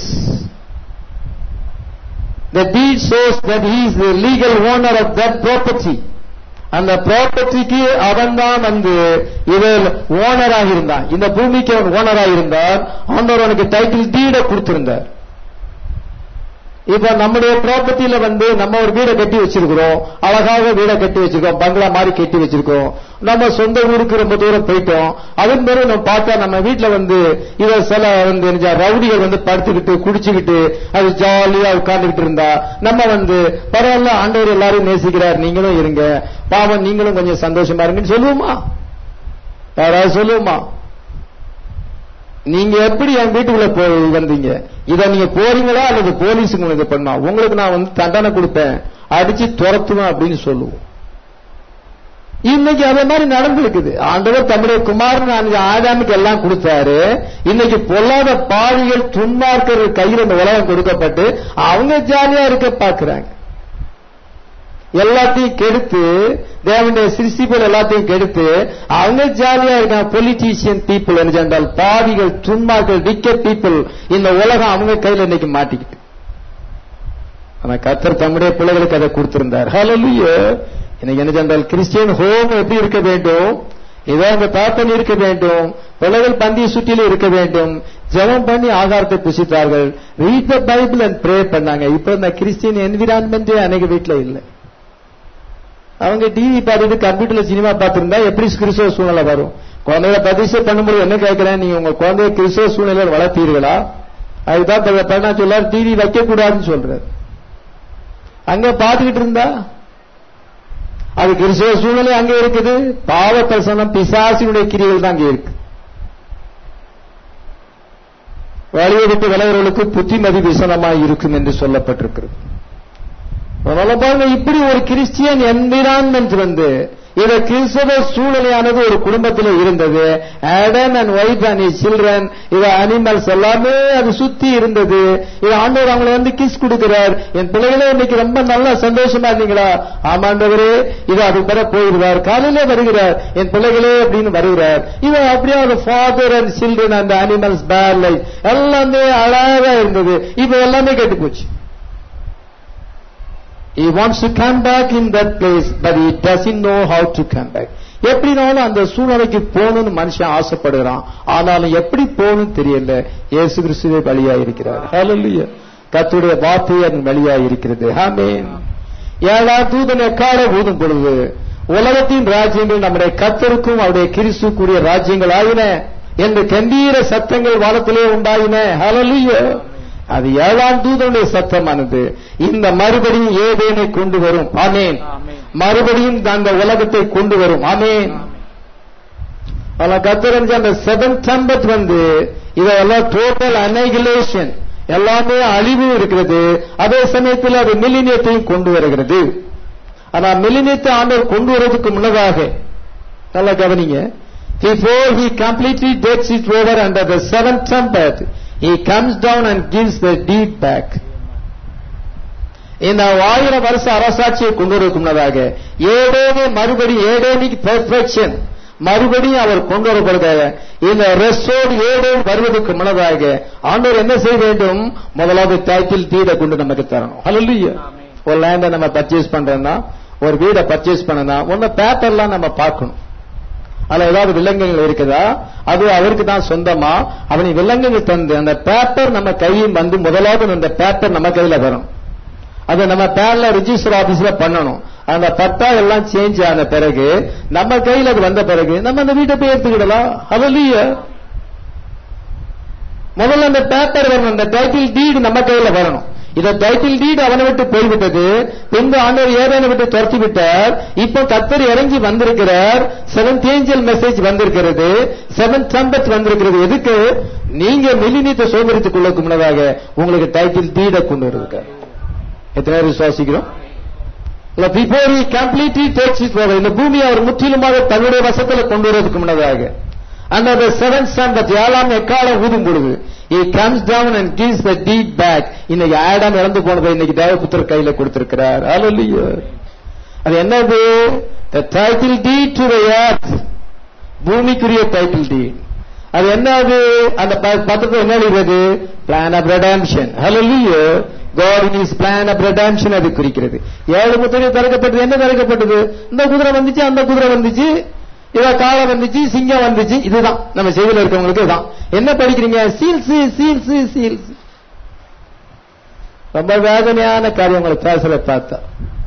the deed shows that he is the legal owner of that property அந்த ப்ராப்பர்ட்டிக்கு அவன் தான் வந்து இவன் ஓனராக இருந்தான் இந்த பூமிக்கு அவன் ஓனராக இருந்தான் ஆண்டவர் அவனுக்கு டைட்டில் டீட கொடுத்திருந்தார் இப்ப நம்முடைய ப்ராப்பர்ட்டியில வந்து நம்ம ஒரு வீடை கட்டி வச்சிருக்கிறோம் அழகாக வீடை கட்டி வச்சிருக்கோம் பங்களா மாதிரி கட்டி வச்சிருக்கோம் நம்ம சொந்த ஊருக்கு ரொம்ப தூரம் போயிட்டோம் அதன் பிறகு நம்ம பார்த்தா நம்ம வீட்டுல வந்து இத சில வந்து என்ன செய்ய, ரவுடிகள் வந்து படுத்துக்கிட்டு குடிச்சுக்கிட்டு அது ஜாலியா உட்கார்ந்துகிட்டு இருந்தா நம்ம வந்து பரவாயில்ல ஆண்டவர் எல்லாரும் நேசிக்கிறார் நீங்களும் இருங்க பாவம் நீங்களும் கொஞ்சம் சந்தோஷமா இருங்கன்னு சொல்லுவோமா யாராவது சொல்லுவோமா நீங்க எப்படி என் வீட்டுக்குள்ள போய் வந்தீங்க இத நீங்க போறீங்களா அல்லது போலீஸுக்கு உங்களுக்கு பண்ணா உங்களுக்கு நான் வந்து தண்டனை கொடுப்பேன் அடிச்சு துரத்துவேன் அப்படின்னு சொல்லுவோம் இன்னைக்கு அதே மாதிரி நடந்திருக்குது ஆண்டவர் தம்முடைய குமாரன் அன்னைக்கு ஆதாமுக்கு எல்லாம் கொடுத்தாரு இன்னைக்கு பொல்லாத பாவிகள் துன்மார்க்கர்கள் கையில் இந்த உலகம் கொடுக்கப்பட்டு அவங்க ஜாலியா இருக்க பாக்குறாங்க எல்லாத்தையும் கெடுத்து தேவனுடைய சிருஷ்டிகள் எல்லாத்தையும் கெடுத்து அவங்க ஜாலியா இருக்காங்க பொலிட்டீஷியன் பீப்புள் என்று சொன்னால் பாவிகள் துன்மார்கள் விக்க பீப்புள் இந்த உலகம் அவங்க கையில இன்னைக்கு மாட்டிக்கிட்டு ஆனா கத்தர் தம்முடைய பிள்ளைகளுக்கு அதை கொடுத்திருந்தார் ஹalleluya இன்னைக்கு என்ன சொன்னால் கிறிஸ்டியன் ஹோம் எப்படி இருக்க வேண்டும் இதோ அவங்க தாத்தன் இருக்க வேண்டும் பிள்ளைகள் பந்திய சுற்றிலும் இருக்க வேண்டும் ஜெபம் பண்ணி ஆகாரத்தை புசித்தார்கள் read the Bible and pray பண்ணாங்க இப்ப இந்த கிறிஸ்டியன் என்விரான்மெண்டே அன்னைக்கு வீட்டுல இல்லை அவங்க டிவி பார்த்துட்டு கம்ப்யூட்டர்ல சினிமா பார்த்திருந்தா எப்படி கிறிஸ்தவ சூழ்நிலை வரும் குழந்தைகளை பதிசை பண்ணும்போது என்ன கேட்கிறேன் நீங்க உங்க குழந்தைய கிறிஸ்தவ சூழ்நிலையில் வளர்த்தீர்களா அதுதான் ப- பண்ணா சொல்லார் டிவி வைக்க கூடாதுன்னு சொல்றாரு அங்க பாத்துக்கிட்டு இருந்தா அது கிறிஸ்தவ சூழ்நிலை அங்க இருக்குது பாவ பிரசனம் பிசாசினுடைய கிரிகள் தான் அங்க இருக்கு வழியை விட்டு விலகிறவர்களுக்கு புத்திமதி விசனமாய் இருக்கும் என்று சொல்லப்பட்டிருக்கிறது அதனால பாருங்க இப்படி ஒரு கிறிஸ்டியன் என்விரான்மெண்ட் வந்து இத கிறிஸ்தவ சூழ்நிலையானது ஒரு குடும்பத்தில் இருந்தது Adam and wife and children இத அனிமல்ஸ் எல்லாமே அது சுத்தி இருந்தது இது ஆண்டவர் அவங்களை வந்து கிஸ் கொடுக்கிறார் என் பிள்ளைகளே இன்னைக்கு ரொம்ப நல்லா சந்தோஷமா இருந்தீங்களா ஆமாண்டவரே இது அது பெற போயிடுவார் காலையிலே வருகிறார் என் பிள்ளைகளே அப்படின்னு வருகிறார் இது அப்படியே ஒரு father and children and animals bird life எல்லாமே அழகா இருந்தது இப்ப எல்லாமே கெட்டு போச்சு He wants to come back in that place, but he doesn't know how to come back. எப்படினாலும் அந்த சூழ்நிலைக்கு போகணும்னு மனுஷன் ஆசைப்படுகிறான் ஆனாலும் எப்படி போகணும் தெரியல இயேசு கிறிஸ்துவே வழியா இருக்கிறார் ஹalleluya கர்த்தருடைய வார்த்தை அதன் வழியா இருக்கிறது ஆமென் ஏழாம் தூதன் எக்கால ஊதும் பொழுது உலகத்தின் ராஜ்யங்கள் நம்முடைய கத்தருக்கும் அவருடைய கிறிஸ்துக்குரிய ராஜ்யங்கள் ஆயின என்று கம்பீர சத்தங்கள் வானத்திலே உண்டாயின ஹalleluya அது ஏழாம் தூதனுடைய சத்தமானது இந்த மறுபடியும் ஏதேனை கொண்டு வரும் ஆமேன் ஆமென். மறுபடியும் அந்த உலகத்தை கொண்டு வரும் ஆமேன் ஆனா கத்தரஞ்சு அந்த செவன் டம்பத் வந்து இதெல்லாம் டோட்டல் அனைகுலேஷன் எல்லாமே அழிவு இருக்கிறது அதே சமயத்தில் அது மில்லினியத்தையும் கொண்டு வருகிறது ஆனா மில்லினியத்தை ஆண்டவர் கொண்டு வருவதற்கு முன்னதாக நல்லா கவனிங்க before he completely takes it over under the seventh trumpet he comes down and gives the deed back இந்த ஆயிரம் வருஷ அரசாட்சியை கொண்டு வருவதற்கு முன்னதாக ஏடேனே மறுபடி ஏடேனிக்கு பெர்ஃபெக்ஷன் மறுபடியும் அவர் கொண்டு வரப்படுகிறார் இந்த ரெஸ்டோர்ட் ஏடு வருவதற்கு முன்னதாக ஆண்டவர் என்ன செய்ய வேண்டும் முதலாவது டைட்டில் டீடை கொண்டு நமக்கு தரணும் ஹalleluya ஒரு லேண்டை நம்ம பர்ச்சேஸ் பண்றோம்னா ஒரு வீடை பர்ச்சேஸ் பண்ணனா ஒன்னு பேப்பர்லாம் நம்ம பார்க்கணும் அதுல ஏதாவது விலங்குகள் இருக்குதா அது அவருக்கு தான் சொந்தமா அவனை விலங்குகள் தந்து அந்த பேப்பர் நம்ம கையில் வந்து முதலாவது அந்த பேப்பர் நம்ம கையில வரும் அதை நம்ம பேர்ல ரிஜிஸ்டர் ஆபீஸ்ல பண்ணணும் அந்த பட்டா எல்லாம் சேஞ்ச் ஆன பிறகு நம்ம கையில அது வந்த பிறகு நம்ம அந்த வீட்டை போய் எடுத்துக்கிடலாம் ஹalleluya முதல்ல அந்த பேப்பர் வரணும் அந்த டைட்டில் டீடு நம்ம கையில வரணும் இத டைட்டில் டீட் அவனை விட்டு போய்விட்டது பின்பு ஆண்டவர் ஏதேனை விட்டு துரத்தி விட்டார் இப்போ கத்தர் இறங்கி வந்திருக்கிறார் செவன்த் ஏஞ்சல் மெசேஜ் வந்திருக்கிறது செவன்த் ட்ரம்பட் வந்திருக்கிறது எதுக்கு நீங்க மில்லினியத்தை சோதரித்துக் கொள்ளக்கு முன்னதாக உங்களுக்கு டைட்டில் டீட கொண்டு வருதுக்க எத்தனை பேர் விசுவாசிக்கிறோம் before he completely takes it over இந்த பூமியை அவர் முற்றிலுமாக தன்னுடைய வசத்துல கொண்டு வருவதற்கு முன்னதாக and the seventh trumpet ஏழாம் எக்காலம் ஊதும் பொழுது he comes down and gives the deed back இன்னைக்கு ஆடாம் இறந்து போனதை இன்னைக்கு தேவபுத்தர் கையில கொடுத்திருக்கிறார் hallelujah அது என்னது the title deed to the earth பூமிக்குரிய டைட்டில் டீட் அது என்னது அந்த ப- பத்திரத்தில் என்ன எழுதுறது பிளான் ஆஃப் ரெடாம்ஷன் ஹalleluya God in his plan of redemption அது குறிக்கிறது ஏழு முத்திரை திறக்கப்பட்டது என்ன திறக்கப்பட்டது இந்த குதிரை வந்துச்சு அந்த குதிரை வந்துச்சு இத காளை வந்துச்சு சிங்கம் வந்துச்சு இதுதான் நம்ம செய்தியில் இருக்கவங்களுக்கு இதுதான் என்ன படிக்கிறீங்க சீல்ஸ் சீல்ஸ் சீல்ஸ் ரொம்ப வேதனையான காரியம் உங்களை பேசல பார்த்தா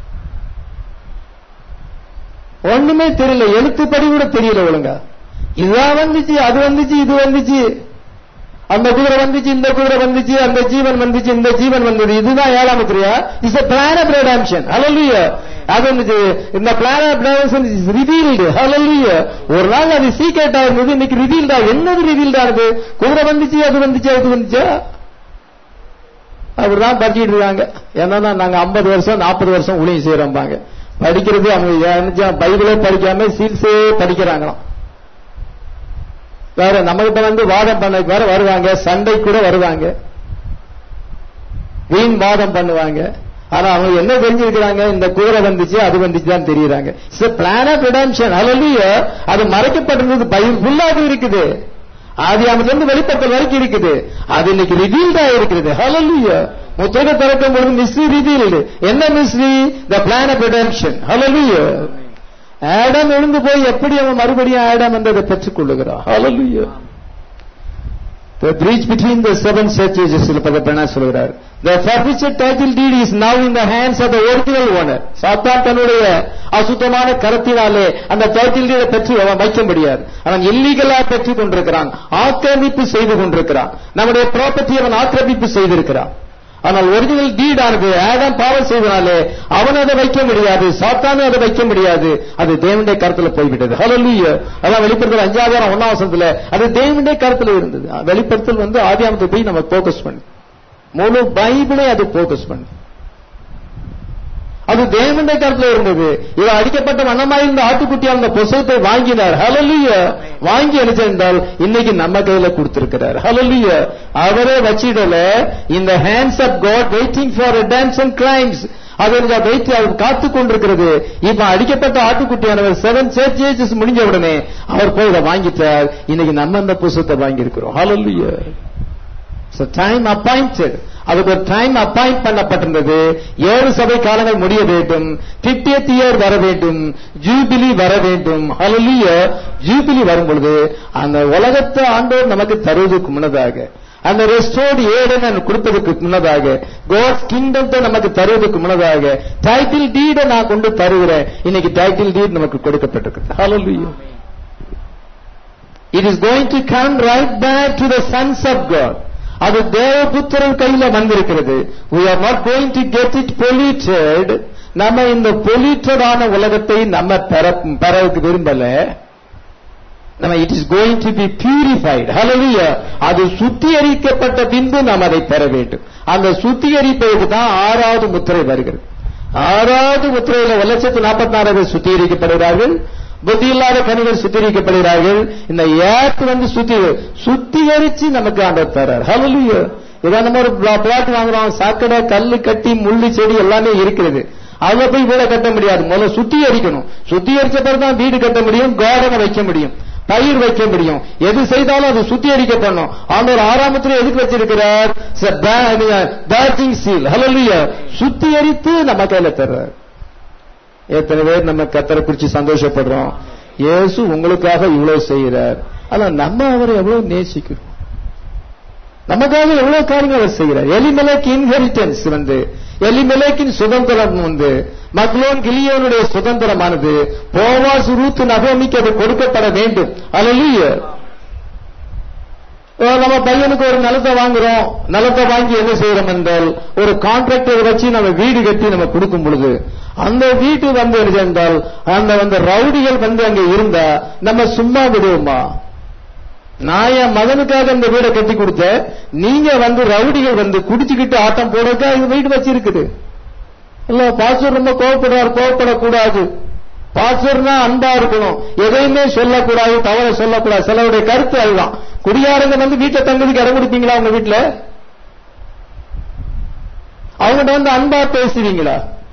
ஒண்ணுமே தெரியல எழுத்துப்படி கூட தெரியல ஒழுங்கா இதுதான் வந்துச்சு அது வந்துச்சு இது வந்துச்சு அந்த குதிரை வந்துச்சு இந்த குதிரை வந்துச்சு அந்த ஜீவன் வந்துச்சு இந்த ஜீவன் வந்தது இதுதான் ஏழாம் முத்திரையா is a plan of redemption hallelujah அது வந்துச்சு இந்த plan of redemption is revealed hallelujah ஒரு நாள் அது சீக்கிரட்டா இருந்தது இன்னைக்கு ரிவீல்டா என்னது ரிவீல்டா இருக்கு குதிரை வந்துச்சு அது வந்துச்சு அது வந்துச்சா அப்படிதான் படிச்சிட்டு இருக்காங்க என்னன்னா நாங்க 50 வருஷம் 40 வருஷம் ஊழியம் செய்யறோம்பாங்க படிக்கிறது அவங்க என்ன பைபிளே படிக்காம சீல்ஸே படிக்கிறாங்களாம் வேற நம்மகிட்ட வந்து வாதம் பண்ண வேற வருவாங்க சண்டை கூட வருவாங்க வீண் வாதம் பண்ணுவாங்க ஆனா அவங்க என்ன தெரிஞ்சிருக்கிறாங்க இந்த குதிரை வந்துச்சு அது வந்துச்சு தான் தெரியுறாங்க பிளான் ஆஃப் ரிடம்ஷன் hallelujah அது மறைக்கப்பட்டிருந்தது பைபிள் ஃபுல்லாக இருக்குது ஆதியாமத்துல இருந்து வெளிப்பட்டல் வரைக்கும் இருக்குது அது இன்னைக்கு ரிவீல்டா இருக்கிறது hallelujah முத்திரை திறக்கும் பொழுது மிஸ்ரி ரிவீல்டு என்ன mystery the plan of redemption hallelujah Adam எழுந்து போய் எப்படி அவன் மறுபடியும் ஆடம் என்றதை பெற்றுக் கொள்ளுகிறான் hallelujah The breach between the seven churches சில பகப்பனா சொல்கிறார் The forfeited title deed is now in the hands of the original owner. சாத்தான் தன்னுடைய அசுத்தமான கரத்தினாலே அந்த டைட்டில் டீடை பெற்று அவன் வைக்க முடியாது அவன் இல்லீகலா பெற்றுக் கொண்டிருக்கிறான் ஆக்கிரமிப்பு செய்து கொண்டிருக்கிறான் நம்முடைய ப்ராப்பர்ட்டி அவன் ஆக்கிரமிப்பு செய்திருக்கிறான் ஆனால் ஒரிஜினல் டீட் ஆனது ஆதாம் பாவம் செய்தனாலே அவன் அதை வைக்க முடியாது சாத்தானும் அதை வைக்க முடியாது அது தேவனுடைய கருத்துல போய்விட்டது ஹalleluya அதான் வெளிப்படுத்தல் அஞ்சாவது ஒன்னாம் வசனத்துல அது தேவனுடைய கருத்துல இருந்தது வெளிப்படுத்தல் வந்து ஆதியாமத்தை போய் நம்ம போக்கஸ் பண்ணு முழு பைபிளே அது போக்கஸ் பண்ணு அது தேவனுடைய கருத்துல இருந்தது இவர் அடிக்கப்பட்ட வண்ணமாயிருந்த ஆட்டுக்குட்டியால் அந்த புஸ்தகத்தை வாங்கினார் ஹalleluya வாங்கி என்றால் இன்னைக்கு நம்ம கையில கொடுத்திருக்கிறார் ஹalleluya அவரே வச்சிடல இந்த hands of God waiting for redemption crimes அது வைத்து அது காத்து கொண்டிருக்கிறது இப்ப அடிக்கப்பட்ட ஆட்டுக்குட்டியானவர் செவன் சர்ச்சேஜஸ் முடிஞ்ச உடனே அவர் போய் இதை வாங்கிட்டார் இன்னைக்கு நம்ம அந்த புஸ்தகத்தை வாங்கி இருக்கிறோம் ஹalleluya So time appointed. அதுக்கு ஒரு டைம் அப்பாயிண்ட் பண்ணப்பட்டிருந்தது ஏழு சபை காலங்கள் முடிய வேண்டும் பிப்டியத் இயர் வர வேண்டும் ஜூபிலி வர வேண்டும் ஹalleluya ஜூபிலி வரும் பொழுது அந்த உலகத்தை ஆண்டவர் நமக்கு தருவதற்கு முன்னதாக அந்த ரெஸ்டோர்டு ஏடன் கொடுப்பதற்கு முன்னதாக கோட் கிங்டத்தை நமக்கு தருவதற்கு முன்னதாக டைட்டில் டீடை நான் கொண்டு தருகிறேன் இன்னைக்கு டைட்டில் டீட் நமக்கு கொடுக்கப்பட்டிருக்கு ஹalleluya It is going to come right back to the sons of God. அது தேவபுத்திரன் கையில வந்திருக்கிறது we are not going to get it polluted நம்ம இந்த polluted ஆன உலகத்தை நம்ம பெற பெற விரும்பல நம்ம it is going to be purified ஹalleluya அது சுத்திகரிக்கப்பட்ட பின்பு நாம் அதை பெற வேண்டும் அந்த சுத்திகரிப்பதற்கு தான் ஆறாவது முத்திரை வருகிறது ஆறாவது முத்திரையில ஒரு லட்சத்து நாற்பத்தி நாலு பேர் சுத்திகரிக்கப்படுகிறார்கள் புத்தி இல்லாத கனிகள் சுத்திகரிக்கப்படுகிறார்கள் இந்த ஏத்து வந்து சுத்தி சுத்திகரிச்சு நமக்கு ஆண்டவர் தர்றார் ஹalleluya இதான் நம்ம ஒரு பிளாட் வாங்குறோம் சாக்கடை கல்லு கட்டி முள்ளு செடி எல்லாமே இருக்கிறது அதுல போய் வீட கட்ட முடியாது முதல்ல சுத்திகரிக்கணும் சுத்திகரிச்ச பிறகு தான் வீடு கட்ட முடியும் கார்டனை வைக்க முடியும் பயிர் வைக்க முடியும் எது செய்தாலும் அது சுத்திகரிக்கப்படணும் ஆண்டவர் ஆறாமத்துல எதுக்கு வச்சிருக்கிறார் பேட்டிங் சீல் ஹalleluya சுத்திகரித்து நம்ம கையில தர்றார் எத்தனை பேர் நம்ம கத்தரை குறிச்சு சந்தோஷப்படுறோம் இயேசு உங்களுக்காக இவ்வளவு செய்கிறார் ஆனா நம்ம அவரை எவ்வளவு நேசிக்கிறோம் நமக்காக எவ்வளவு காரியங்கள் அவர் செய்கிறார் எலிமெலேக் இன்ஹெரிட்டன்ஸ் வந்து எலிமெலேக்கின் சுதந்திரம் வந்து மக்லோன் கிளியோனுடைய சுதந்திரமானது போவாஸ் ரூத்து நகோமிக்கு அது கொடுக்கப்பட வேண்டும் அல்ல நம்ம பையனுக்கு ஒரு நிலத்தை வாங்குறோம் நிலத்தை வாங்கி என்ன செய்யறோம் என்றால் ஒரு கான்ட்ராக்டர் வச்சு நம்ம வீடு கட்டி நம்ம கொடுக்கும் பொழுது அந்த வீட்டு வந்து என்ன என்றால் அந்த வந்து ரவுடிகள் வந்து அங்க இருந்தா நம்ம சும்மா விடுவோமா நான் என் மகனுக்காக இந்த வீடை கட்டி கொடுத்தேன் நீங்க வந்து ரவுடிகள் வந்து குடிச்சுக்கிட்டு ஆட்டம் போடுறதுக்கு இந்த வீடு வச்சிருக்குது இல்ல பாஸ்டர் ரொம்ப கோவப்படுறாரு கோவப்படக்கூடாது பாஸ்டர்னா அன்பா இருக்கணும் எதையுமே சொல்லக்கூடாது தவற சொல்லக்கூடாது சிலருடைய கருத்து அதுதான் குடியாரங்க வந்து வீட்டை தங்குறதுக்கு இடம் கொடுப்பீங்களா உங்க வீட்டுல அவங்ககிட்ட வந்து அன்பா பேசுவீங்களா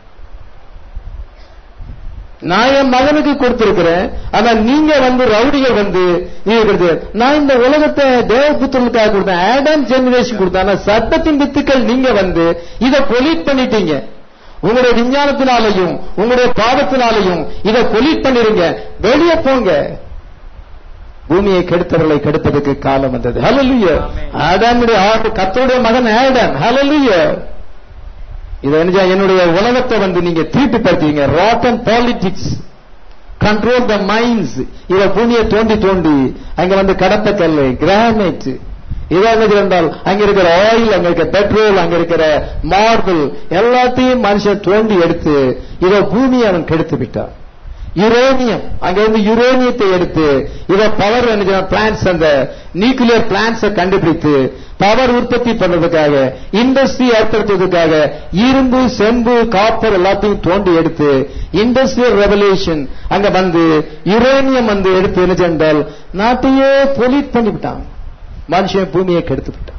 நான் என் மகனுக்கு கொடுத்திருக்கிறேன் ஆனா நீங்க வந்து ரவுடிகள் வந்து இருக்கிறது நான் இந்த உலகத்தை தேவபுத்திரனுக்காக கொடுத்தேன் ஆடம் ஜெனரேஷன் கொடுத்தேன் ஆனா சட்டத்தின் வித்துக்கள் நீங்க வந்து இதை பொலிட் பண்ணிட்டீங்க உங்களுடைய விஞ்ஞானத்தினாலையும் உங்களுடைய பாவத்தினாலையும் இதை பொலிட் பண்ணிருங்க வெளியே போங்க பூமியை கெடுத்தவர்களை கெடுப்பதற்கு காலம் வந்தது ஹலலுய ஆடாமுடைய ஆட்டு கத்தருடைய மகன் ஆடன் ஹலலுய இதை என்ன என்னுடைய உலகத்தை வந்து நீங்க தீட்டுப்படுத்தீங்க rotten politics control the minds இத பூமியை தோண்டி தோண்டி அங்க வந்து கடப்பக்கல் கிரானைட் இதை என்ன என்றால் அங்க இருக்கிற ஆயில் அங்க இருக்கிற பெட்ரோல் அங்க இருக்கிற மார்பிள் எல்லாத்தையும் மனுஷன் தோண்டி எடுத்து இத பூமியை அவன் கெடுத்து விட்டான் யுரேனியம் அங்க இருந்து யுரேனியத்தை எடுத்து இத பவர் பிளான்ஸ் அந்த நியூக்ளியர் பிளான்ஸை கண்டுபிடித்து பவர் உற்பத்தி பண்றதுக்காக இண்டஸ்ட்ரி ஏற்படுத்துவதற்காக இரும்பு செம்பு காப்பர் எல்லாத்தையும் தோண்டி எடுத்து இண்டஸ்ட்ரியல் ரெவல்யூஷன் அங்க வந்து யுரேனியம் வந்து எடுத்து என்ன சென்றால் நாட்டையே பொலிட் பண்ணிவிட்டான் மனுஷன் பூமியை கெடுத்து விட்டான்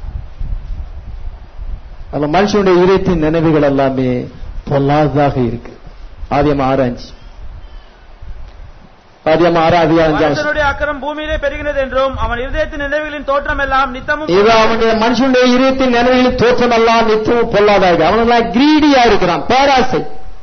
அதுல மனுஷனுடைய இதயத்தின் நினைவுகள் எல்லாமே பொல்லாததாக இருக்கு ஆதியம் ஆறு அஞ்சு ஆதியம் ஆறு அதிகாரம் அஞ்சு மனுஷனுடைய அக்கறம் பூமியிலே பெருகினது என்றும் அவன் இருதயத்தின் நினைவுகளின் தோற்றம் எல்லாம் நித்தமும் இது அவனுடைய மனுஷனுடைய இதயத்தின் நினைவுகளின் தோற்றம் எல்லாம் நிச்சயம் பொல்லாதா இருக்கு அவனெல்லாம் கிரீடியா இருக்கிறான் பேராசை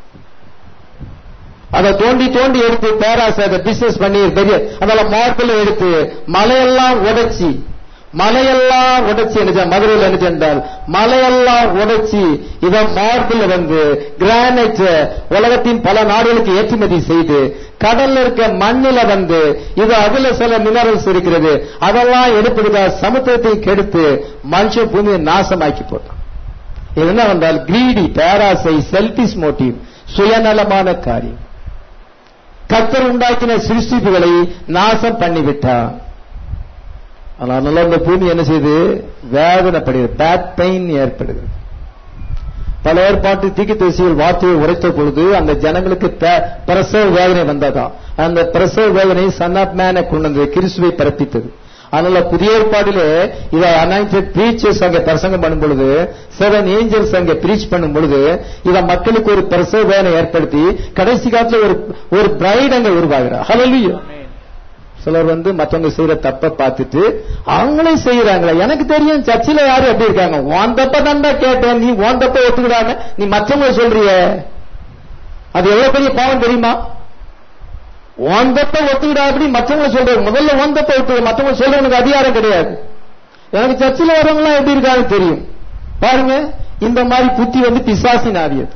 அதை தோண்டி தோண்டி எடுத்து பேராசை அதை பிசினஸ் பண்ணி பெரிய அதெல்லாம் மார்பிள் எடுத்து மலையெல்லாம் உடைச்சி மலையெல்லாம் உடைச்சி என்ன மதுரையில் என்ன சென்றால் மலையெல்லாம் உடைச்சி இதை மார்பிள் வந்து கிரானைட் உலகத்தின் பல நாடுகளுக்கு ஏற்றுமதி செய்து கடல்ல இருக்க மண்ணில வந்து இது அதுல சில மினரல்ஸ் இருக்கிறது அதெல்லாம் எடுப்பதுக்காக சமுத்திரத்தை கெடுத்து மனுஷ பூமியை நாசமாக்கி போட்டான் இது என்ன வந்தால் கிரீடி பேராசை செல்பிஸ் மோட்டிவ் சுயநலமான காரியம் கத்தர் உண்டாக்கின சிருஷ்டிப்புகளை நாசம் பண்ணிவிட்டான் அதனால இந்த பூமி என்ன செய்யுது வேதனைப்படுகிறது பேக் பெயின் ஏற்படுகிறது பல ஏற்பாட்டு தீக்கு தேசியல் வார்த்தையை உரைத்த பொழுது அந்த ஜனங்களுக்கு ப- பிரசவ வேதனை வந்ததா அந்த பிரசவ வேதனை சன் ஆப் மேனை கொண்டு வந்து கிறிஸ்துவை பிறப்பித்தது அதனால புதிய ஏற்பாடிலே இதை அனாயிண்டட் பிரீச்சர்ஸ் அங்க பிரசங்கம் பண்ணும் பொழுது செவன் ஏஞ்சல்ஸ் அங்க பிரீச் பண்ணும் பொழுது இத மக்களுக்கு ஒரு பிரசவ வேதனை ஏற்படுத்தி கடைசி காலத்துல ஒரு ஒரு பிரைட் அங்க உருவாகிறார் ஹalleluya சிலர் வந்து மத்தவங்க செய்யற தப்ப பார்த்துட்டு அவங்களே செய்யறாங்களே எனக்கு தெரியும் சர்ச்சில் யாரு எப்படி இருக்காங்க உன் தப்ப தான்டா கேட்டேன் நீ உன் தப்ப ஒத்துக்கிடாம நீ மத்தவங்க சொல்றிய அது எவ்வளவு பெரிய பாவம் தெரியுமா உன் தப்ப ஒத்துக்கிடா அப்படி மத்தவங்க சொல்றது முதல்ல உன் தப்ப ஒத்துக்க மத்தவங்க சொல்றவனுக்கு அதிகாரம் கிடையாது எனக்கு சர்ச்சில் வரவங்க எப்படி இருக்காங்க தெரியும் பாருங்க இந்த மாதிரி புத்தி வந்து பிசாசின் ஆவியது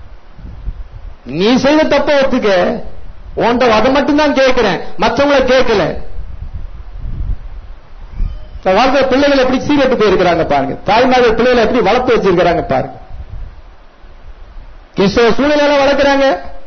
நீ செய்த தப்ப ஒத்துக்க உன்ட அதை மட்டும் தான் கேட்கிறேன் மற்றவங்களை கேட்கல இப்ப வாழ்க்கை பிள்ளைகள் எப்படி சீரட்டு போயிருக்கிறாங்க பாருங்க தாய்மார்கள் பிள்ளைகளை எப்படி வளர்த்து வச்சிருக்கிறாங்க பாருங்க கிறிஸ்தவ சூழ்நிலையில வளர்க்கிறாங்க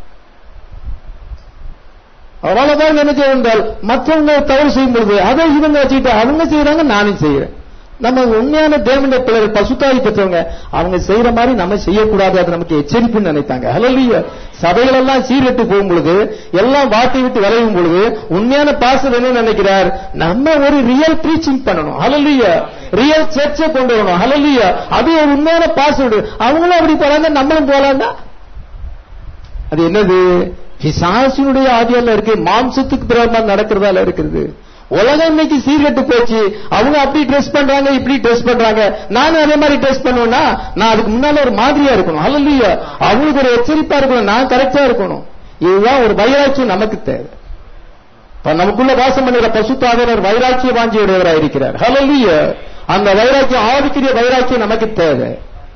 அவரால தான் என்ன செய்ய என்றால் மற்றவங்க தவறு செய்யும் பொழுது அதை இவங்க வச்சுக்கிட்டு அவங்க செய்யறாங்க நானும் செய்யறேன் நம்ம உண்மையான தேவனுடைய பிள்ளைகள் பசுத்தாய் பெற்றவங்க அவங்க செய்யற மாதிரி நம்ம செய்யக்கூடாது அது நமக்கு எச்சரிப்புன்னு நினைத்தாங்க ஹalleluya சபைகள் எல்லாம் சீரட்டு போகும் பொழுது எல்லாம் வாட்டி விட்டு விளையும் பொழுது உண்மையான பாஸ்டர் என்ன நினைக்கிறார் நம்ம ஒரு ரியல் ப்ரீச்சிங் பண்ணணும் ஹalleluya ரியல் சர்ச்சை கொண்டு வரணும் ஹalleluya அது ஒரு உண்மையான பாஸ்டர் அவங்களும் அப்படி போறாங்க நம்மளும் போலாங்க அது என்னது பிசாசினுடைய ஆவியால இருக்கு மாம்சத்துக்கு பிரமா நடக்கிறதால இருக்குது உலகம் இன்னைக்கு சீர்கெட்டு போச்சு அவங்க அப்படி ட்ரெஸ் பண்றாங்க இப்படி ட்ரெஸ் பண்றாங்க நானும் அதே மாதிரி ட்ரெஸ் பண்ணுவேன்னா நான் அதுக்கு முன்னால ஒரு மாதிரியா இருக்கணும் அல்ல அவங்களுக்கு ஒரு எச்சரிப்பா இருக்கணும் நான் கரெக்டா இருக்கணும் இதுதான் ஒரு வைராட்சியம் நமக்கு தேவை இப்ப நமக்குள்ள வாசம் பண்ணுகிற பசுத்தாவினர் வைராக்கிய வாஞ்சியுடையவராக இருக்கிறார் ஹலலிய அந்த வைராக்கியம் ஆவிக்குரிய வைராக்கியம் நமக்கு தேவை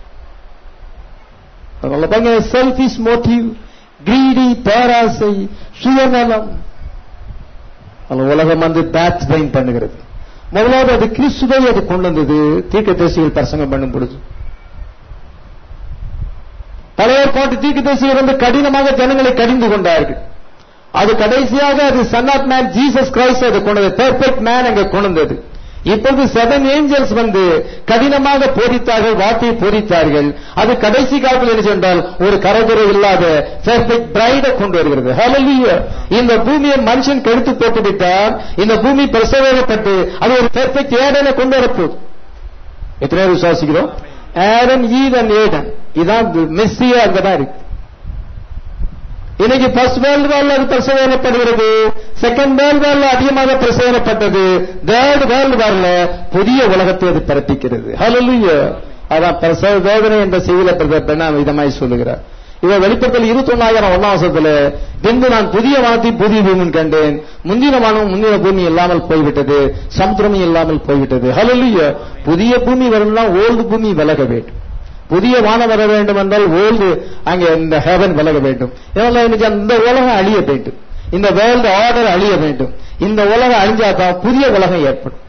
அதனால பாருங்க செல்ஃபிஷ் மோட்டிவ் கிரீடி பேராசை சுயநலம் அந்த உலகம் வந்து பேட்ச் பைன் பண்ணுகிறது முதலாவது அது கிறிஸ்துவை அது கொண்டு வந்தது தீர்க்கதரிசிகள் பிரசங்கம் பண்ணும் பொழுது பழைய பாட்டு தீர்க்கதரிசிகள் வந்து கடினமாக ஜனங்களை கடிந்து கொண்டார்கள் அது கடைசியாக அது son of man Jesus Christ அது கொண்டது பெர்ஃபெக்ட் மேன் அங்க கொண்டு வந்தது இப்பொழுது செவன் ஏஞ்சல்ஸ் வந்து கடினமாக போதித்தார்கள் வார்த்தையை போதித்தார்கள் அது கடைசி காலத்தில் என்ன சொன்னால் ஒரு கரகுறை இல்லாத பெர்ஃபெக்ட் பிரைட கொண்டு வருகிறது ஹalleluya இந்த பூமியை மனுஷன் கெடுத்து போட்டு விட்டால் இந்த பூமி பிரசவேகப்பட்டு அது ஒரு பெர்ஃபெக்ட் ஏடனை கொண்டு வரப்போகுது எத்தனை பேர் விசுவாசிக்கிறோம் ஏடன் ஈவன் ஏடன் இதான் மெஸ்ஸியா அங்கதான் இருக்கு இன்னைக்கு ஃபர்ஸ்ட் வேர்ல்டு வார்ல அது பிரசவனப்படுகிறது செகண்ட் வேர்ல்டு வார்ல அதிகமாக பிரசவனப்பட்டது தேர்ட் வேர்ல்டு வார்ல புதிய உலகத்தை அது பிறப்பிக்கிறது ஹalleluya அதான் பிரசவ வேதனை என்ற செய்தியில பெண்ணா விதமாய் சொல்லுகிறார் இவர் வெளிப்படத்தில் இருபத்தி ஒன்னாயிரம் ஒன்னாம் வருஷத்துல பின்பு நான் புதிய வானத்தை புதிய பூமியின் கண்டேன் முந்தின வானம் முந்தின பூமி இல்லாமல் போய்விட்டது சமுத்திரமும் இல்லாமல் போய்விட்டது ஹalleluya புதிய பூமி வரணும்னா ஓல்டு பூமி விலக வேண்டும் புதிய வானம் வர வேண்டும் என்றால் ஓல்டு அங்க இந்த ஹெவன் விலக வேண்டும் இதனால இன்னைக்கு இந்த உலகம் அழிய வேண்டும் இந்த வேர்ல்டு ஆர்டர் அழிய வேண்டும் இந்த உலகம் அழிஞ்சாதான் புதிய உலகம் ஏற்படும்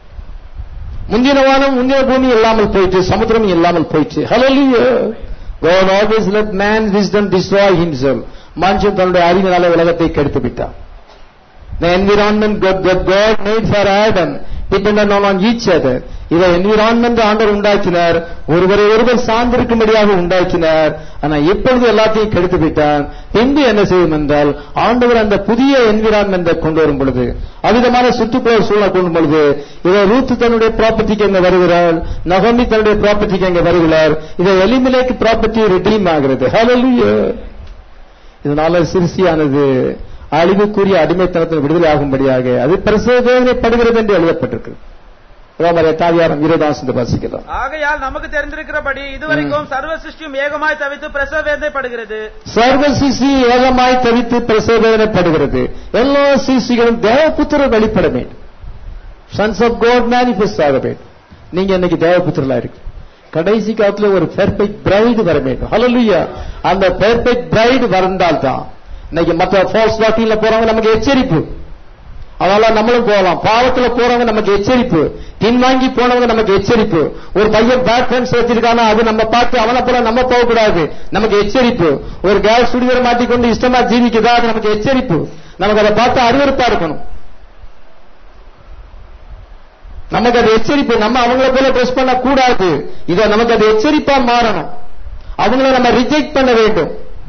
முந்தின வானம் முந்தின பூமி இல்லாமல் போயிட்டு சமுத்திரம் இல்லாமல் போயிட்டு ஹalleluya God always let man wisdom destroy himself மனுஷன் தன்னுடைய அறிவினால உலகத்தை கெடுத்து விட்டான் The environment God, that God made for Adam dependent on each other. இதை என்விரான்மெண்ட் ஆண்டவர் உண்டாக்கினார் ஒருவரை ஒருவர் சார்ந்திருக்கும்படியாக உண்டாக்கினார் ஆனா இப்பொழுது எல்லாத்தையும் கெடுத்து விட்டான் பின்பு என்ன செய்யும் என்றால் ஆண்டவர் அந்த புதிய என்விரான்மெண்ட்டை கொண்டு வரும் பொழுது அவ்விதமான சுற்றுப்புற சூழலை கொண்டு பொழுது இதை ரூத் தன்னுடைய ப்ராப்பர்ட்டிக்கு அங்க வருகிறாள் நகமி தன்னுடைய ப்ராப்பர்ட்டிக்கு அங்க வருகிறார் இதை எலிமிலேக்கு ப்ராப்பர்ட்டி ரிடீம் ஆகிறது ஹalleluya இதனால சிறுசியானது அழிவுக்குரிய அடிமைத்தனத்தில் விடுதலை ஆகும்படியாக அது பிரசவேதனைப்படுகிறது என்று எழுதப்பட்டிருக்கு ரோமர் எட்டாவியாரம் இருபதாம் வாசிக்கலாம் ஆகையால் நமக்கு தெரிந்திருக்கிறபடி இதுவரைக்கும் சர்வ சிருஷ்டியும் ஏகமாய் தவித்து பிரசவ வேதனைப்படுகிறது சர்வ சிசி ஏகமாய் தவித்து பிரசவேதனைப்படுகிறது எல்லா சிசிகளும் தேவபுத்திரர் வெளிப்பட வேண்டும் சன்ஸ் ஆஃப் காட் மேனிஃபெஸ்ட் ஆக வேண்டும் நீங்க இன்னைக்கு தேவபுத்திரலா இருக்கு கடைசி காலத்துல ஒரு பெர்ஃபெக்ட் பிரைடு வர வேண்டும் ஹalleluya அந்த பெர்ஃபெக்ட் பிரைடு வந்தால் தான் இன்னைக்கு மற்ற ஃபால்ஸ் டாக்டர்ல போறவங்க நமக்கு எச்சரிப்பு அதனால நம்மளும் போகலாம் பாவத்துல போறவங்க நமக்கு எச்சரிப்பு பின்வாங்கி போனவங்க நமக்கு எச்சரிப்பு ஒரு பையன் பேட் ஃப்ரெண்ட்ஸ் வச்சிருக்கானா அது நம்ம பார்த்து அவனை போல நம்ம போகக்கூடாது நமக்கு எச்சரிப்பு ஒரு கேஸ் சுடிவரை மாட்டிக்கொண்டு இஷ்டமா ஜீவிக்குதா அது நமக்கு எச்சரிப்பு நமக்கு அதை பார்த்து அருவருப்பா இருக்கணும் நமக்கு அது எச்சரிப்பு நம்ம அவங்கள போல ட்ரெஸ் பண்ண கூடாது இதை நமக்கு அது எச்சரிப்பா மாறணும் அவங்கள நம்ம ரிஜெக்ட் பண்ண வேண்டும்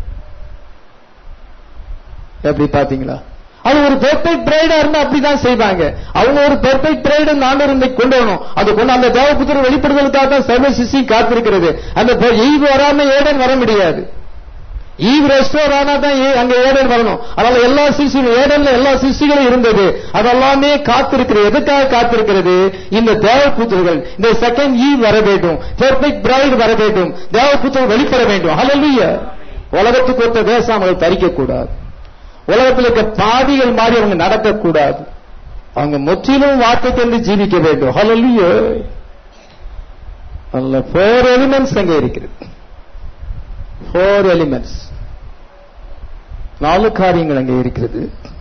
எப்படி பாத்தீங்களா அது ஒரு பெர்ஃபெக்ட் பிரைடா இருந்தா அப்படிதான் செய்வாங்க அவங்க ஒரு பெர்ஃபெக்ட் பிரைடு ஆண்டவர் இன்னைக்கு கொண்டு வரணும் அது கொண்டு அந்த தேவபுத்திர வெளிப்படுதலுக்காக தான் சர்வ சிசி காத்திருக்கிறது அந்த ஈவு வராம ஏடன் வர முடியாது ஈவ் ரெஸ்டோர் ஆனா தான் ஏ- அங்க ஏடன் வரணும் அதனால எல்லா சிசிகளும் ஏடன்ல எல்லா சிசிகளும் இருந்தது அதெல்லாமே காத்திருக்கிறது எதுக்காக காத்திருக்கிறது இந்த தேவபுத்திரர்கள் இந்த செகண்ட் ஈவ் வர வேண்டும் பெர்ஃபெக்ட் பிரைடு வர வேண்டும் தேவபுத்திரர் வெளிப்பட வேண்டும் ஹalleluya உலகத்துக்கு ஒத்த தேசம் அவங்களை தரிக்க கூடாது உலகத்தில் இருக்க பாதிகள் மாதிரி அவங்க நடக்கக்கூடாது அவங்க முற்றிலும் வார்த்தை கொண்டு ஜீவிக்க வேண்டும் ஹalleluya அதுல ஃபோர் எலிமெண்ட்ஸ் அங்க இருக்கிறது ஃபோர் எலிமெண்ட்ஸ் நாலு காரியங்கள் அங்கே இருக்கிறது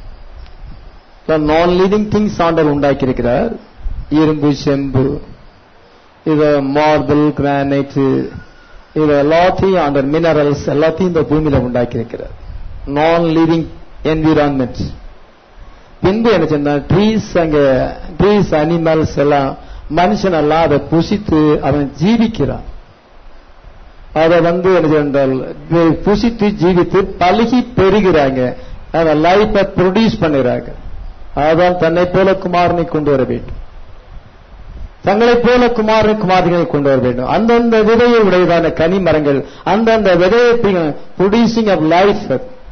நான் லிவிங் திங்ஸ் ஆண்டர் உண்டாக்கி இருக்கிறார் இரும்பு செம்பு இது மார்பிள் கிரானைட் இது எல்லாத்தையும் ஆண்டர் மினரல்ஸ் எல்லாத்தையும் இந்த பூமியில உண்டாக்கி இருக்கிறார் நான் லிவிங் என்விரான்மெண்ட் பின்பு என்ன சொன்னா ட்ரீஸ் அங்க ட்ரீஸ் அனிமல்ஸ் எல்லாம் மனுஷன் எல்லாம் அதை புசித்து அவன் ஜீவிக்கிறான் அதை வந்து என்ன சொன்னால் வி- புசித்து ஜீவித்து பழகி பெறுகிறாங்க அதை லைஃபை ப்ரொடியூஸ் பண்ணுகிறாங்க அதான் தன்னை போல குமாரனை கொண்டு வர வேண்டும் தங்களைப் போல குமாரனை குமாரிகளை கொண்டு வர வேண்டும் அந்தந்த விதையை உடையதான கனி மரங்கள் அந்தந்த விதையை ப்ரொடியூசிங் ஆஃப் லைஃப்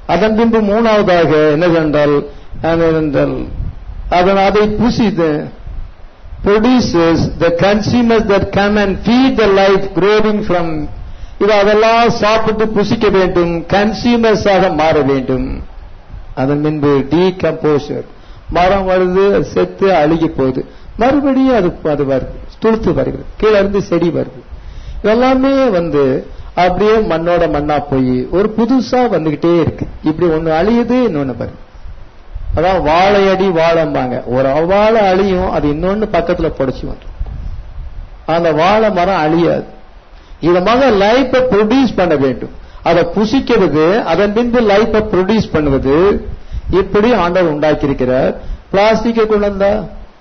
அதன் பின்பு மூணாவதாக என்னவென்றால் என்னவென்றால் அதன் அதை புசித்து produces the consumers that come and feed the life growing from இது அதெல்லாம் சாப்பிட்டு புசிக்க வேண்டும் கன்சியூமர்ஸ் ஆக மாற வேண்டும் அதன் பின்பு டீகம்போசர் மரம் வருது அது செத்து அழுகி போகுது மறுபடியும் அது அது வருது துளுத்து வருகிறது கீழே இருந்து செடி வருது எல்லாமே வந்து அப்படியே மண்ணோட மண்ணா போய் ஒரு புதுசா வந்துகிட்டே இருக்கு இப்படி ஒண்ணு அழியுது இன்னொன்னு வருது அதான் வாழை அடி வாழைம்பாங்க ஒரு வாழை அழியும் அது இன்னொன்னு பக்கத்துல புடைச்சு வந்துடும் அந்த வாழை மரம் அழியாது இதமாக லைஃபை ப்ரொடியூஸ் பண்ண வேண்டும் அதை புசிக்கிறது அதன் பின்பு லைஃபை ப்ரொடியூஸ் பண்ணுவது இப்படி ஆண்டவர் உண்டாக்கியிருக்கிறார் பிளாஸ்டிக்கை கொண்டு வந்தா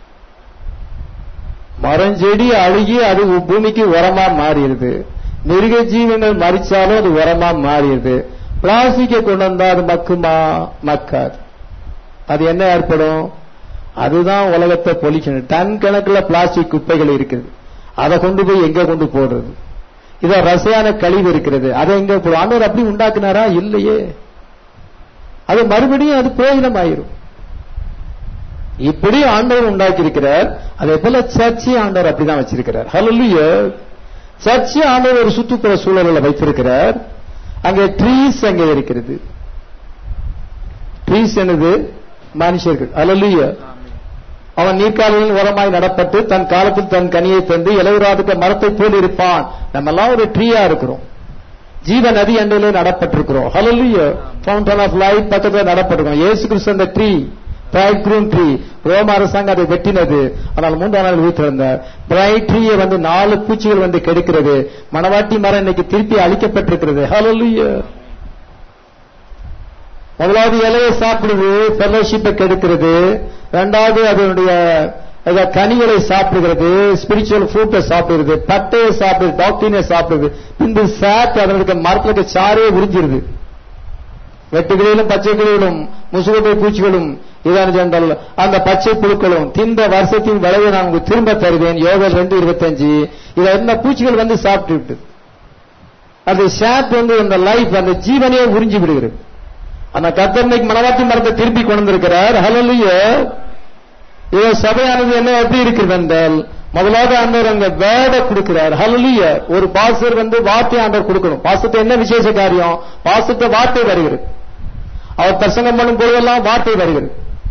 மரம் செடி அழுகி அது பூமிக்கு உரமா மாறிடுது மிருக ஜீவங்கள் மறிச்சாலும் அது உரமா மாறிடுது பிளாஸ்டிக்கை கொண்டு வந்தா அது மக்குமா மக்காது அது என்ன ஏற்படும் அதுதான் உலகத்தை பொலிக்கணும் டன் கணக்குல பிளாஸ்டிக் குப்பைகள் இருக்குது அதை கொண்டு போய் எங்க கொண்டு போடுறது இத ரசாயன கழிவு இருக்கிறது அதை எங்க போடும் ஆண்டவர் அப்படி உண்டாக்குனாரா இல்லையே அது மறுபடியும் அது பிரயோஜனம் ஆயிரும் இப்படி ஆண்டவர் உண்டாக்கி இருக்கிறார் அதே போல சர்ச்சை ஆண்டவர் அப்படிதான் வச்சிருக்கிறார் ஹலல்லுய சர்ச்சை ஆண்டவர் ஒரு சுற்றுப்புற சூழலில் வைத்திருக்கிறார் அங்கே ட்ரீஸ் அங்கே இருக்கிறது ட்ரீஸ் என்னது மனுஷர்கள் அலலுய அவன் நீர்க்காலில் உரமாய் நடப்பட்டு தன் காலத்தில் தன் கனியை தந்து இளைவராதுக்க மரத்தை போல் இருப்பான் நம்ம எல்லாம் ஒரு ட்ரீயா இருக்கிறோம் ஜீவ நதி அண்டையிலே நடப்பட்டிருக்கிறோம் ஹலலுய ஃபவுண்டன் ஆஃப் லைஃப் பக்கத்தில் நடப்பட்டிருக்கோம் ஏசு கிறிஸ்து அந்த ட்ரீ பிரைட் க்ரூம் ட்ரீ ரோம அரசாங்கம் அதை வெட்டினது ஆனால் மூன்றாம் நாள் வீட்டிருந்தார் பிரைட் ட்ரீயை வந்து நாலு பூச்சிகள் வந்து கெடுக்கிறது மணவாட்டி மரம் இன்னைக்கு திருப்பி அழிக்கப்பட்டிருக்கிறது ஹலலுய முதலாவது இலையை சாப்பிடுது ஃபெலோஷிப்பை கெடுக்கிறது ரெண்டாவது அதனுடைய கனிகளை சாப்பிடுகிறது ஸ்பிரிச்சுவல் ஃப்ரூட்டை சாப்பிடுறது பட்டையை சாப்பிடுது டாக்டினை சாப்பிடுது பின்பு சாட் அதனுடைய மரத்துல சாரே உறிஞ்சிருது வெட்டுகளிலும் பச்சைகளிலும் முசுகட்டை பூச்சிகளும் இதான் சென்றால் அந்த பச்சை புழுக்களும் தின்ற வருஷத்தின் விளைவை நான் உங்களுக்கு திரும்ப தருவேன் யோகல் ரெண்டு இருபத்தஞ்சு இதை என்ன பூச்சிகள் வந்து சாப்பிட்டு விட்டு அது ஷாப் வந்து அந்த லைஃப் அந்த ஜீவனையே உறிஞ்சி விடுகிறது அந்த கத்தர்னைக்கு மனவாட்டி மரத்தை திருப்பி கொண்டு வந்திருக்கிறார் ஹலலுய இவ சபையானது என்ன எப்படி இருக்கிறது என்றால் முதலாவது ஆண்டவர் அங்க வேட கொடுக்கிறார் ஹலலுய ஒரு பாசர் வந்து வார்த்தை ஆண்டவர் கொடுக்கணும் பாசத்தை என்ன விசேஷ காரியம் பாசத்தை வார்த்தை வருகிறது அவர் பிரசங்கம் பண்ணும் பொழுதெல்லாம் வார்த்தை வருகிறது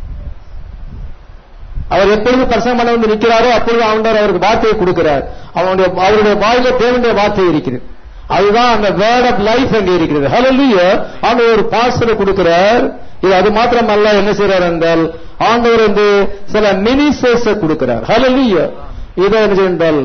அவர் எப்பொழுது பிரசங்கம் பண்ண வந்து நிற்கிறாரோ அப்பொழுது ஆண்டவர் அவருக்கு வார்த்தையை கொடுக்கிறார் அவனுடைய அவருடைய வாயில தேவனுடைய வார்த்தை இருக்கிறது அதுதான் அந்த வேர்ட் ஆஃப் லைஃப் அங்கே இருக்கிறது ஹலலுய ஆண்டவர் ஒரு பாஸ்டரை கொடுக்கிறார் இது அது மாத்திரமல்ல என்ன செய்யறார் என்றால் ஆண்டவர் வந்து சில மினிஸ்டர்ஸ் கொடுக்கிறார் ஹலலுய இதை என்றால்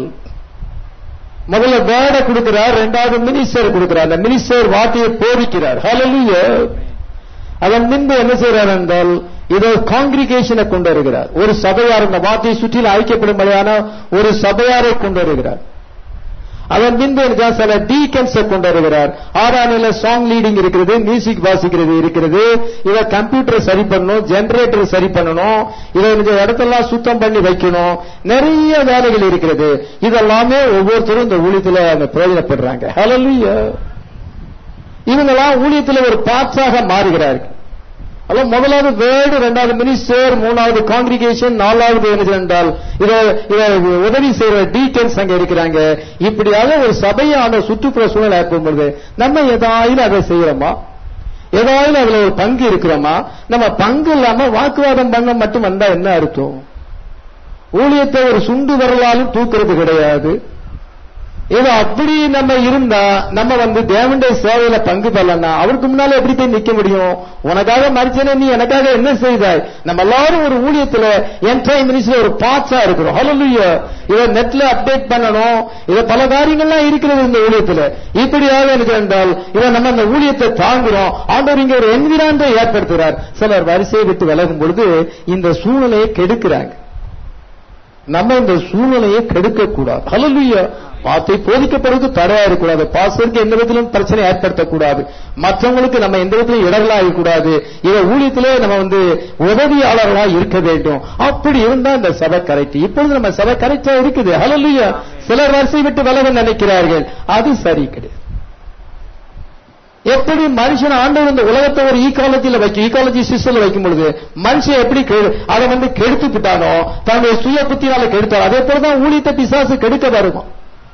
முதல்ல வேர்டை கொடுக்கிறார் ரெண்டாவது மினிஸ்டர் கொடுக்கிறார் அந்த மினிஸ்டர் வார்த்தையை போதிக்கிறார் ஹலலுய அதன் பின்பு என்ன செய்யறார் என்றால் இதை காங்கிரிகேஷனை கொண்டு வருகிறார் ஒரு சபையார் இந்த வார்த்தையை சுற்றிலும் ஐக்கியப்படும்படியான ஒரு சபையாரை கொண்டு வருகிறார் அதன் பின்பு சில டீகன்ஸை கொண்டு வருகிறார் ஆறானில சாங் லீடிங் இருக்கிறது மியூசிக் வாசிக்கிறது இருக்கிறது இதை கம்ப்யூட்டர் சரி பண்ணணும் ஜெனரேட்டர் சரி பண்ணணும் இதை இந்த இடத்தெல்லாம் சுத்தம் பண்ணி வைக்கணும் நிறைய வேலைகள் இருக்கிறது இதெல்லாமே ஒவ்வொருத்தரும் இந்த ஊழியத்தில் அந்த பிரயோஜனப்படுறாங்க ஹலலுயா இவங்கெல்லாம் ஊழியத்தில் ஒரு பார்ட்ஸாக மாறுகிறார்கள் அல்ல முதலாவது வேர்டு ரெண்டாவது மினிஸ்டர் மூணாவது காங்கிரிகேஷன் நாலாவது என்ன என்றால் இதை இதை உதவி செய்யற டீட்டெயில்ஸ் அங்க இருக்கிறாங்க இப்படியாக ஒரு சபையான சுற்றுப்புற சூழல் ஏற்படும் பொழுது நம்ம ஏதாயிலும் அதை செய்யறோமா ஏதாவது அதுல ஒரு பங்கு இருக்கிறோமா நம்ம பங்கு இல்லாம வாக்குவாதம் பண்ண மட்டும் வந்தா என்ன அர்த்தம் ஊழியத்தை ஒரு சுண்டு வரலாலும் தூக்குறது கிடையாது இது அப்படி நம்ம இருந்தா நம்ம வந்து தேவனுடைய சேவையில பங்கு பெறலன்னா அவருக்கு முன்னால எப்படி போய் நிக்க முடியும் உனக்காக மறிச்சனே நீ எனக்காக என்ன செய்தாய் நம்ம எல்லாரும் ஒரு ஊழியத்துல என்ட்ரை மினிஸ்ட்ரி ஒரு பார்ட்ஸா இருக்கிறோம் ஹலோலுய இதை நெட்ல அப்டேட் பண்ணணும் இதை பல காரியங்கள்லாம் இருக்கிறது இந்த ஊழியத்துல இப்படியாக எனக்கு என்றால் இதை நம்ம இந்த ஊழியத்தை தாங்குறோம் ஆண்டவர் இங்க ஒரு என்விரான்டை ஏற்படுத்துகிறார் சிலர் வரிசையை விட்டு விலகும் பொழுது இந்த சூழ்நிலையை கெடுக்கிறாங்க நம்ம இந்த சூழ்நிலையை கெடுக்க கூடாது ஹலலுயா வார்த்தை போதிக்கப்படுவது தடையா இருக்கக்கூடாது பாஸ்டருக்கு எந்த விதத்திலும் பிரச்சனை ஏற்படுத்தக்கூடாது மற்றவங்களுக்கு நம்ம எந்த விதத்திலும் இடர்களா இருக்கக்கூடாது இதை ஊழியத்திலே நம்ம வந்து உதவியாளர்களா இருக்க வேண்டும் அப்படி இருந்தா இந்த சபை கரெக்ட் இப்பொழுது நம்ம சபை கரெக்டா இருக்குது ஹலலுயா சிலர் வரிசை விட்டு விலக நினைக்கிறார்கள் அது சரி கிடையாது எப்படி மனுஷன் ஆண்டவர் இந்த உலகத்தை ஒரு ஈகாலஜில வைக்கும் ஈகாலஜி சிஸ்டம்ல வைக்கும் பொழுது மனுஷன் எப்படி கெடு- அதை வந்து கெடுத்து விட்டானோ தன்னுடைய சுய புத்தினால கெடுத்தார் அதே போலதான் ஊழியத்தை பிசாசு கெடுக்க வருமா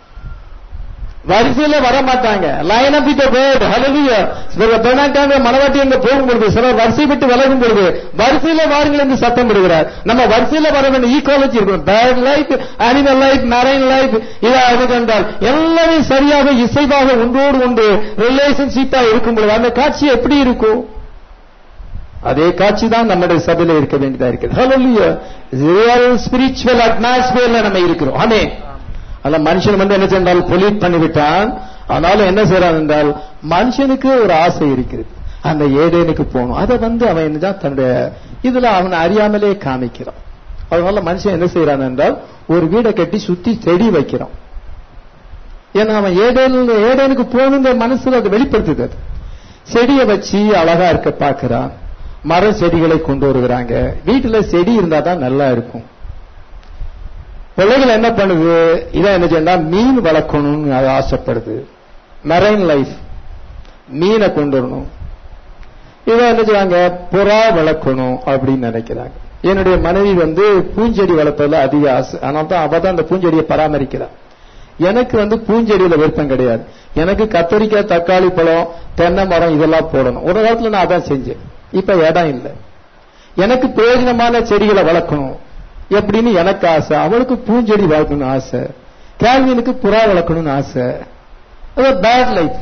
வரிசையில வர மாட்டாங்க லைன் அப் வித் வேர்ட் ஹalleluya சிலர் பெண்ணாக்காங்க மனவாட்டி அங்க போகும் பொழுது சிலர் வரிசை விட்டு விலகும் பொழுது வரிசையில வாருங்கள் என்று சத்தம் விடுகிறார் நம்ம வரிசையில வர வேண்டிய ஈக்குவாலிட்டி இருக்கும் bird life animal life marine life இதா அது என்றால் எல்லாமே சரியாக இசைவாக ஒன்றோடு ஒன்று ரிலேஷன்ஷிப்பா இருக்கும் பொழுது அந்த காட்சி எப்படி இருக்கும் அதே காட்சி தான் நம்முடைய சபையில இருக்க வேண்டியதா இருக்குது ஹalleluya ஸ்பிரிச்சுவல் அட்மாஸ்பியர்ல நம்ம இருக்கிறோம் ஆமே அல்ல மனுஷன் வந்து என்ன சென்றால் பொலிட் பண்ணிவிட்டான் ஆனாலும் என்ன செய்யறான் என்றால் மனுஷனுக்கு ஒரு ஆசை இருக்கிறது அந்த ஏதேனுக்கு போகணும் அதை வந்து அவன் என்னதான் தன்னுடைய இதுல அவன் அறியாமலே காமிக்கிறான் அதனால மனுஷன் என்ன செய்யறான் என்றால் ஒரு வீடை கட்டி சுத்தி செடி வைக்கிறான் ஏன்னா அவன் ஏதேனு ஏதேனுக்கு போகணுங்கிற மனசுல அதை வெளிப்படுத்துது அது. செடியை வச்சு அழகா இருக்க பார்க்கறான் மர செடிகளை கொண்டு வருகிறாங்க வீட்டுல செடி இருந்தா தான் நல்லா இருக்கும் பிள்ளைகள் என்ன பண்ணுது இதை என்ன செய்யா மீன் வளர்க்கணும்னு அது ஆசைப்படுது மெரைன் லைஃப் மீனை கொண்டு வரணும் இதை என்ன செய்வாங்க புறா வளர்க்கணும் அப்படின்னு நினைக்கிறாங்க என்னுடைய மனைவி வந்து பூஞ்செடி வளர்ப்பதுல அதிக ஆசை அதனால தான் அவ தான் அந்த பூஞ்செடியை பராமரிக்கிறார் எனக்கு வந்து பூஞ்செடியில விருப்பம் கிடையாது எனக்கு கத்தரிக்காய் தக்காளி பழம் தென்னை மரம் இதெல்லாம் போடணும் ஒரு காலத்துல நான் அதான் செஞ்சேன் இப்ப இடம் இல்லை எனக்கு பிரயோஜனமான செடிகளை வளர்க்கணும் எப்படின்னு எனக்கு ஆசை அவளுக்கு பூஞ்செடி வளர்க்கணும்னு ஆசை கேள்வினுக்கு புறா வளர்க்கணும்னு ஆசை பேட் லைஃப்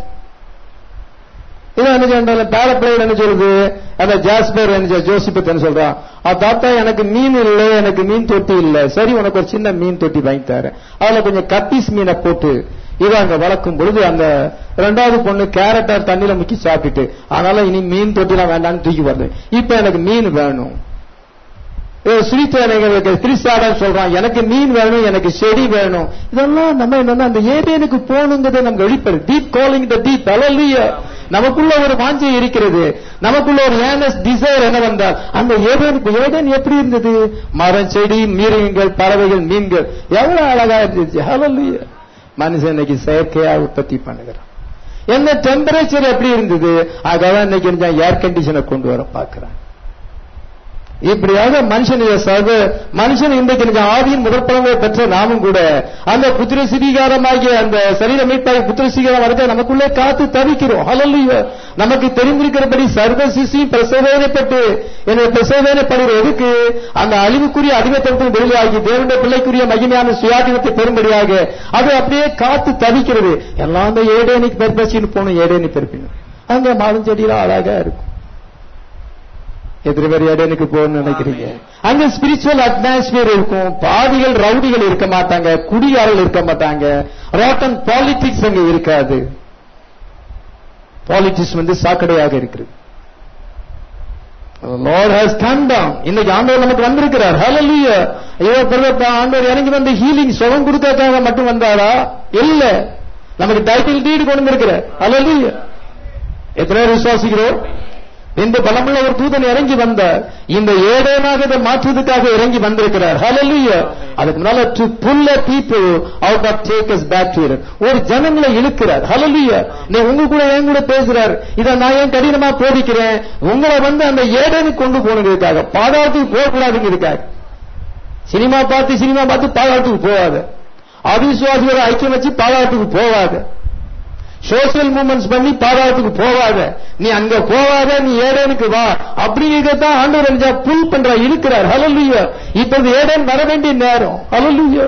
இது என்ன சொல்றாங்க பேர பிள்ளைகள் என்ன சொல்றது அந்த ஜாஸ்பர் என்ன சொல்~ ஜோசிபத் என்ன சொல்றான் "ஆ, தாத்தா எனக்கு மீன் இல்லை எனக்கு மீன் தொட்டி இல்லை சரி உனக்கு ஒரு சின்ன மீன் தொட்டி வாங்கி தரேன் அதுல கொஞ்சம் கப்பீஸ் மீனை போட்டு இதை அங்க வளர்க்கும் பொழுது அந்த ரெண்டாவது பொண்ணு கேரட்டா தண்ணியில முக்கி சாப்பிட்டுட்டு அதனால இனி மீன் தொட்டிலாம் வேண்டாம்னு தூக்கி வருது இப்ப எனக்கு மீன் வேணும் ஸ்ரீத்தேனைகளுக்கு கிறிஸ்தாடன் சொல்றான் எனக்கு மீன் வேணும் எனக்கு செடி வேணும் இதெல்லாம் நம்ம என்னன்னா அந்த ஏதேனுக்கு போகணுங்கிறத நம்ம வெளிப்படு டீப் காலிங் த டீப் அலல்லிய நமக்குள்ள ஒரு வாஞ்சை இருக்கிறது நமக்குள்ள ஒரு ஏனஸ் டிசைர் என்ன வந்தால் அந்த ஏதேனுக்கு ஏதேன் எப்படி இருந்தது மரம் செடி மிருகங்கள் பறவைகள் மீன்கள் எவ்வளவு அழகா இருந்துச்சு ஹalleluya மனுஷன் இன்னைக்கு செயற்கையா உற்பத்தி பண்ணுகிறான் என்ன டெம்பரேச்சர் எப்படி இருந்தது அதான் இன்னைக்கு ஏர் கண்டிஷனை கொண்டு வர பார்க்கிறான் இப்படியாக மனுஷனுடைய சர்வ மனுஷன் இன்றைக்கு எனக்கு ஆவியின் முதற்பலங்களை பெற்ற நாமும் கூட அந்த புத்திர சிவீகாரமாகிய அந்த சரீர மீட்பாக புத்திர சிவீகாரம் வரதை நமக்குள்ளே காத்து தவிக்கிறோம் ஹalleluya நமக்கு தெரிந்திருக்கிறபடி சர்வ சிசி பிரசவேதப்பட்டு என்னுடைய பிரசவேதப்படுகிற எதுக்கு அந்த அழிவுக்குரிய அடிமைத்தனத்தில் வெளியாகி தேவனுடைய பிள்ளைக்குரிய மகிமையான சுயாதீனத்தை பெறும்படியாக அது அப்படியே காத்து தவிக்கிறது எல்லாம் அந்த ஏடேனிக்கு பெருப்பச்சின்னு போகணும் ஏடேனி பெருப்பினும் அங்க மாலும் செடியெல்லாம் அழகா இருக்கும் எதிர்வரி இடனுக்கு போகணும்னு நினைக்கிறீங்க அங்க ஸ்பிரிச்சுவல் அட்மாஸ்பியர் இருக்கும் பாதிகள் ரவுடிகள் இருக்க மாட்டாங்க குடிகாரர்கள் இருக்க மாட்டாங்க ராட்டன் பாலிடிக்ஸ் அங்க இருக்காது பாலிடிக்ஸ் வந்து சாக்கடையாக இருக்கிறது Lord has come down. இன்னைக்கு ஆண்டவர் நமக்கு வந்திருக்கிறார் ஹalleluya ஐயோ பிரதப்பா ஆண்டவர் இறங்கி வந்து ஹீலிங் சுகம் கொடுக்கறதுக்காக மட்டும் வந்தாரா இல்ல நமக்கு டைட்டில் டீடு கொண்டு வந்திருக்கிறார் ஹalleluya எத்தனை பேர் விசுவாசிக்கிறோம் இந்த பலமுள்ள ஒரு தூதன் இறங்கி வந்தார் இந்த ஏடேனாக இதை மாற்றுவதற்காக இறங்கி வந்திருக்கிறார் ஹalleluya அதுக்கு முன்னால டு புல் a people out of take us back to it ஒரு ஜனங்களை இழுக்கிறார் ஹalleluya நீ உங்க கூட என் கூட பேசுறார் இத நான் ஏன் கடினமா போதிக்கிறேன் உங்களை வந்து அந்த ஏடேனுக்கு கொண்டு போனதுக்காக பாதாளத்துக்கு போக கூடாதுங்கிறதுக்காக சினிமா பார்த்து சினிமா பார்த்து பாதாளத்துக்கு போகாத அவிசுவாசியோட ஐக்கியம் வச்சு பாதாளத்துக்கு போகாத சோசியல் மூவ்மெண்ட்ஸ் பண்ணி பாதாளத்துக்கு போகாத நீ அங்க போகாத நீ ஏடேனுக்கு வா அப்படிங்கிறதான் ஆண்டவர் நினைச்சா புல் பண்ற இருக்கிறார் ஹalleluya இப்போது ஏடேன் வர வேண்டிய நேரம் ஹalleluya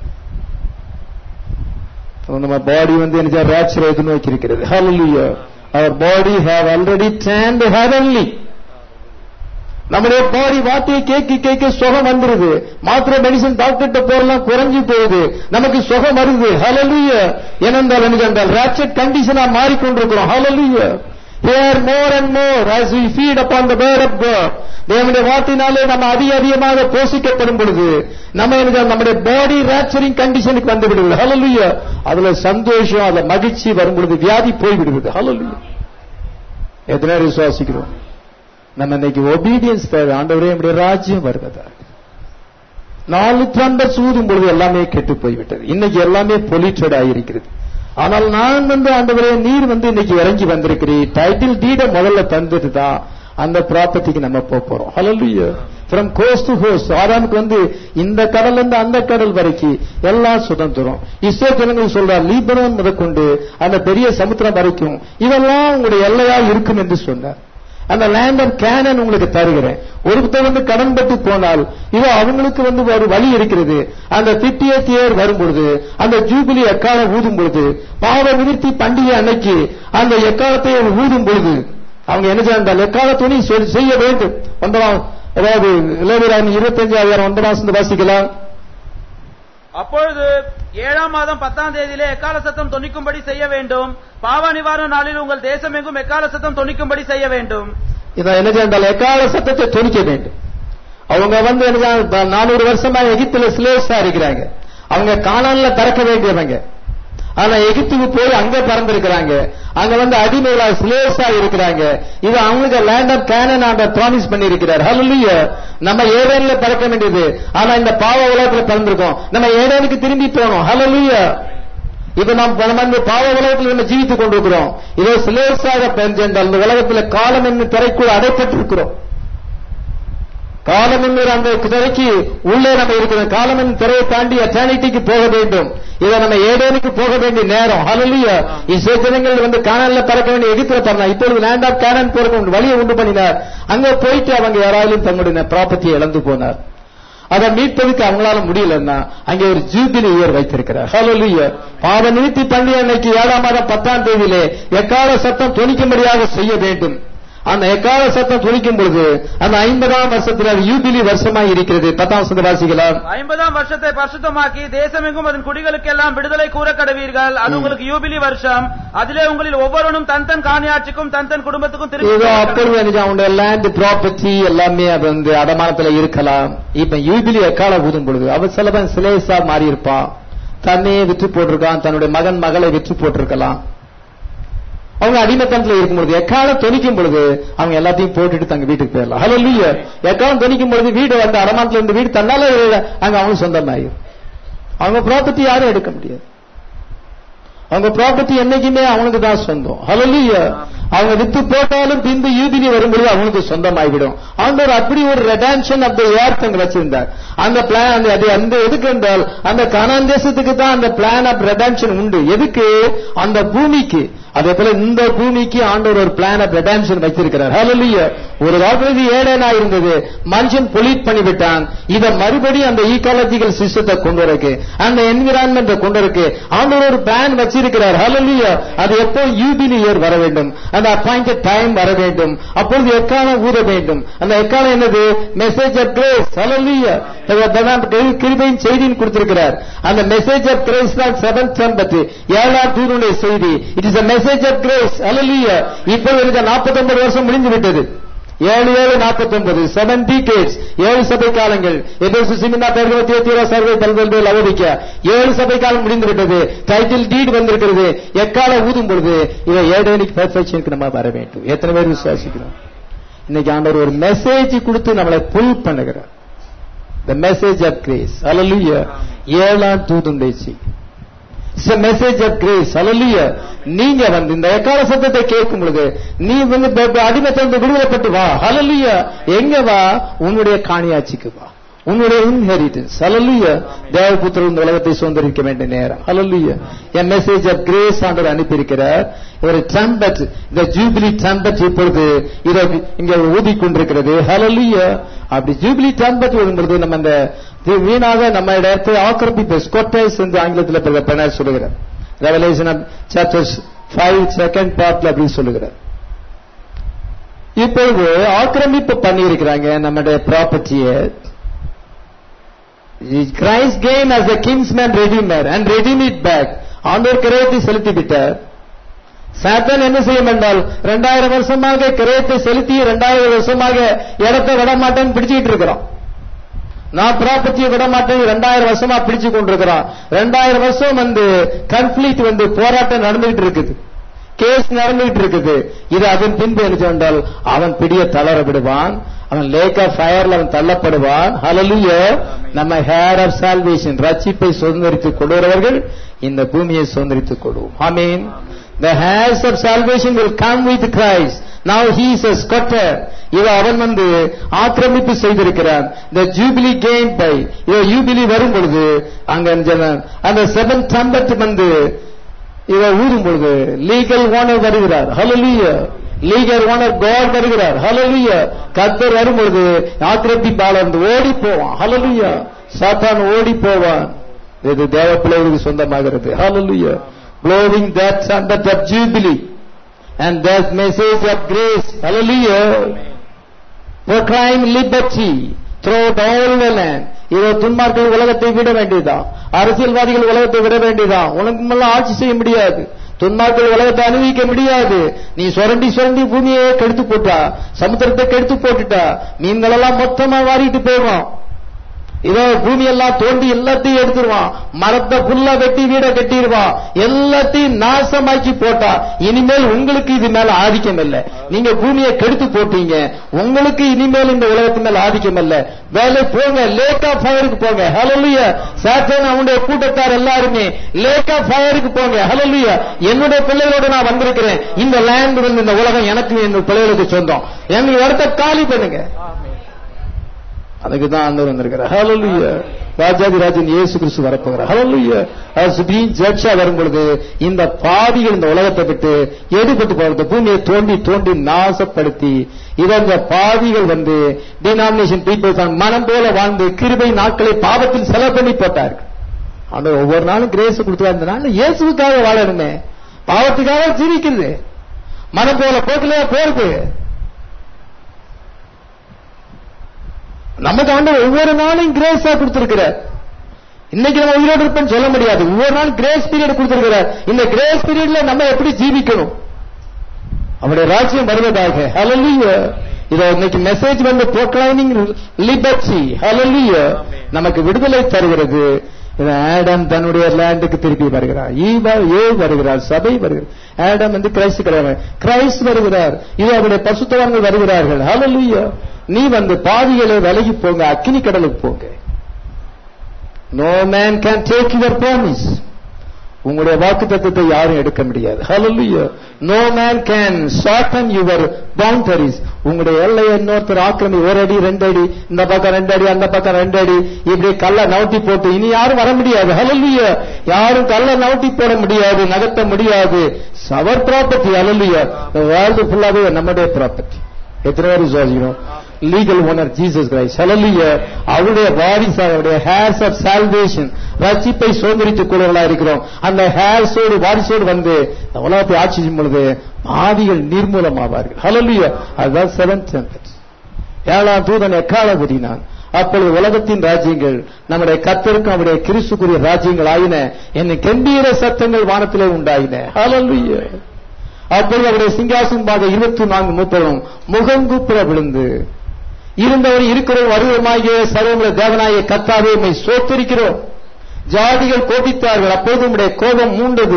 நம்ம பாடி வந்து என்ன ரேப்சர் எதிர்நோக்கி இருக்கிறது ஹalleluya அவர் body have already tanned heavenly நம்முடைய பாடி வார்த்தையை கேட்க கேட்க சுகம் வந்துருது மாத்திரை மெடிசன் டாக்டர்கிட்ட போறலாம் குறைஞ்சு போகுது நமக்கு சுகம் வருது ஹalleluya ஏனென்றால் என்ன என்றால் ராப்சர் கண்டிஷனா மாறிக்கொண்டிருக்கிறோம் ஹalleluya here more and more as we feed upon the word of God தேவனுடைய வார்த்தையினாலே நம்ம அதிக அதிகமாக போஷிக்கப்படும் பொழுது நம்ம என்ன நம்முடைய பாடி ராப்சரிங் கண்டிஷனுக்கு வந்து விடுவது ஹalleluya அதுல சந்தோஷம் அதுல மகிழ்ச்சி வரும் பொழுது வியாதி போய் விடுவது ஹalleluya எத்தனை பேர் விசுவாசிக்கிறோம் நம்ம இன்னைக்கு ஒபீடியன்ஸ் தேவை ஆண்டவரே நம்முடைய ராஜ்யம் வருவதா நாலு ட்ரம்பர் சூதும் பொழுது எல்லாமே கெட்டு போய்விட்டது இன்னைக்கு எல்லாமே பொலிட்டட் ஆகியிருக்கிறது ஆனால் நான் வந்து ஆண்டவரே நீர் வந்து இன்னைக்கு இறங்கி வந்திருக்கிறீர் டைட்டில் டீட முதல்ல தந்துட்டு தான் அந்த ப்ராப்பர்ட்டிக்கு நம்ம போக போறோம் ஹalleluya ஃப்ரம் கோஸ்ட் டு கோஸ்ட் ஆதாமுக்கு வந்து இந்த கடல்ல இருந்து அந்த கடல் வரைக்கும் எல்லாம் சுதந்திரம் இஸ்ரோ ஜனங்கள் சொல்றார் லீபனோன் முதற்கொண்டு அந்த பெரிய சமுத்திரம் வரைக்கும் இதெல்லாம் உங்களுடைய எல்லையா இருக்கும் என்று சொன்னார் அந்த லேண்ட் ஆஃப் கேனன் உங்களுக்கு தருகிறேன் ஒருத்தர் வந்து கடன் பட்டு போனால் இதோ அவங்களுக்கு வந்து ஒரு வழி இருக்கிறது அந்த பிப்டியத் இயர் வரும்பொழுது அந்த ஜூபிலி எக்காலம் ஊதும் பொழுது பாவ நிறுத்தி பண்டிகை அன்னைக்கு அந்த எக்காலத்தை ஊதும் பொழுது அவங்க என்ன செய்ய எக்கால துணி செ- செய்ய வேண்டும் ஒன்பதாம் அதாவது இளைஞரான இருபத்தஞ்சாயிரம் ஒன்பதாம் சந்து வாசிக்கலாம் அப்பொழுது ஏழாம் மாதம் பத்தாம் தேதியிலே எக்கால சத்தம் தொனிக்கும்படி செய்ய வேண்டும் பாவ நிவாரண நாளில் உங்கள் தேசம் எங்கும் எக்கால சத்தம் தொனிக்கும்படி செய்ய வேண்டும் இதை என்ன செய்தால் எக்கால சத்தத்தை தொனிக்க வேண்டும் அவங்க வந்து என்ன செய்ய- நானூறு வருஷமா எகிப்துல சிலேஸா இருக்கிறாங்க அவங்க காணான்ல பறக்க வேண்டியவங்க ஆனா எகிப்துக்கு போய் அங்க பறந்திருக்கிறாங்க அங்க வந்து அடிமைகளா சிலேஸா இருக்கிறாங்க இது அவங்களுக்கு லேண்ட் ஆஃப் கேனன் ஆண்ட ப்ராமிஸ் பண்ணி இருக்கிறார் ஹalleluya நம்ம ஏடேன்ல பறக்க வேண்டியது ஆனா இந்த பாவ உலகத்துல பறந்திருக்கோம் நம்ம ஏடேனுக்கு திரும்பி போகணும் ஹalleluya இப்ப நாம் நம்ம இந்த பாவ உலகத்தில் நம்ம ஜீவித்துக் கொண்டிருக்கிறோம் இதோ சிலேஸாக பெஞ்சென்றால் இந்த உலகத்துல காலம் என்னும் திரைக்குள் அடைப்பட்டிருக்கிறோம் காலம் என்கிற அந்த திரைக்கு உள்ளே நம்ம இருக்கிறோம் காலம் என்னும் திரையை தாண்டி எட்டர்னிட்டிக்கு போக வேண்டும் இதை நம்ம ஏடேனுக்கு போக வேண்டிய நேரம் ஹalleluya இஸ்ரேல் ஜனங்கள் வந்து கானான்ல பறக்க வேண்டிய எகிப்துல பறந்தா இப்பொழுது லேண்ட் ஆஃப் கானான் போறதுக்கு ஒரு வழியை உண்டு பண்ணினார் அங்க போயிட்டு அவங்க யாராலும் தங்களுடைய ப்ராப்பர்ட்டியை இழந்து போனார் அதை மீட்பதற்கு அவங்களால முடியலன்னா அங்கே ஒரு ஜூபிலி இயர் வைத்திருக்கிறார் ஹalleluya பாவ நிறுத்தி பண்டிகை அன்னைக்கு ஏழாம் மாதம் பத்தாம் தேதியிலே எக்கால சத்தம் துணிக்கும்படியாக செய்ய வேண்டும் அந்த எக்கால சத்தம் துணிக்கும் பொழுது அந்த ஐம்பதாம் வருஷத்துல அது யூபிலி வருஷமாய் இருக்கிறது பத்தாம் வருஷத்தை வாசிக்கலாம் ஐம்பதாம் வருஷத்தை பரிசுத்தமாக்கி தேசமெங்கும் அதன் குடிகளுக்கெல்லாம் விடுதலை கூற கடவீர்கள் அது உங்களுக்கு யூபிலி வருஷம் அதிலே உங்களில் ஒவ்வொருவனும் தன் தன் காணியாட்சிக்கும் தன் தன் குடும்பத்துக்கும் திரும்பி இதோ போக அப்பொழுது எனக்கு அவனுடைய லேண்ட் ப்ராப்பர்ட்டி எல்லாமே அது வந்து அடமானத்துல இருக்கலாம் இப்ப யூபிலி எக்கால ஊதும் பொழுது அவன் சிலவன் சிலேசா மாறி இருப்பான் தன்னையே விற்று போட்டிருக்கான் தன்னுடைய மகன் மகளை விற்று போட்டிருக்கலாம் அவங்க அடிமைத்தனத்துல இருக்கும் பொழுது எக்காலம் தொனிக்கும் பொழுது அவங்க எல்லாத்தையும் போட்டுட்டு தங்க வீட்டுக்கு போயிடலாம் ஹலோ இல்லையா எக்காலம் தொனிக்கும் பொழுது வீடு வந்து அடமானத்துல இருந்து வீடு தன்னால அங்க அவங்க சொந்தமாயிரும் அவங்க ப்ராப்பர்ட்டி யாரும் எடுக்க முடியாது அவங்க ப்ராப்பர்ட்டி என்னைக்குமே அவனுக்கு தான் சொந்தம் ஹalleluya அவங்க வித்து போட்டாலும் பின்பு யூபிலி வரும்பொழுது அவனுக்கு சொந்தமாகிவிடும் ஆண்டவர் அப்படி ஒரு ரெடான்ஷன் ஆஃப் த ஏர்த் அங்க வச்சிருந்தார் அந்த பிளான் அது அந்த எதுக்கு என்றால் அந்த கனான் தேசத்துக்கு தான் அந்த பிளான் ஆஃப் ரெடான்ஷன் உண்டு எதுக்கு அந்த பூமிக்கு அதே போல இந்த பூமிக்கு ஆண்டவர் ஒரு பிளான் ஆஃப் ரெடான்ஷன் வச்சிருக்கிறார் ஹalleluya ஒரு காலத்துல ஏழனா இருந்தது மனுஷன் பொலிட் பண்ணிவிட்டான் இத மறுபடியும் அந்த ஈகாலஜிக்கல் சிஸ்டத்தை கொண்டு வரக்கு அந்த என்விரான்மெண்ட் கொண்டு வரக்கு ஆண்டவர் ஒரு பிளான் வச்சிருக்கிறார் ஹalleluya அது எப்போ யூபிலி இயர் வர வேண்டும் அந்த அப்பாயிண்டட் டைம் வர வேண்டும் அப்பொழுது எக்காலம் ஊத வேண்டும் அந்த எக்காலம் என்னது மெசேஜ் ஆஃப் கிரேஸ் ஹalleluya கிருபையின் செய்தின்னு கொடுத்திருக்கிறார் அந்த மெசேஜ் ஆஃப் கிரேஸ் தான் செவன்த் சம்பத்து ஏழாம் தூருடைய செய்தி it is a message of grace ஹalleluya இப்போ எனக்கு 49 வருஷம் முடிந்து விட்டது ஏழு ஏழு நாற்பத்தொன்பது செவன் டிகேட்ஸ் ஏழு சபை காலங்கள் எதோசு சிமினா பெருகவ தேத்திரா சர்வை பல்வெல்வே லவோதிக்க ஏழு சபை காலம் முடிந்து விட்டது டைட்டில் டீட் வந்திருக்கிறது எக்கால ஊதும் பொழுது இதை ஏழு பெர்ஃபெக்ஷனுக்கு நம்ம வர வேண்டும் எத்தனை பேர் விசுவாசிக்கிறோம் இன்னைக்கு ஆண்டவர் ஒரு மெசேஜ் கொடுத்து நம்மளை புல் பண்ணுகிறார் the message of grace hallelujah ஏழாம் தூதுண்டைச்சி it's a message of grace hallelujah நீங்க வந்து இந்த எக்கால சத்தத்தை கேட்கும் பொழுது நீ வந்து ப- ப- அடிமைத்தனத்தை விடுதலைப்பட்டு வா hallelujah எங்க வா உன்னுடைய காணியாட்சிக்கு வா உன்னுடைய இன்ஹெரிட்டன்ஸ் hallelujah தேவபுத்திரர் இந்த உலகத்தை சுதந்திரிக்க வேண்டிய நேரம் hallelujah a message of grace ஆண்டவர் அனுப்பியிருக்கிறார் ஒரு ட்ரம்பட் இந்த ஜூபிலி ட்ரம்பட் இப்பொழுது இதை இங்க ஊதிக்கொண்டிருக்கிறது hallelujah அப்படி ஜூபிலி ட்ரம்பட் வரும்பொழுது நம்ம இந்த இது வீணாக நம்ம இடத்தை ஆக்கிரமிப்பு ஸ்கொட்டைஸ் என்று ஆங்கிலத்தில் பிரதர் பெனார் சொல்லுகிறார் revelation of chapters five second பார்ட்ல அப்படி சொல்லுகிறார் இப்பொழுது ஆக்கிரமிப்பு பண்ணியிருக்கிறாங்க நம்முடைய ப்ராப்பர்ட்டியை Christ came as a kinsman redeemer and redeem it back ஆண்டவர் கிரயத்தை செலுத்தி விட்டார் சாத்தான் என்ன செய்யும் என்றால் இரண்டாயிரம் வருஷமாக கிரயத்தை செலுத்தி இரண்டாயிரம் வருஷமாக இடத்தை விட மாட்டேன்னு பிடிச்சிட்டு இருக்கிறோம் நான் ப்ராப்பர்ட்டியை விட மாட்டேன் ரெண்டாயிரம் வருஷமா பிடிச்சு கொண்டிருக்கிறான் ரெண்டாயிரம் வருஷம் வந்து கன்ஃபிளிக்ட் வந்து போராட்டம் நடந்துகிட்டு இருக்குது கேஸ் நடந்துகிட்டு இருக்குது இது அதன் பின்பு என்ன சொன்னால் அவன் பிடிய தளர விடுவான் அவன் லேக் ஆஃப் ஃபயர்ல அவன் தள்ளப்படுவான் ஹalleluya நம்ம ஹேர் ஆஃப் சால்வேஷன் ரட்சிப்பை சுதந்திரித்துக் கொள்கிறவர்கள் இந்த பூமியை சுதந்திரித்துக் கொள்வோம் ஆமீன் The hairs of salvation will come with Christ. Now he is a squatter. இவ அவன் வந்து ஆக்கிரமிப்பு செய்திருக்கிறான் the jubilee gained by இவ யூபிலி வரும் பொழுது அங்க ஜன- அந்த செவன் trumpet வந்து இவ ஊதும் பொழுது லீகல் ஓனர் வருகிறார் ஹalleluya லீகல் ஓனர் காட் வருகிறார் ஹalleluya கர்த்தர் வரும் பொழுது ஆக்கிரமிப்பாளர் வந்து ஓடி போவான் ஹalleluya சாத்தான் ஓடி போவான் இது தேவ பிள்ளைகளுக்கு சொந்தமாகிறது ஹalleluya blowing that trumpet of jubilee and that message of grace hallelujah proclaim liberty throughout all the land இதோ துன்மார்கள் உலகத்தை விட வேண்டியதுதான் அரசியல்வாதிகள் உலகத்தை விட வேண்டியதுதான் உனக்கு மேல ஆட்சி செய்ய முடியாது துன்மார்கள் உலகத்தை அனுபவிக்க முடியாது நீ சுரண்டி சுரண்டி பூமியை கெடுத்து போட்டா சமுத்திரத்தை கெடுத்து போட்டுட்டா மீன்கள் எல்லாம் மொத்தமா வாரிட்டு போயிடும் இதோ பூமி எல்லாம் தோண்டி எல்லாத்தையும் எடுத்துருவான் மரத்தை புல்லா வெட்டி வீட கட்டிடுவான் எல்லாத்தையும் நாசமாக்கி போட்டா இனிமேல் உங்களுக்கு இது மேல ஆதிக்கம் இல்ல நீங்க பூமியை கெடுத்து போட்டீங்க உங்களுக்கு இனிமேல் இந்த உலகத்து மேல ஆதிக்கம் இல்ல வேலை போங்க லேக் ஆஃப் ஃபயருக்கு போங்க ஹalleluya சாத்தான் அவனுடைய கூட்டத்தார் எல்லாருமே லேக் ஆஃப் ஃபயருக்கு போங்க ஹalleluya என்னுடைய பிள்ளைகளோட நான் வந்திருக்கிறேன் இந்த லேண்ட் வந்து இந்த உலகம் எனக்கு என்னோட பிள்ளைகளுக்கு சொந்தம் எங்க இடத்தை காலி பண்ணுங்க அதுக்கு தான் ஆண்டவர் வந்திருக்கிறார் ஹalleluya ராஜாதி ராஜன் இயேசு கிறிஸ்து வரப்போகிறார் ஹalleluya as being judge வரும் பொழுது இந்த பாவிகள் இந்த உலகத்தை விட்டு எடுபட்டு போறது பூமியை தோண்டி தோண்டி நாசப்படுத்தி இவங்க பாவிகள் வந்து டினாமினேஷன் பீப்புள் தான் மனம் போல வாழ்ந்து கிருபை நாட்களை பாவத்தில் செலவு பண்ணி போட்டார்கள் ஆண்டவர் ஒவ்வொரு நாளும் கிரேஸ் கொடுத்துருவார் இந்த நாள்ல இயேசுவுக்காக வாழணுமே பாவத்துக்காக ஜீவிக்கிறது மனம் போல போக்கலையா போறது நமக்கு ஆண்டவர் ஒவ்வொரு நாளும் கிரேஸா கொடுத்திருக்கிறார் இன்னைக்கு நம்ம உயிரோடு இருப்பேன்னு சொல்ல முடியாது ஒவ்வொரு நாள் கிரேஸ் பீரியட் கொடுத்திருக்கிறார் இந்த கிரேஸ் பீரியட்ல நம்ம எப்படி ஜீவிக்கணும் அவருடைய ராஜ்யம் வருவதாக ஹalleluya இதோ இன்னைக்கு மெசேஜ் வந்து proclaiming liberty hallelujah நமக்கு விடுதலை தருகிறது இது ஆடம் தன்னுடைய லேண்டுக்கு திருப்பி வருகிறார் ஈவா ஏ வருகிறார் சபை வருகிறார் ஆடம் வந்து கிரைஸ்து கிடையாது கிரைஸ்ட் வருகிறார் இது அவருடைய பசுத்தவான்கள் வருகிறார்கள் ஹalleluya நீ வந்து பாவிகளை விலகி போங்க அக்கினி கடலுக்கு போங்க no man can take your promise உங்களுடைய வாக்கு தத்துவத்தை யாரும் எடுக்க முடியாது ஹalleluya no man can shorten your boundaries உங்களுடைய எல்லையை இன்னொருத்தர் ஆக்கிரமி ஒரு அடி ரெண்டு அடி இந்த பக்கம் ரெண்டு அடி அந்த பக்கம் ரெண்டு அடி இப்படி கல்ல நவுட்டி போட்டு இனி யாரும் வர முடியாது ஹalleluya யாரும் கல்ல நவுட்டி போட முடியாது நகர்த்த முடியாது சவர் ப்ராப்பர்ட்டி ஹalleluya வேர்ல்டு ஃபுல்லாவே நம்முடைய ப்ராப்பர்ட்டி எத்தனை பேர் விசுவாசிக்கிறோம் லீகல் ஓனர் ஜீசஸ் கிரைஸ்ட் ஹalleluya அவருடைய வாரிசு அவருடைய ஹேர்ஸ் ஆஃப் சால்வேஷன் ரட்சிப்பை சுதந்திரித்துக் கொள்வர்களா இருக்கிறோம் அந்த ஹேர்ஸோடு வாரிசோடு வந்து இந்த உலகத்தை ஆட்சி செய்யும் பொழுது ஆதிகள் நிர்மூலமாவார்கள் ஹalleluya அதுதான் செவன்த் டெம்பட் ஏழாம் தூதன் எக்காலம் ஊதினான் அப்பொழுது உலகத்தின் ராஜ்யங்கள் நம்முடைய கத்தருக்கும் அவருடைய கிறிஸ்துக்குரிய ராஜ்யங்கள் ஆயின என்ன கம்பீர சத்தங்கள் வானத்திலே உண்டாயின ஹalleluya அப்பொழுது அவருடைய சிங்காசனமாக இருபத்தி நான்கு மூப்பரும் முகங்குப்புற விழுந்து இருந்தவர் இருக்கிறோம் வருவமாகிய சர்வமுள்ள தேவனாய கத்தாவே உம்மை சோத்தரிக்கிறோம் ஜாதிகள் கோபித்தார்கள் அப்போது உம்முடைய கோபம் மூண்டது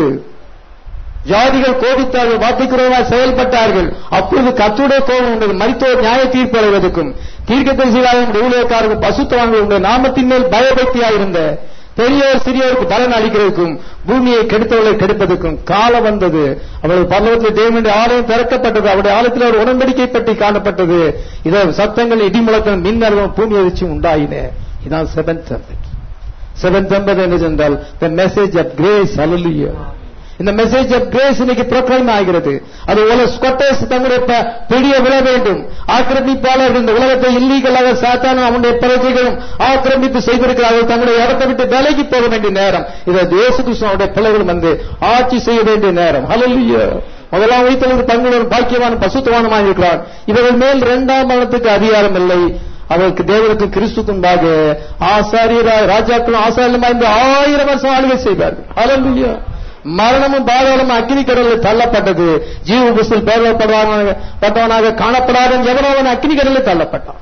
ஜாதிகள் கோபித்தார்கள் வாக்குக்கிறவர்களாக செயல்பட்டார்கள் அப்பொழுது கத்துடைய கோபம் உண்டது மரித்தோர் நியாய தீர்ப்பு அடைவதற்கும் தீர்க்கதரிசிகளாக உடைய ஊழியக்காரர்கள் பசுத்தவான்கள் உடைய நாமத்தின் மேல் பயபக்தியாயிருந்த பெரியோர் சிறியோருக்கு பலன் அளிக்கிறதுக்கும் பூமியை கெடுத்தவர்களை கெடுப்பதற்கும் காலம் வந்தது அவளது பல்லவத்தில் தேவனுடைய ஆலயம் திறக்கப்பட்டது அவருடைய ஆலயத்தில் ஒரு உடன்படிக்கை பற்றி காணப்பட்டது இதோ சத்தங்கள் இடி முழக்கம் மின்னலும் பூமி அதிர்ச்சி உண்டாயின இதான் செவன்த் செவன்த் என்பது என்ன என்றால் த மெசேஜ் ஆஃப் கிரேஸ் அலுலியா இந்த மெசேஜ் ஆஃப் கிரேஸ் இன்னைக்கு ப்ரோக்ளைம் ஆகிறது அது உலக ஸ்கொட்டர்ஸ் தங்களுடைய ப- பிடிய விழ வேண்டும் ஆக்கிரமிப்பாளர்கள் இந்த உலகத்தை இல்லீகலாக சாத்தானும் அவனுடைய பிரஜைகளும் ஆக்கிரமித்து செய்திருக்கிறார்கள் தங்களுடைய இடத்தை விட்டு விலகி போக வேண்டிய நேரம் இதை இயேசு கிருஷ்ணனுடைய பிள்ளைகள் வந்து ஆட்சி செய்ய வேண்டிய நேரம் ஹalleluya முதலாம் வைத்தவர்கள் தங்களுடன் பாக்கியவான் பசுத்தவானுமாக இருக்கிறார் இவர்கள் மேல் இரண்டாம் மரணத்துக்கு அதிகாரம் இல்லை அவருக்கு தேவனுக்கு கிறிஸ்துக்குண்டாக ஆசாரியராய் ராஜாக்களும் ஆசாரியமா இந்த ஆயிரம் வருஷம் ஆளுகை செய்வார்கள் ஹalleluya மரணமும் பாதாளமும் அக்கினி கடலில் தள்ளப்பட்டது ஜீவ புஸ்தில் பேரப்பட்டவனாக பட்டவனாக காணப்படாத எவனவன் அக்கினி கடலில் தள்ளப்பட்டான்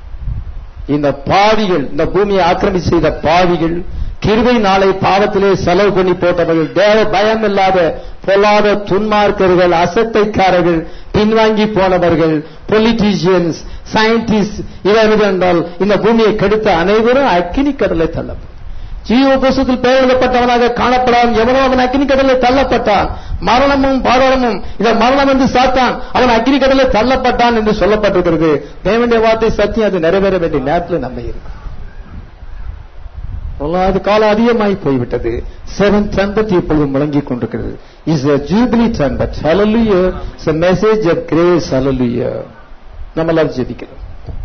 இந்த பாவிகள் இந்த பூமியை ஆக்கிரமித்து செய்த பாவிகள் கிருபை நாளை பாவத்திலே செலவு பண்ணி போட்டவர்கள் தேவ பயம் இல்லாத பொல்லாத துன்மார்க்கர்கள் அசத்தைக்காரர்கள் பின்வாங்கி போனவர்கள் பொலிட்டீஷியன்ஸ் சயின்டிஸ்ட் இவர்கள் என்றால் இந்த பூமியை கெடுத்த அனைவரும் அக்கினி கடலை தள்ளப்படும் ஜீவ புஸ்தத்தில் பெயர் எழுதப்பட்டவனாக காணப்படான் எவனோ அவன் அக்னி கடலில் தள்ளப்பட்டான் மரணமும் பாதாளமும் இத மரணம் என்று சாத்தான் அவன் அக்னி கடலில் தள்ளப்பட்டான் என்று சொல்லப்பட்டிருக்கிறது தேவனுடைய வார்த்தை சத்தியம் அது நிறைவேற வேண்டிய நேரத்தில் நம்ம இருக்கும் பொல்லாத காலம் அதிகமாய் போய்விட்டது செவன் டெம்பத் இப்பொழுது முழங்கிக் கொண்டிருக்கிறது is a jubilee trumpet hallelujah it's a message of grace hallelujah நம்ம எல்லாரும் ஜெபிக்கிறோம்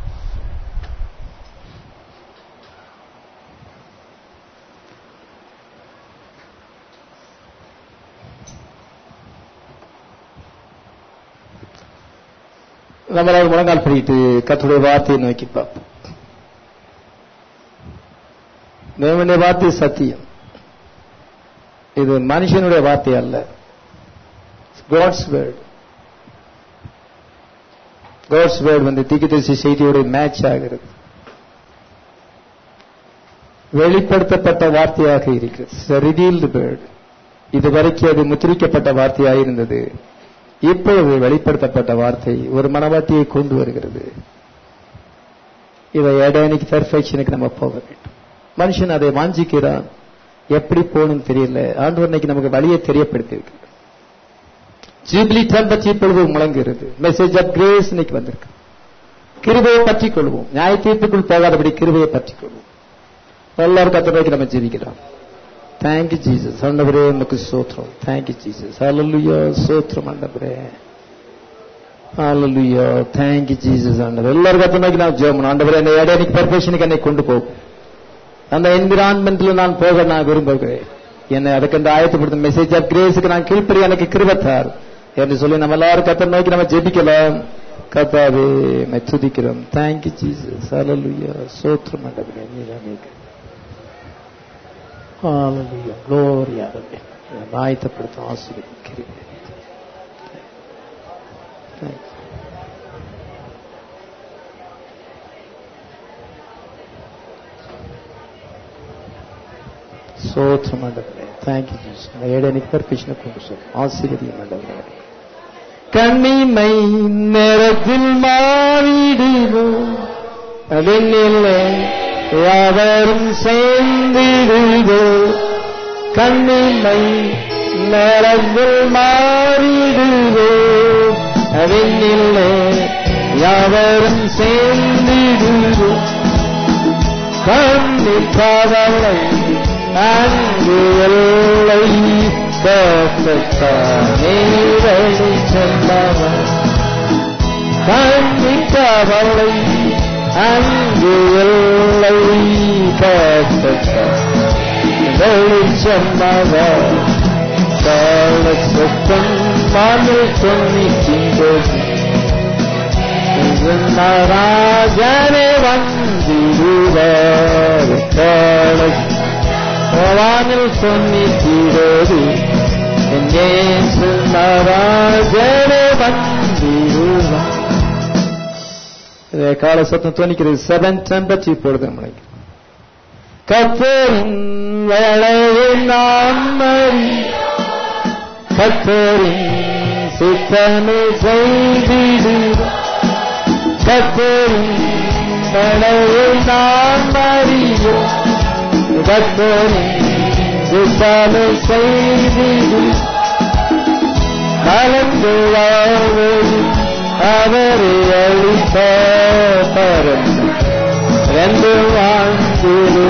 நம்மளால் முழங்கால் பிடித்து கத்துடைய வார்த்தையை நோக்கி பார்ப்போம் தேவனுடைய வார்த்தை சத்தியம் இது மனுஷனுடைய வார்த்தை அல்ல காட்ஸ் வேர்ட் காட்ஸ் வேர்ட் வந்து தீக்குதரிசி செய்தியோட மேட்ச் ஆகிறது வெளிப்படுத்தப்பட்ட வார்த்தையாக இருக்கிறது ரிவீல்டு வேர்ட் இதுவரைக்கும் அது முத்திரிக்கப்பட்ட வார்த்தையாக இருந்தது இப்பொழுது வெளிப்படுத்தப்பட்ட வார்த்தை ஒரு மனவாட்டியை கொண்டு வருகிறது இதை எடனிக் பெர்ஃபெக்ஷனுக்கு நம்ம போக வேண்டும் மனுஷன் அதை வாஞ்சிக்கிறான் எப்படி போகணும்னு தெரியல ஆண்டவர் இன்னைக்கு நமக்கு வழியை தெரியப்படுத்தி இருக்கு ஜூபிலி டெம்பச் இப்பொழுது முழங்குகிறது மெசேஜ் ஆஃப் கிரேஸ் இன்னைக்கு வந்திருக்கு கிருபையை பற்றிக் கொள்வோம் நியாய தீர்ப்புக்குள் போகாதபடி கிருபையை பற்றிக் கொள்வோம் எல்லாரும் கத்தனைக்கு நம்ம ஜெபிக்கிறோம் தேங்க்யூ ஜீசஸ் ஆண்டவரே உமக்கு சோத்திரம் தேங்க்யூ ஜீசஸ் ஹalleluya சோத்திரம் ஆண்டவரே ஹalleluya தேங்க்யூ ஜீசஸ் ஆண்டவர் எல்லாரும் கத்தனைக்கு நான் ஜெபம் ஆண்டவரே என்னை இடையனிக்கு பெர்ஃபெக்ஷனுக்கு என்னை கொண்டு போகும் அந்த என்விரான்மெண்ட்ல நான் போக நான் விரும்புகிறேன் என்னை அதுக்கு அந்த ஆயத்தப்படுத்த மெசேஜ் ஆஃப் கிரேஸுக்கு நான் கீழ்ப்படி எனக்கு கிருபத்தார் என்று சொல்லி நம்ம எல்லாரும் கத்தை நோக்கி நம்ம ஜெபிக்கலாம் கத்தாவே மை துதிக்கிறோம் தேங்க்யூ ஜீசஸ் ஹalleluya சோத்திரம் ஆண்டவரே நீர் Hallelujah. Glory ஆகவே ஆயத்தப்படுத்தும் ஆசீர்வதிக்கிறேன் Thank you. சோத்திரம் ஆண்டவரே தேங்க்யூ ஜீசஸ் ஏடனிக்கு பர்பிஷனை கொண்டு சொல்லும் ஆசீர்வதியும் ஆண்டவரே கண்ணிமை நேரத்தில் மாறிடுவோம் அதனில்லை யாவரும் சேர்ந்திடுதோ கண்ணிமை நேரத்தில் மாறிடுதோ அதனில்லை யாவரும் சேர்ந்திடுதோ கண்ணில் காதலை அங்கு எல்லை நீரடி செல்லவன் கண்ணில் காதலை அங்கு எல்லை வெளிச்சமாக கால சத்தம் மனில் சொன்னிக்கின்றது ராஜனே வந்திடுவார் கால வானில் சொன்னிக்கிறது எங்கே ராஜனே வந்திடுவார் கால சத்தம் துணிக்கிறது செவன் டெம்பர்ச் இப்பொழுது நம்மளுக்கு கத்தரின் வேளையை நான் மறி கத்தரின் சித்தனை செய்திடு கத்தரின் வேளையை நான் மறிய கத்தரின் சித்தனை செய்திடு கலந்து வாழ்வதில் அவரை அளித்த பரம் ரெண்டு வாழ்ந்திரு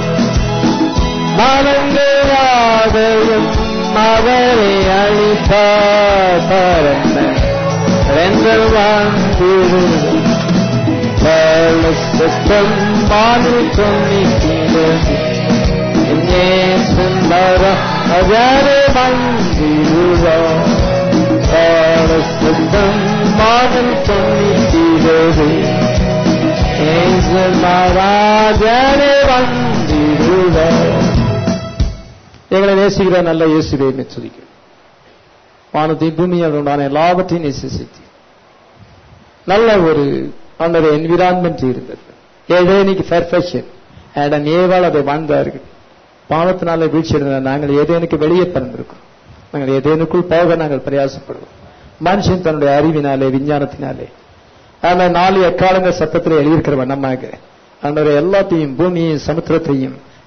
மலங்குவாதையும் அவரை அளித்த பரம் ரெண்டு வாழ்ந்திரு சுத்தம் பாலு சொன்னிக்கிறது என்னே சுந்தர அவரை வந்திருவா சுத்தம் மாதம் சொன்னிக்கிறது மகாராஜனே வந்திருவ எங்களை நேசிக்கிற நல்ல இயேசுவை மெச்சுதிக்கிறோம் வானத்தை பூமியில் உண்டான எல்லாவற்றையும் நேசித்து நல்ல ஒரு அந்த என்விரான்மெண்ட் இருந்தது ஏதேனிக்கு பெர்ஃபெக்ஷன் ஆடம் ஏவாள் அதை வாழ்ந்தார்கள் பாவத்தினால வீழ்ச்சி இருந்த நாங்கள் ஏதேனுக்கு வெளியே பிறந்திருக்கோம் நாங்கள் ஏதேனுக்குள் போக நாங்கள் பிரயாசப்படுவோம் மனுஷன் தன்னுடைய அறிவினாலே விஞ்ஞானத்தினாலே அந்த நாலு எக்காலங்க சத்தத்தில் எழுதியிருக்கிற வண்ணமாக அந்த எல்லாத்தையும் பூமியையும் சமுத்திரத்தையும்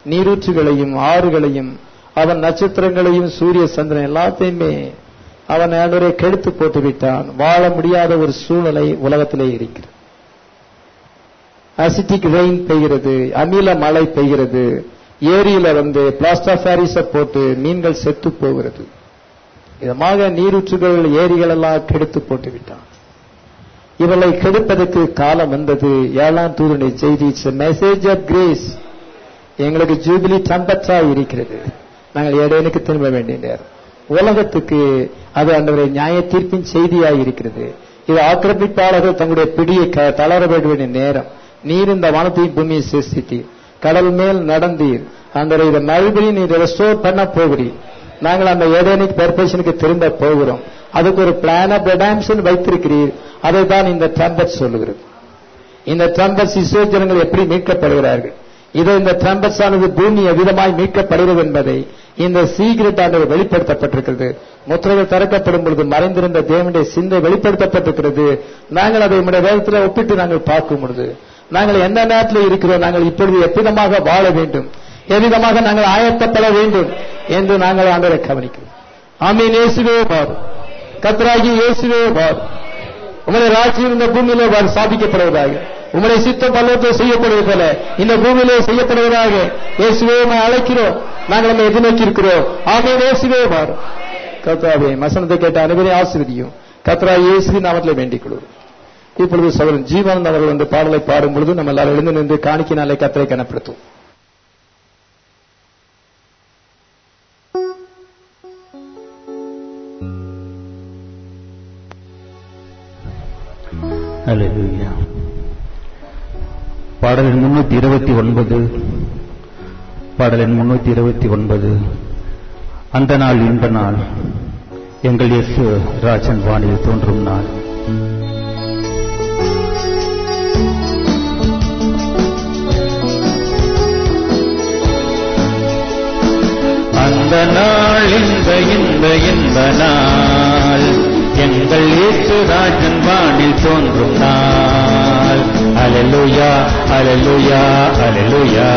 நீரூற்றுகளையும் ஆறுகளையும் அவன் நட்சத்திரங்களையும் சூரிய சந்திரன் எல்லாத்தையுமே அவன் ஆண்டவரை கெடுத்து போட்டு விட்டான் வாழ முடியாத ஒரு சூழ்நிலை உலகத்திலே இருக்கிறது அசிட்டிக் ரெயின் பெய்கிறது அமில மழை பெய்கிறது ஏரியில வந்து பிளாஸ்டாபாரிஸ போட்டு மீன்கள் செத்து போகிறது இதமாக நீரூற்றுகள் ஏரிகள் எல்லாம் கெடுத்து போட்டு விட்டான் இவளை கெடுப்பதற்கு காலம் வந்தது ஏழாம் தூதனுடைய செய்தி இட்ஸ் மெசேஜ் ஆஃப் கிரேஸ் எங்களுக்கு ஜூபிலி டம்பற்றா இருக்கிறது நாங்கள் ஏடேனுக்கு திரும்ப வேண்டிய நேரம் உலகத்துக்கு அது அன்றவரை நியாய தீர்ப்பின் செய்தியாய் இருக்கிறது இது ஆக்கிரமிப்பாளர்கள் தங்களுடைய பிடியை க- தளர வேண்டிய நேரம் நீர் இந்த வானத்தையும் பூமியை சிருஷ்டித்தீர் கடல் மேல் நடந்தீர் அந்த இதை மறுபடியும் நீர் ரெஸ்டோர் பண்ண போகிறீர் நாங்கள் அந்த ஏடேனிக் பெர்பேஷனுக்கு திரும்ப போகிறோம் அதுக்கு ஒரு பிளான் ஆஃப் ரெடாம்ஷன் வைத்திருக்கிறீர் அதை தான் இந்த ட்ரம்பட் சொல்லுகிறது இந்த ட்ரம்பட்ஸ் இஸ்ரோ ஜனங்கள் எப்படி மீட்கப்படுகிறார்கள் இதை இந்த ட்ரம்பட்ஸ் ஆனது பூமி எவ்விதமாய் மீட்கப்படுகிறது என்பதை இந்த சீக்கிரட் ஆனது வெளிப்படுத்தப்பட்டிருக்கிறது முத்திரைகள் திறக்கப்படும் பொழுது மறைந்திருந்த தேவனுடைய சிந்தை வெளிப்படுத்தப்பட்டிருக்கிறது நாங்கள் அதை நம்முடைய வேதத்தில் ஒப்பிட்டு நாங்கள் பார்க்கும் பொழுது நாங்கள் எந்த நேரத்தில் இருக்கிறோம் நாங்கள் இப்பொழுது எவ்விதமாக வாழ வேண்டும் எவ்விதமாக நாங்கள் ஆயத்தப்பட வேண்டும் என்று நாங்கள் ஆண்டவரை கவனிக்கிறோம் ஆமீன் இயேசுவே பார் கத்ராகி இயேசுவே பார் உங்களுடைய ராஜ்யம் இந்த பூமியிலே வ- ஸ்தாபிக்கப்படுவதாக உங்களுடைய சித்தம் பல்லவத்தில் செய்யப்படுவது போல இந்த பூமியிலே செய்யப்படுவதாக இயேசுவே உம்மை அழைக்கிறோம் நாங்கள் நம்ம எதிர்நோக்கி இருக்கிறோம் ஆமீன் இயேசுவே பார் கத்ராவே வசனத்தை கேட்ட அனைவரையும் ஆசீர்வதியும் கத்ரா இயேசு நாமத்தில் வேண்டிக் கொள்வோம் இப்பொழுது சகோதரன் ஜீவானந்த் அவர்கள் வந்து பாடலை பாடும் பொழுது நம்ம எல்லாரும் எழுந்து நின்று காணிக்கினாலே கத்தரை கனப்படுத்தும் அல்லேலூயா பாடல் எண் முன்னூத்தி இருபத்தி ஒன்பது பாடல் எண் முன்னூத்தி இருபத்தி ஒன்பது அந்த நாள் இன்ப நாள் எங்கள் இயேசு ராஜன் வாணியில் தோன்றும் நாள் அந்த நாள் இந்த இந்த இந்த நாள் எங்கள் இயேசு ராஜன் வானில் தோன்றும் நாள் அலலுயா அலலுயா அலலுயா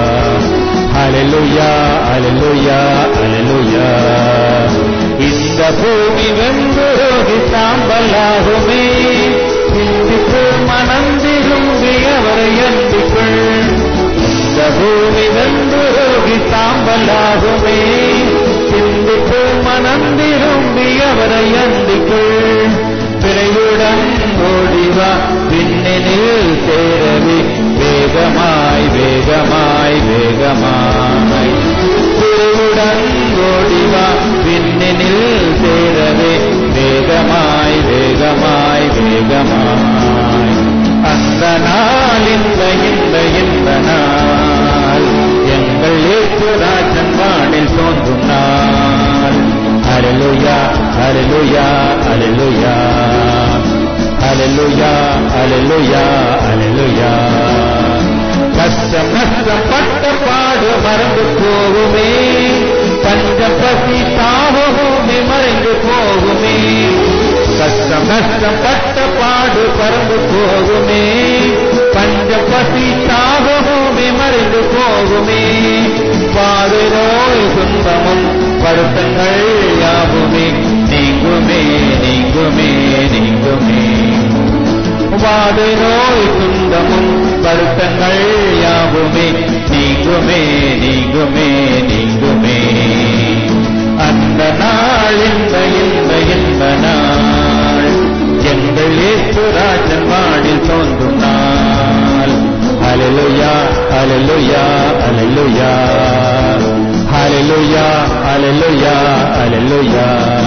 அலலுயா அலலுயா அலலுயா இந்த பூமி வெம்புரோகி சாம்பலாகுமே சிந்தித்து மனம் திரும்பி அவரை அன்பிக்குள் இந்த பூமி வெந்துரோகி சாம்பலாகுமே சிந்தித்து மனம் திரும்பி அவரை அந்திக்குள் பிறையுடன் ஓடிவா பின்னணில் சேரவே வேகமாய் வேகமாய் வேகமாய் பிறையுடன் ஓடிவா பின்னணில் சேரவே வேகமாய் வேகமாய் வேகமாய் அந்த நாள் இந்த இந்த இந்த நாள் எங்கள் ஏற்று ராஜன் வானில் தோன்றும் நாள் அலலுயா அலலுயா அலலுயா அலலுயா அலலுயா அலலுயா கஷ்டம் நஷ்டம் பட்ட பாடு மறந்து போகுமே பஞ்ச பசி தாபமுமே மறைந்து போகுமே கஷ்டம் நஷ்டம் பட்ட பாடு பறந்து போகுமே பஞ்ச பசி தாபமுமே மறைந்து போகுமே பாடு நோய் துன்பமும் வருத்தங்கள் யாவுமே நீங்குமே நீங்குமே நீங்குமே வாடு நோய் துன்பமும் வருத்தங்கள் யாவுமே நீங்குமே நீங்குமே நீங்குமே அந்த நாள் இந்த இந்த இந்த நாள் எங்கள் ஏசுராஜன் வானில் தோன்றும் நாள் அலலுயா அலலுயா அலலுயா அலலுயா அலலுயா அலலுயா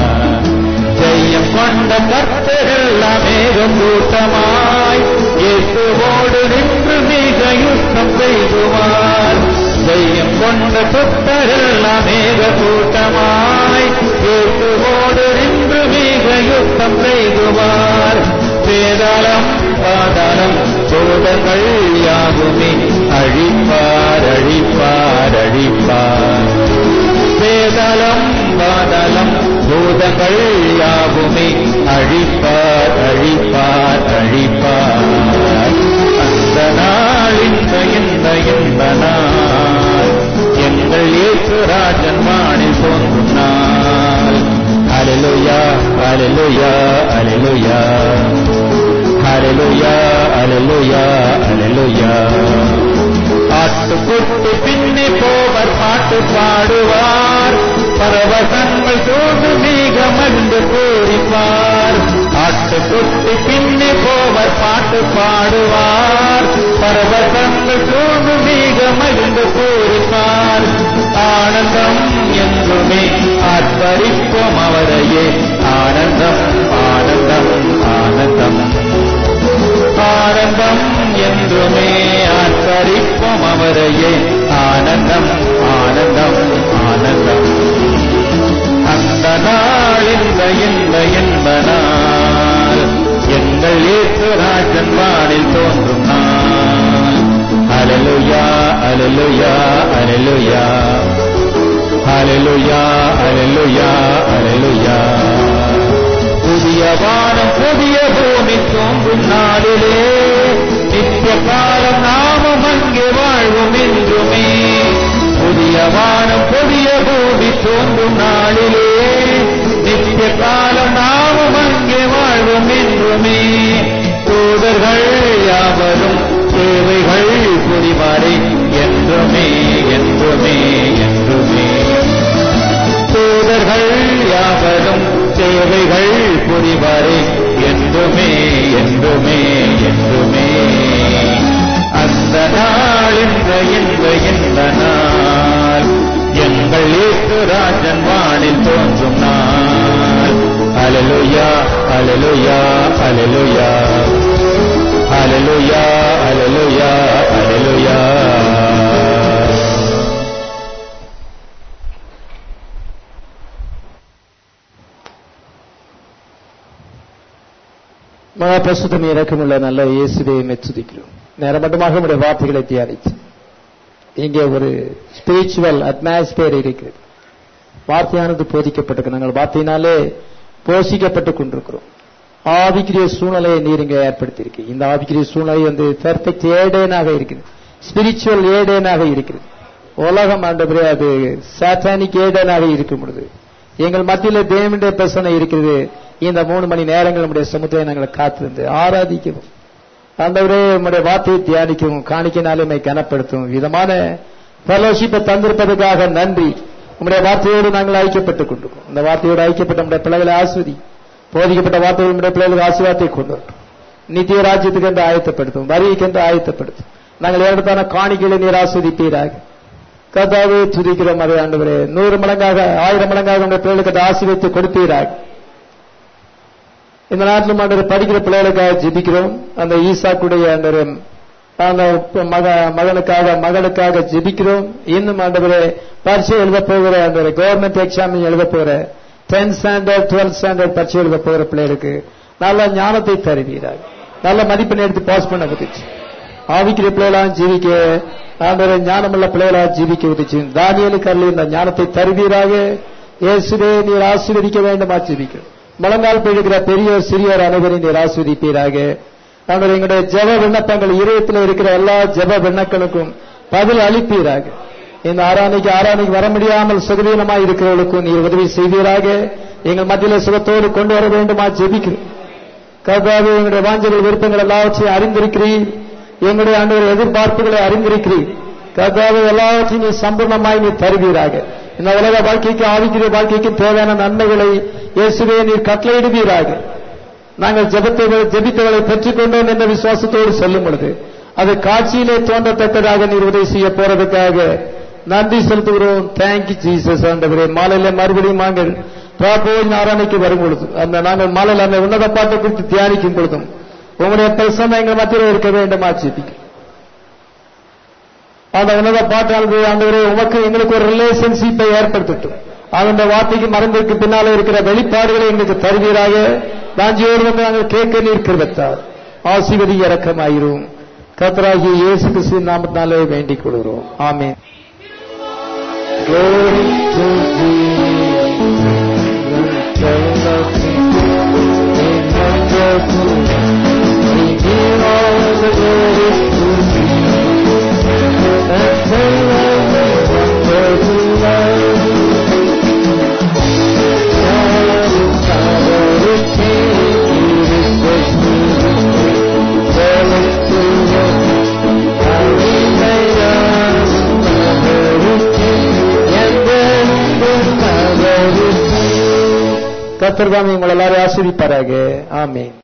ஜெயம் கொண்ட கர்த்தரெல்லாம் மேகம் கூட்டமாய் இயேசுவோடு நின்று மிக யுத்தம் செய்துவார் ஜெயம் கொண்ட கர்த்தரெல்லாம் மேக கூட்டமாய் இயேசுவோடு நின்று மிக யுத்தம் செய்துவார் வேதாளம் பாதாளம் சோதங்கள் யாவுமே அழிப்பார் அழிப்பார் அழிப்பார் வேதலம் பாதலம் பூதங்கள் யாவுமே அழிப்பார் அழிப்பார் அழிப்பார் அந்த நாள் இந்த இந்த இந்த நாள் ராஜன் வானில் தோன்றும் நாள் அலலுயா அலலுயா அலலுயா அலலுயா அலலுயா அலலுயா ஆட்டுக்குட்டி பின்னே போவர் பாட்டு பாடுவார் பரவசங்கள் சூழ்ந்து மிக மகிழ்ந்து பூரிப்பார் ஆட்டுக்குட்டி பின்னே போவர் பாட்டு பாடுவார் பரவசங்கள் சூழ்ந்து மிக மகிழ்ந்து பூரிப்பார் ஆனந்தம் என்றுமே ஆர்ப்பரிப்போம் அவரையே ஆனந்தம் ஆனந்தம் ஆனந்தம் ஆனந்தம் என்றுமே ஆர்ப்பரிப்போம் அவரையே ஆனந்தம் ஆனந்தம் ஆனந்தம் அந்த நாள் இந்த இந்த என்ப நாள் எங்கள் இயேசு ராஜன் வானில் தோன்றும் நாள் அலலுயா அலலுயா அலலுயா அலலுயா அலலுயா அலலுயா புதிய வானம் புதிய பூமி தோன்றும் நாளிலே நித்திய காலம் நாமும் அங்கே வாழ்வோம் என்றுமே புதிய வானம் புதிய பூமி தோன்றும் நாளிலே நித்திய காலம் நாமும் அங்கே வாழ்வோம் என்றுமே தூதர்கள் யாவரும் தேவைகள் புரிவாரை என்றுமே என்றுமே என்றுமே தூதர்கள் யாவரும் தேவைகள் புரிவாரே என்றுமே என்றுமே என்றுமே அந்த நாள் இந்த இந்த இந்த நாள் எங்கள் இயேசு ராஜன் வானில் தோன்றும் நாள் அலலுயா அலலுயா அலலுயா அலலுயா அலலுயா அலலுயா மகா பிரசுத்தம் இறக்கமுள்ள நல்ல இயேசுவை மெச்சுதிக்கிறோம் நேரமட்டமாக உடைய வார்த்தைகளை தியானித்து இங்கே ஒரு ஸ்பிரிச்சுவல் அட்மாஸ்பியர் இருக்கிறது வார்த்தையானது போதிக்கப்பட்டிருக்கு நாங்கள் வார்த்தையினாலே போஷிக்கப்பட்டுக் கொண்டிருக்கிறோம் ஆவிக்கிரிய சூழ்நிலையை நீர் இங்கே ஏற்படுத்தியிருக்கு இந்த ஆவிக்கிரிய சூழ்நிலை வந்து பெர்ஃபெக்ட் ஏடேனாக இருக்குது ஸ்பிரிச்சுவல் ஏடேனாக இருக்கிறது உலகம் ஆண்டவரே அது சாத்தானிக் ஏடேனாக இருக்கும் பொழுது எங்கள் மத்தியில் தேவனுடைய பிரசனை இருக்கிறது இந்த மூணு மணி நேரங்கள் நம்முடைய சமுத்திரை நாங்கள் காத்திருந்து ஆராதிக்கவும் ஆண்டவரே நம்முடைய வார்த்தையை தியானிக்கவும் காணிக்கைனாலுமே கனப்படுத்தும் விதமான ஃபெலோஷிப்பை தந்திருப்பதற்காக நன்றி உங்களுடைய வார்த்தையோடு நாங்கள் ஐக்கியப்பட்டுக் கொண்டிருக்கோம் இந்த வார்த்தையோடு ஐக்கியப்பட்ட நம்முடைய பிள்ளைகளை ஆஸ்வதி போதிக்கப்பட்ட வார்த்தைகள் நம்முடைய பிள்ளைகளுக்கு ஆசீர்வாதத்தை கொண்டு வரட்டும் நித்திய ராஜ்யத்துக்கு என்று ஆயத்தப்படுத்தும் வரிக்கு என்று ஆயத்தப்படுத்தும் நாங்கள் ஏறத்தான காணிக்கைகளை நீர் ஆஸ்வதிப்பீராக கதாவே துதிக்கிறோம் அதை ஆண்டவரே நூறு மடங்காக ஆயிரம் மடங்காக நம்முடைய பிள்ளைகளுக்கு அதை ஆசீர்வதித்து கொடுப்பீராக இந்த நாட்டில் ஆண்டவர் படிக்கிற பிள்ளைகளுக்காக ஜெபிக்கிறோம் அந்த ஈசாக்குடைய ஆண்டவர் அந்த மக மகனுக்காக மகளுக்காக ஜெபிக்கிறோம் இன்னும் ஆண்டவரே பரீட்சை எழுத போகிற அந்த கவர்மெண்ட் எக்ஸாம் எழுத போகிற டென்த் ஸ்டாண்டர்ட் டுவெல்த் ஸ்டாண்டர்ட் பரீட்சை எழுத போகிற பிள்ளைகளுக்கு நல்ல ஞானத்தை தருவீராக நல்ல மதிப்பெண் எடுத்து பாஸ் பண்ண உதச்சு ஆவிக்கிற பிள்ளைகளாம் ஜீவிக்க ஆண்டவரை ஞானமுள்ள பிள்ளைகளாக ஜீவிக்க உதச்சு தானியலுக்கு அருள் இந்த ஞானத்தை தருவீராக இயேசுவே நீர் ஆசீர்வதிக்க வேண்டுமா ஜீவிக்கிறோம் முழங்கால் பிழுகிற பெரியோர் சிறியோர் அனைவரையும் நீர் ஆஸ்வதிப்பீராக நாங்கள் எங்களுடைய ஜெப விண்ணப்பங்கள் இருதயத்தில் இருக்கிற எல்லா ஜெப விண்ணக்களுக்கும் பதில் அளிப்பீராக இந்த ஆராணிக்கு ஆராணிக்கு வர முடியாமல் சுகவீனமாய் இருக்கிறவர்களுக்கும் நீர் உதவி செய்வீராக எங்கள் மத்தியில சுகத்தோடு கொண்டு வர வேண்டுமா ஜெபிக்கிறோம் கர்த்தாவே எங்களுடைய வாஞ்சல் விருப்பங்கள் எல்லாவற்றையும் அறிந்திருக்கிறீர் எங்களுடைய ஆண்டு எதிர்பார்ப்புகளை அறிந்திருக்கிறீர் கர்த்தாவே எல்லாவற்றையும் நீ சம்பூர்ணமாய் நீ தருவீராக இந்த உலக வாழ்க்கைக்கு ஆவிக்கிற வாழ்க்கைக்கு தேவையான நன்மைகளை இயேசுவே நீர் கட்டளையிடுவீராக நாங்கள் ஜெபத்தை ஜெபித்தவளை பெற்றுக்கொண்டோம் என்ற விசுவாசத்தோடு சொல்லும் பொழுது அது காட்சியிலே தோன்றத்தக்கதாக நீர் உதவி செய்ய போறதுக்காக நன்றி செலுத்துகிறோம் தேங்க்யூ ஜீசஸ் ஆண்டவரே மாலையில மறுபடியும் நாங்கள் பிராபோய் நாராயணிக்கு வரும் பொழுது அந்த நாங்கள் மாலையில் அந்த உன்னத பாட்டை குறித்து தியானிக்கும் பொழுதும் உங்களுடைய பிரசன்னம் எங்கள் மத்தியில் இருக்க வேண்டுமா ஜெபிக்கும் அந்த உன்னத பாட்டானது ஆண்டவரே உமக்கு எங்களுக்கு ஒரு ரிலேஷன்ஷிப்பை ஏற்படுத்தட்டும் அந்த வார்த்தைக்கு மறந்திருக்கு பின்னாலே இருக்கிற வெளிப்பாடுகளை எங்களுக்கு தருவீராக வாஞ்சியோடு வந்து நாங்கள் கேட்க நீர் கிருபத்தார் ஆசிர்வதி இறக்கமாயிரும் கத்தராகிய இயேசு கிறிஸ்து நாமத்தினாலே வேண்டிக் கொள்கிறோம் ஆமே Glory to Jesus. கத்தர்தாம் உங்களை எல்லாரும் ஆசிரிப்பாராக ஆமென்